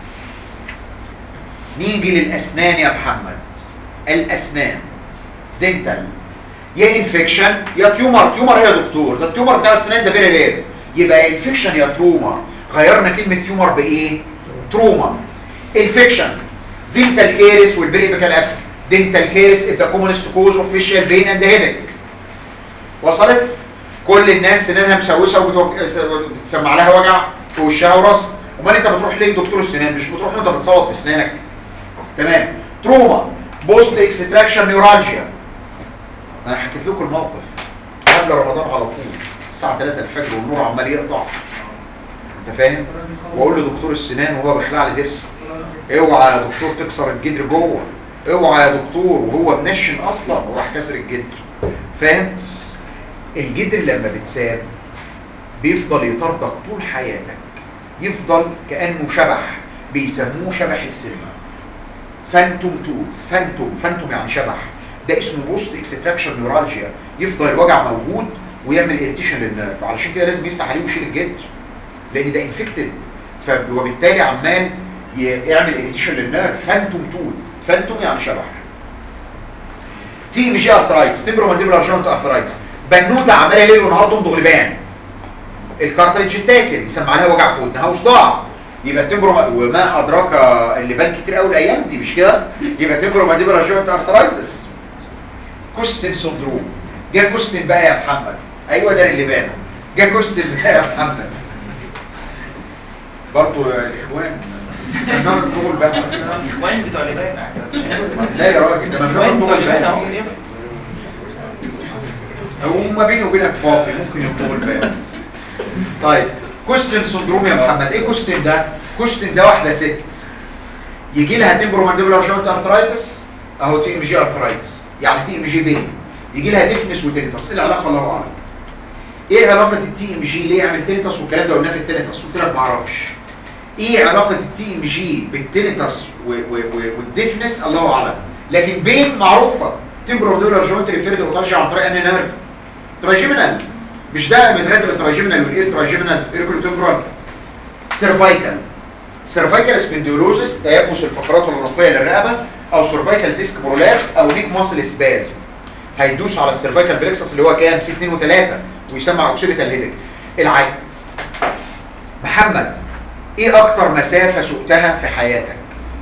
نيجي للاسنان يا محمد الاسنان دنتال يا انفكشن يا تيومر تيومر ايه يا دكتور ده التيومر بتاع الاسنان ده فيري رير يبقى انفكشن يا تروما غيرنا كلمه تيومر بايه تروما انفكشن دنتال كيرس والبريبيكال ابسس دنتال كيرس is the commonest cause of facial pain and headache وصلت كل الناس سنانها مسوسه وبتسمع لها وجع في وشها وراسها امال انت بتروح ليه دكتور السنان مش بتروح وانت بتصوت باسنانك تمام تروما بوست اكستراكشن نيورالجيا انا حكيت لكم الموقف قبل قبل رمضان على طول الساعه 3 الفجر والنور عمال يقطع انت فاهم واقول له دكتور السنان وهو بيخلع لي ضرس اوعى يا دكتور تكسر الجدر جوه اوعى يا دكتور وهو منشن اصلا وراح كسر الجدر فاهم الجدر لما بتساب بيفضل يطاردك طول حياتك يفضل كانه شبح بيسموه شبح السينما فانتوم توث فانتوم فانتوم يعني شبح ده اسمه بوست اكستراكشن نيورالجيا يفضل الوجع موجود ويعمل اريتيشن للنيرف علشان كده لازم يفتح عليه ويشيل الجدر لان ده انفكتد وبالتالي عمال ي- يعمل اريتيشن للنيرف فانتوم توث فانتوم يعني شبح تي ام جي ارثرايتس تمبرومانديبولار جوينت ارثرايتس بنوته عماله ليل ونهار تمضغ لبان الكارتريدج اتاكل يسمع لها وجع في ودنها وصداع يبقى تمبرو وما ادراك اللبان كتير قوي الايام دي مش كده يبقى تمبرومانديبولار جوينت ارثرايتس كوستن سندروم جه كوستن بقى يا محمد ايوه ده اللبان جه كوستن بقى يا محمد برضه الاخوان ممنوع الدخول بقى الاخوان بتوع لبنان لا يا راجل ده ممنوع الاخوان بتوع الدخول لبنان بقى اهو ليه؟ هو ما بينه وبينك فاضي ممكن يطول بالك طيب كوستن سندروم يا محمد ايه كوستن ده كوستن ده واحده ست يجي لها تمبرومانديبولار جوينت ارثرايتس اهو تي ام جي ارثرايتس يعني تي ام جي بين يجي لها ديفنس وتنتس ايه العلاقه الله اعلم ايه علاقه التي ام جي ليه يعمل تنتس والكلام ده قلناه في التنتس قلت لك ما اعرفش ايه علاقه التي ام جي بالتنتس و- و- و- والديفنس الله اعلم لكن بين معروفه تمبرومانديبولار جوينت ريفيرد وترجع عن طريق ان نيرف تراجيمنال مش ده متغذى بالتراجيمنال والايه تراجيمنال ايركولوتمبرال سيرفايكال سيرفايكال سبندولوزس تيبس الفقرات العنقيه للرقبه او سيرفايكال ديسك برولابس او نيك ماسل سبازم هيدوس على السيرفايكال بلكسس اللي هو كام سي 2 و3 ويسمع اوكسيديتال هيدك العين محمد ايه اكتر مسافه سقتها في حياتك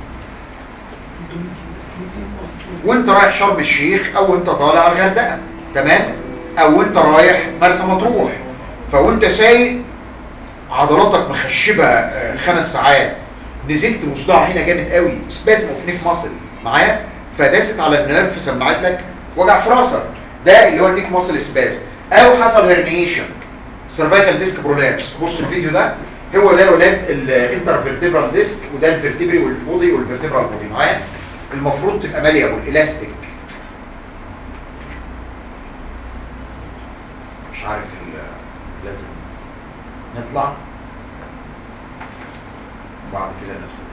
وانت رايح شرم الشيخ او انت طالع على الغردقه تمام او انت رايح مرسى مطروح فوانت سايق عضلاتك مخشبه آه، خمس ساعات نزلت وصداع هنا جامد قوي سبازم اوف نيك ماسل معايا فداست على النيرف سمعت لك وجع في راسك ده اللي هو النيك ماسل سبازم او حصل هرنيشن سيرفايكال ديسك برولابس بص الفيديو ده هو ده يا ولاد الانترفيرتبرال ديسك وده الفيرتبري والبودي والفيرتبرال بودي معايا المفروض تبقى ماليابل الاستيك مش عارف ال- لازم نطلع وبعد كده ندخل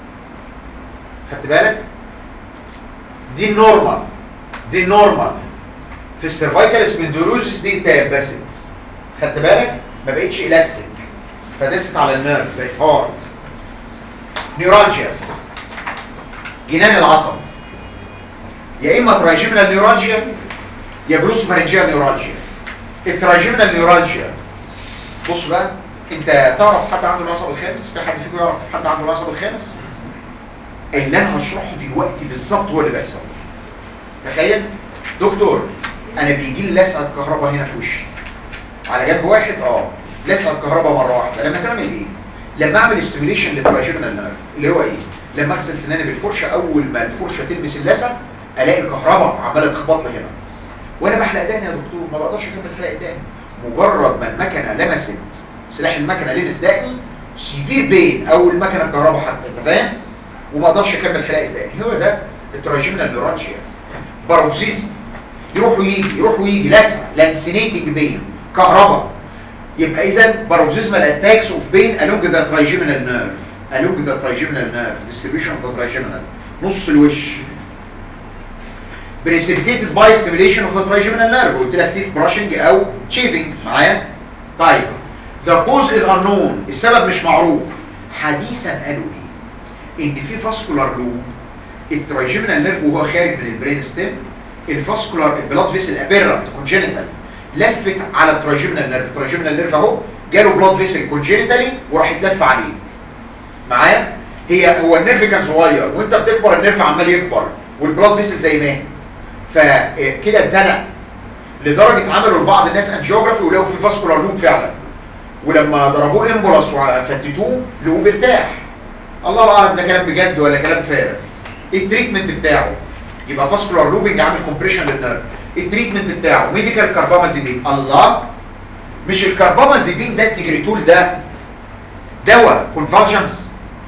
خدت بالك دي النورمال دي النورمال في السيرفايكال سبندولوزيس دي اتيبست خدت بالك ما بقتش الاستيك فدست على النيرف بقت هارد نيورالجياس جنان العصب يا اما تراجيمنال نيورالجيا يا جلوس فارنجيال نيورالجيا التراجيمنال نيورالجيا بص بقى انت تعرف حد عنده العصب الخامس في حد فيكم يعرف حد عنده العصب الخامس اللي انا هشرحه دلوقتي بالظبط هو اللي بيحصل تخيل دكتور انا بيجي لي لسعه كهرباء هنا في وشي على جنب واحد اه لسعه كهرباء مره واحده لما تعمل ايه لما اعمل ستيميوليشن للتراجيمنال نيرف اللي هو ايه لما اغسل سناني بالفرشه اول ما الفرشه تلمس اللثه الاقي الكهرباء عماله تخبط لي هنا وانا بحلق داني يا دكتور ما بقدرش اكمل حلق داني مجرد ما المكنه لمست سلاح المكنه لمس داني سيفير بين او المكنه الكهرباء حتى انت فاهم وما اقدرش اكمل حلق داني هو ده التراجيمنال نيورالجيا باروكسيزم يروح ويجي يروح ويجي لسع لانسينيتنج بين كهرباء يبقى اذا باروكسيزمال اتاكس اوف بين along the trigeminal nerve along the trigeminal nerve distribution of the trigeminal نص الوش precipitated by stimulation of the trigeminal nerve قلت لك تيف brushing او shaving معايا طيب the cause is unknown السبب مش معروف حديثا قالوا ايه ان في فاسكولار لوب الترايجيمينال نيرف وهو خارج من البرين ستيم الفاسكولار البلاد فيسل ابيرنت كونجينيتال لفت على الترايجيمينال نيرف الترايجيمينال نيرف اهو جاله بلاد فيسل كونجينيتالي وراح يتلف عليه معايا هي هو النيرف كان صغير وانت بتكبر النيرف عمال يكبر والبلاد فيسل زي ما هي فكده اتزنق لدرجه عملوا لبعض الناس انجيوجرافي ولقوا في فاسكولار لوب فعلا ولما ضربوه امبولاس وفتتوه لقوه بيرتاح الله اعلم ده كلام بجد ولا كلام فارغ ايه التريتمنت بتاعه يبقى فاسكولار لوبنج عامل كومبريشن للنيرف التريتمنت بتاعه ميديكال كاربامازيبين الله مش الكاربامازيبين ده التجريتول ده دواء كونفالجنس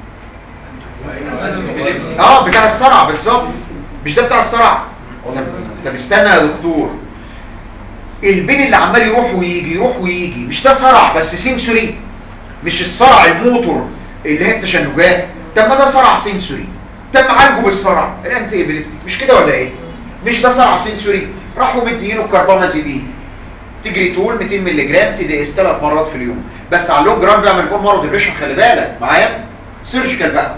اه بتاع الصرع بالظبط مش ده بتاع الصرع طب طب استنى يا دكتور البين اللي عمال يروح ويجي يروح ويجي مش ده صرع بس سنسوري مش الصرع الموتور اللي هي التشنجات طب ما ده صرع سنسوري طب عالجه بالصرع الانتي ايبيليبتيك مش كده ولا ايه مش ده صرع سنسوري راحوا مدينه كاربامازيبين تجريتول 200 مللي جرام تدقس ثلاث مرات في اليوم بس على اللونج جرام بيعمل بون مارو ديبريشن خلي بالك معايا سيرجيكال بقى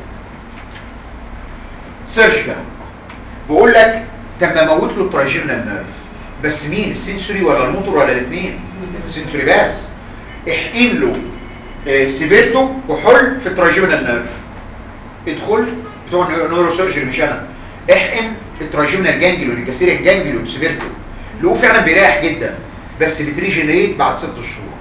سيرجيكال بقول لك طب ما اموت له الترايجينال نيرف بس مين السنسوري ولا الموتور ولا الاثنين السنسوري بس احقن له آه، سيبيرتو كحول في الترايجينال نيرف ادخل بتوع نيورو سيرجري مش انا احقن الترايجينال جانجليون الجسيريان جانجليون سيبيرتو اللي هو فعلا بيريح جدا بس بتريجنريت بعد ست شهور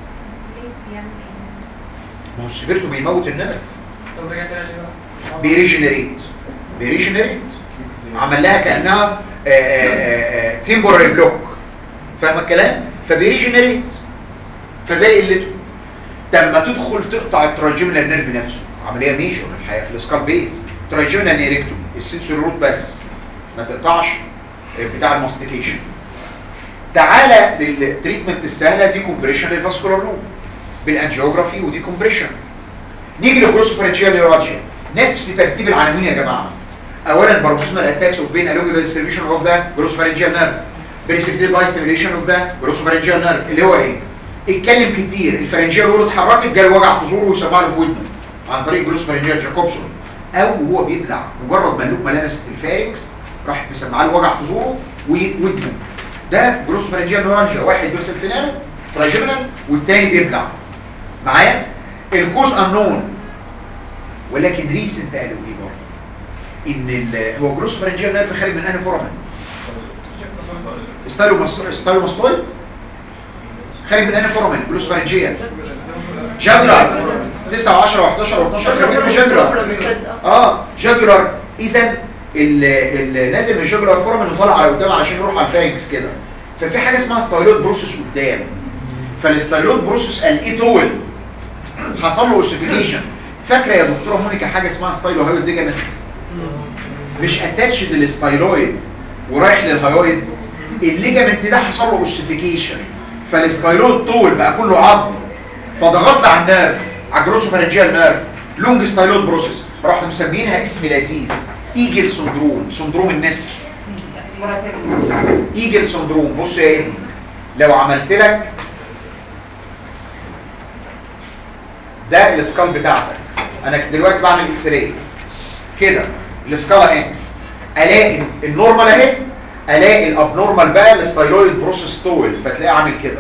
ما هو السيبيرتو بيموت النيرف طب رجع تاني ليه بقى؟ بيريجنريت بيريجنريت عمل لها كانها تيمبوراري بلوك فاهم الكلام فبيريجنريت فزي قلته لما تدخل تقطع التراجيمنال نيرف نفسه عمليه ميجور الحقيقه في السكال بيز تراجيمنال نيركتوم السنسور روت بس ما تقطعش بتاع الماستيكيشن تعالى للتريتمنت السهله دي كومبريشن للفاسكولار لوب بالانجيوجرافي ودي كومبريشن نيجي للجروسوفرنجيال نيورالجيا نفس ترتيب العناوين يا جماعه اولا باروكسيمال اتاكس اوف بين الونج ديستريبيوشن اوف ذا جروسوفرنجيال نيرف بريسبتيف باي ستيميليشن اوف ذا جروسوفرنجيال نيرف اللي هو ايه اتكلم كتير الفرنجيال وول اتحركت جاله وجع في زوره وسمع له في ودنه عن طريق جروسوفرنجيال جاكوبسون او وهو بيبلع مجرد ما اللقمه لمست الفاركس راح مسمع له وجع في زوره وودنه ده جروسوفرنجيال نيورالجيا واحد بيغسل سنانه تراجيمنال والتاني بيبلع معايا الكوز انون ولكن ريسنت قالوا ايه برضه ان ال- هو جروس فرنجيال نيرف خارج من انهي فورامين ستايلو ماستوي ستايلو ماستوي خارج من انهي فورامين جروس فرنجيال جاجلر 9 و10 و11 و12 خارجين من جاجلر اه جاجلر اذا اللي نازل من الجاجلر فورامين وطالع على قدام علشان يروح على الفارنكس كده ففي حاجه اسمها ستايلوت بروسس قدام فالستايلوت بروسس الايتول حصل له اوسيفيكيشن فاكره يا دكتوره مونيكا حاجه اسمها ستايلو هايويد ليجامنت مش اتاتشد للسبايلويد ورايح للهايويد الليجامنت ده حصل له اوسيفيكيشن فالسبايلويد طول بقى كله عظم فضغط على النيرف على الجروسوفارنجيال نيرف لونج ستايلويد بروسيس راحوا مسمينها اسم لذيذ ايجل سندروم سندروم النسر ايجل سندروم بص يا ابني لو عملت لك ده السكال بتاعتك انا دلوقتي بعمل اكس راي كده السكال اهي الاقي النورمال اهي الاقي الابنورمال بقى الستايلويد بروسيس طول فتلاقيه عامل كده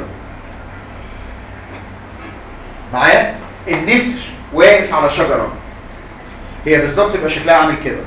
معايا النسر واقف على شجره هي بالظبط يبقى شكلها عامل كده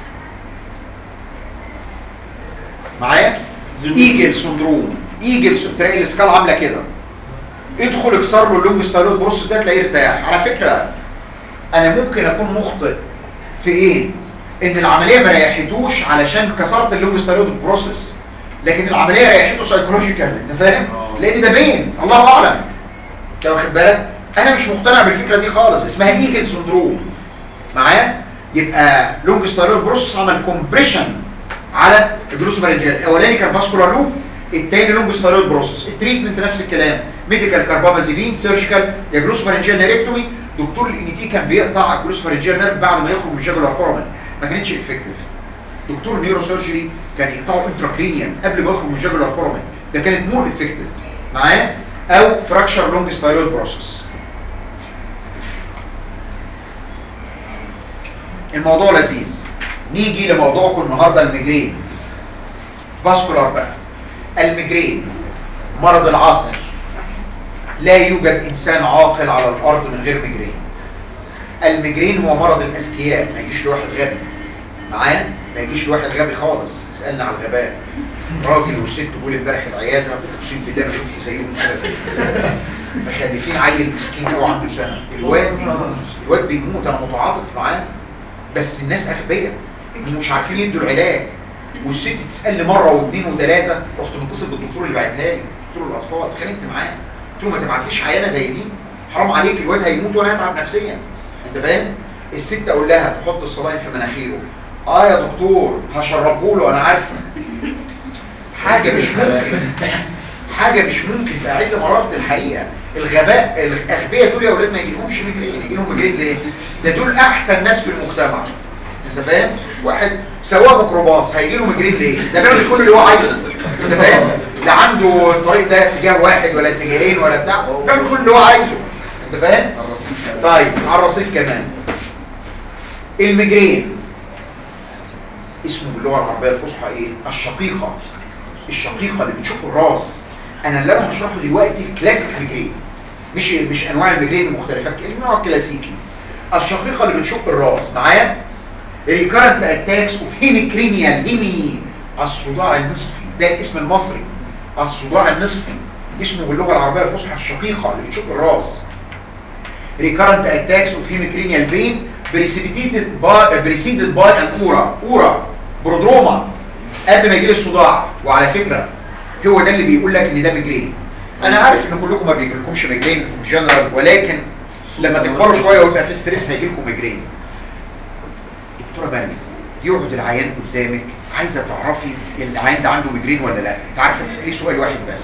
معايا ايجل سندروم ايجل سندروم تلاقي السكال عامله كده ادخل اكسر له اللونج ستايلويد بروسيس ده تلاقيه ارتاح على فكره انا ممكن اكون مخطئ في ايه ان العمليه ما ريحتوش علشان كسرت اللونج ستايلويد بروسيس لكن العمليه ريحته سايكولوجيكال انت فاهم لان ده بين الله اعلم انت واخد بالك انا مش مقتنع بالفكره دي خالص اسمها ايجل سندروم معايا يبقى لونج ستايلويد بروسيس عمل كومبريشن على الجلوسوفارنجيال الاولاني كان فاسكولار لوب التاني لونج ستايلويد بروسيس التريتمنت نفس الكلام ميديكال كاربامازيبين سيرجيكال يا جلوسوفارنجيال نيركتومي دكتور الان تي كان بيقطع الجلوسوفارنجيال نيرف بعد ما يخرج من جاجولار فورمن ما كانتش افكتيف دكتور نيورو سيرجري كان يقطعه انتراكرينيال قبل ما يخرج من جاجولار فورمن ده كانت مور افكتيف معايا او فراكشر لونج ستايلويد بروسيس الموضوع لذيذ نيجي لموضوعكم النهارده الميجرين فاسكولار بقى الميجرين مرض العصر لا يوجد انسان عاقل على الارض من غير ميجرين الميجرين هو مرض الاذكياء ما يجيش لواحد غبي معايا ما يجيش لواحد غبي خالص اسالنا على الغباء راجل وست بيقول امبارح العياده اقسم بالله ما شفت زيهم ابدا مخلفين عيل مسكين قوي عنده سنه الواد بيموت الواد بيموت انا متعاطف معاه بس الناس اغبياء مش عارفين يدوا العلاج والست تسالني مره واثنين وثلاثه رحت متصل بالدكتور اللي بعتها لي دكتور الاطفال اتخانقت معاه قلت له ما تبعتليش عيانه زي دي حرام عليك الواد هيموت وانا هتعب نفسيا انت فاهم الست اقول لها تحط الصلاين في مناخيره اه يا دكتور هشربه له انا عارفه حاجه مش ممكن حاجه مش ممكن في اعز مرارة الحقيقه الغباء الاغبياء دول يا اولاد ما يجيلهمش مجرين يجي لهم مجرين ليه ده دول احسن ناس في المجتمع انت فاهم واحد سواق ميكروباص هيجي له مجرين ليه ده بيعمل كل اللي هو عايزه انت فاهم لا عنده الطريق ده اتجاه واحد ولا اتجاهين ولا بتاع بيعمل كل اللي هو عايزه انت فاهم طيب على الرصيف كمان المجرين اسمه باللغه العربيه الفصحى ايه الشقيقه الشقيقه اللي بتشق الراس انا اللي انا هشرحه دلوقتي كلاسيك ميجرين مش مش انواع الميجرين المختلفه النوع الكلاسيكي الشقيقه اللي بتشق الراس معايا ريكارنت اتاكس اوف هيميكرينيال هيمي الصداع النصفي ده الاسم المصري الصداع النصفي اسمه باللغه العربيه الفصحى الشقيقه اللي بتشق الراس recurrent attacks of hemicranial pain precipitated by preceded by an aura aura برودروما قبل ما يجيلي الصداع وعلى فكرة هو ده اللي بيقول لك ان ده ميجرين انا عارف ان كلكم ما بيجيلكمش ميجرين جنرال ولكن لما تكبروا شوية ويبقى في ستريس هيجيلكم ميجرين دكتورة مريم يقعد العيان قدامك عايزة تعرفي العيان ده عنده ميجرين ولا لا انت عارفة تسأليه سؤال واحد بس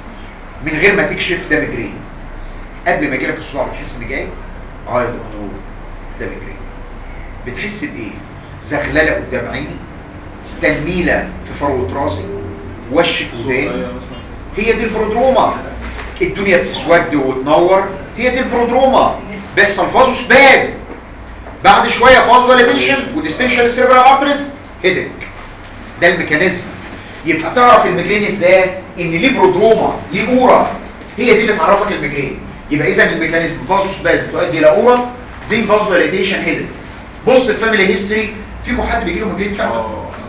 من غير ما تكشف ده ميجرين قبل ما يجيلك الصداع بتحس ان جاي اه يا دكتور ده ميجرين بتحس بايه زغلله قدام عيني تنميله في فروه راسي وش في وداني هي دي البرودروما الدنيا بتسود وتنور هي دي البرودروما بيحصل فازو سباز بعد شويه فازو ديليشن وديستنشن سيربرال ارتريز هيدك ده الميكانيزم يبقى تعرف الميجرين ازاي ان ليه برودروما ليه اورا هي دي اللي تعرفك الميجرين يبقى اذا الميكانيزم فازو سباز تؤدي الى اورا زي فازو ديليشن هيدك بص الفاميلي هيستوري فيكم حد بيجي له ميجرين فعلا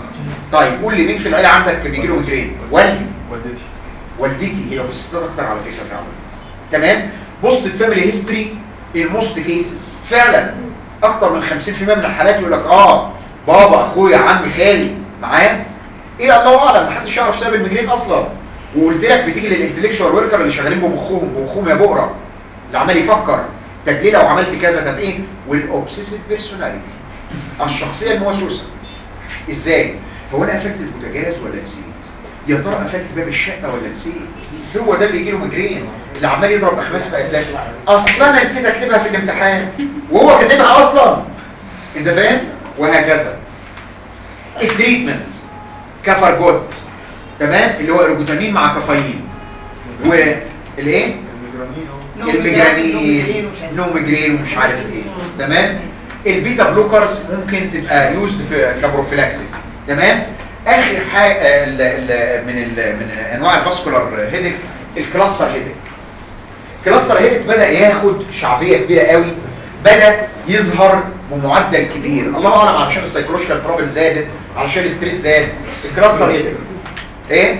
طيب قول لي مين في العيله عندك بيجي له ميجرين والدي والدتي والدتي هي في الستات اكتر على فكره فعلا تمام بص الفاميلي هيستوري الموست كيسز فعلا اكتر من 50% من الحالات يقول لك اه بابا اخويا عمي خالي معاه ايه الله اعلم محدش يعرف سبب الميجرين اصلا وقلت لك بتيجي للانتلكشوال وركر اللي شغالين بمخهم بمخهم يا بقره اللي عمال يفكر طب ليه لو عملت كذا طب ايه والاوبسيسيف بيرسوناليتي الشخصيه الموسوسه ازاي هو انا قفلت البوتاجاز ولا نسيت يا ترى قفلت باب الشقه ولا نسيت هو ده اللي يجي له مجرين اللي عمال يضرب اخماس في اسلاك اصلا انا نسيت اكتبها في الامتحان وهو كاتبها اصلا انت فاهم وهكذا التريتمنت كفر جود تمام اللي هو ايروجوتامين مع كافيين والايه المجرمين اهو المجرانين نو مجرين ومش عارف ايه تمام البيتا بلوكرز ممكن تبقى يوزد في كبروفيلاكتيك تمام اخر حاجه ال ال من ال من انواع الفاسكولار هيدك الكلاستر هيدك الكلاستر هيدك بدا ياخد شعبيه كبيره قوي بدا يظهر بمعدل كبير الله اعلم علشان السايكولوجيكال بروبلم زادت علشان الستريس زاد الكلاستر هيدك ايه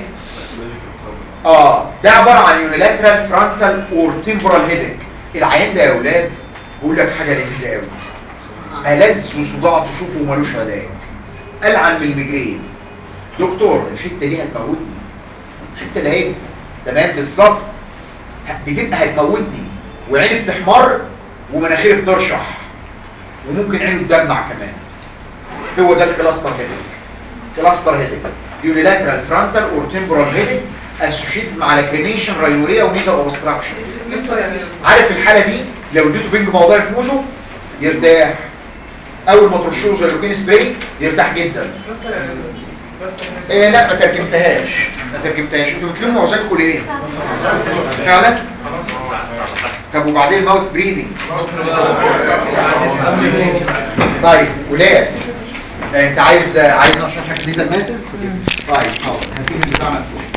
اه ده عبارة عن يونيلاترال فرونتال اور تمبرال هيدك العيان ده يا اولاد بقول لك حاجة لذيذة قوي ألذ صداع تشوفه ومالوش علاج ألعن من المجرين دكتور الحتة دي هتموتني الحتة اللي هي تمام بالظبط ه- بتبقى هتموتني وعيني بتحمر ومناخيري بترشح وممكن عينه تدمع كمان هو ده الكلاستر هيدك كلاستر هيدك يونيلاترال فرونتال اور تمبرال هيدك اسوشيتد مع لاكرينيشن راينوريا وميزا اوبستراكشن عارف الحاله دي لو اديته بنج موضعي في موزه يرتاح اول ما ترش له زيلوكين سبراي يرتاح جدا إيه لا ما ترجمتهاش ما ترجمتهاش انتوا بتلموا اوزانكم ليه فعلا طب وبعدين الماوث بريدنج طيب ولاد انت عايز عايز اشرح لك ليزر ماسز طيب حاضر هسيب البتاع مفتوح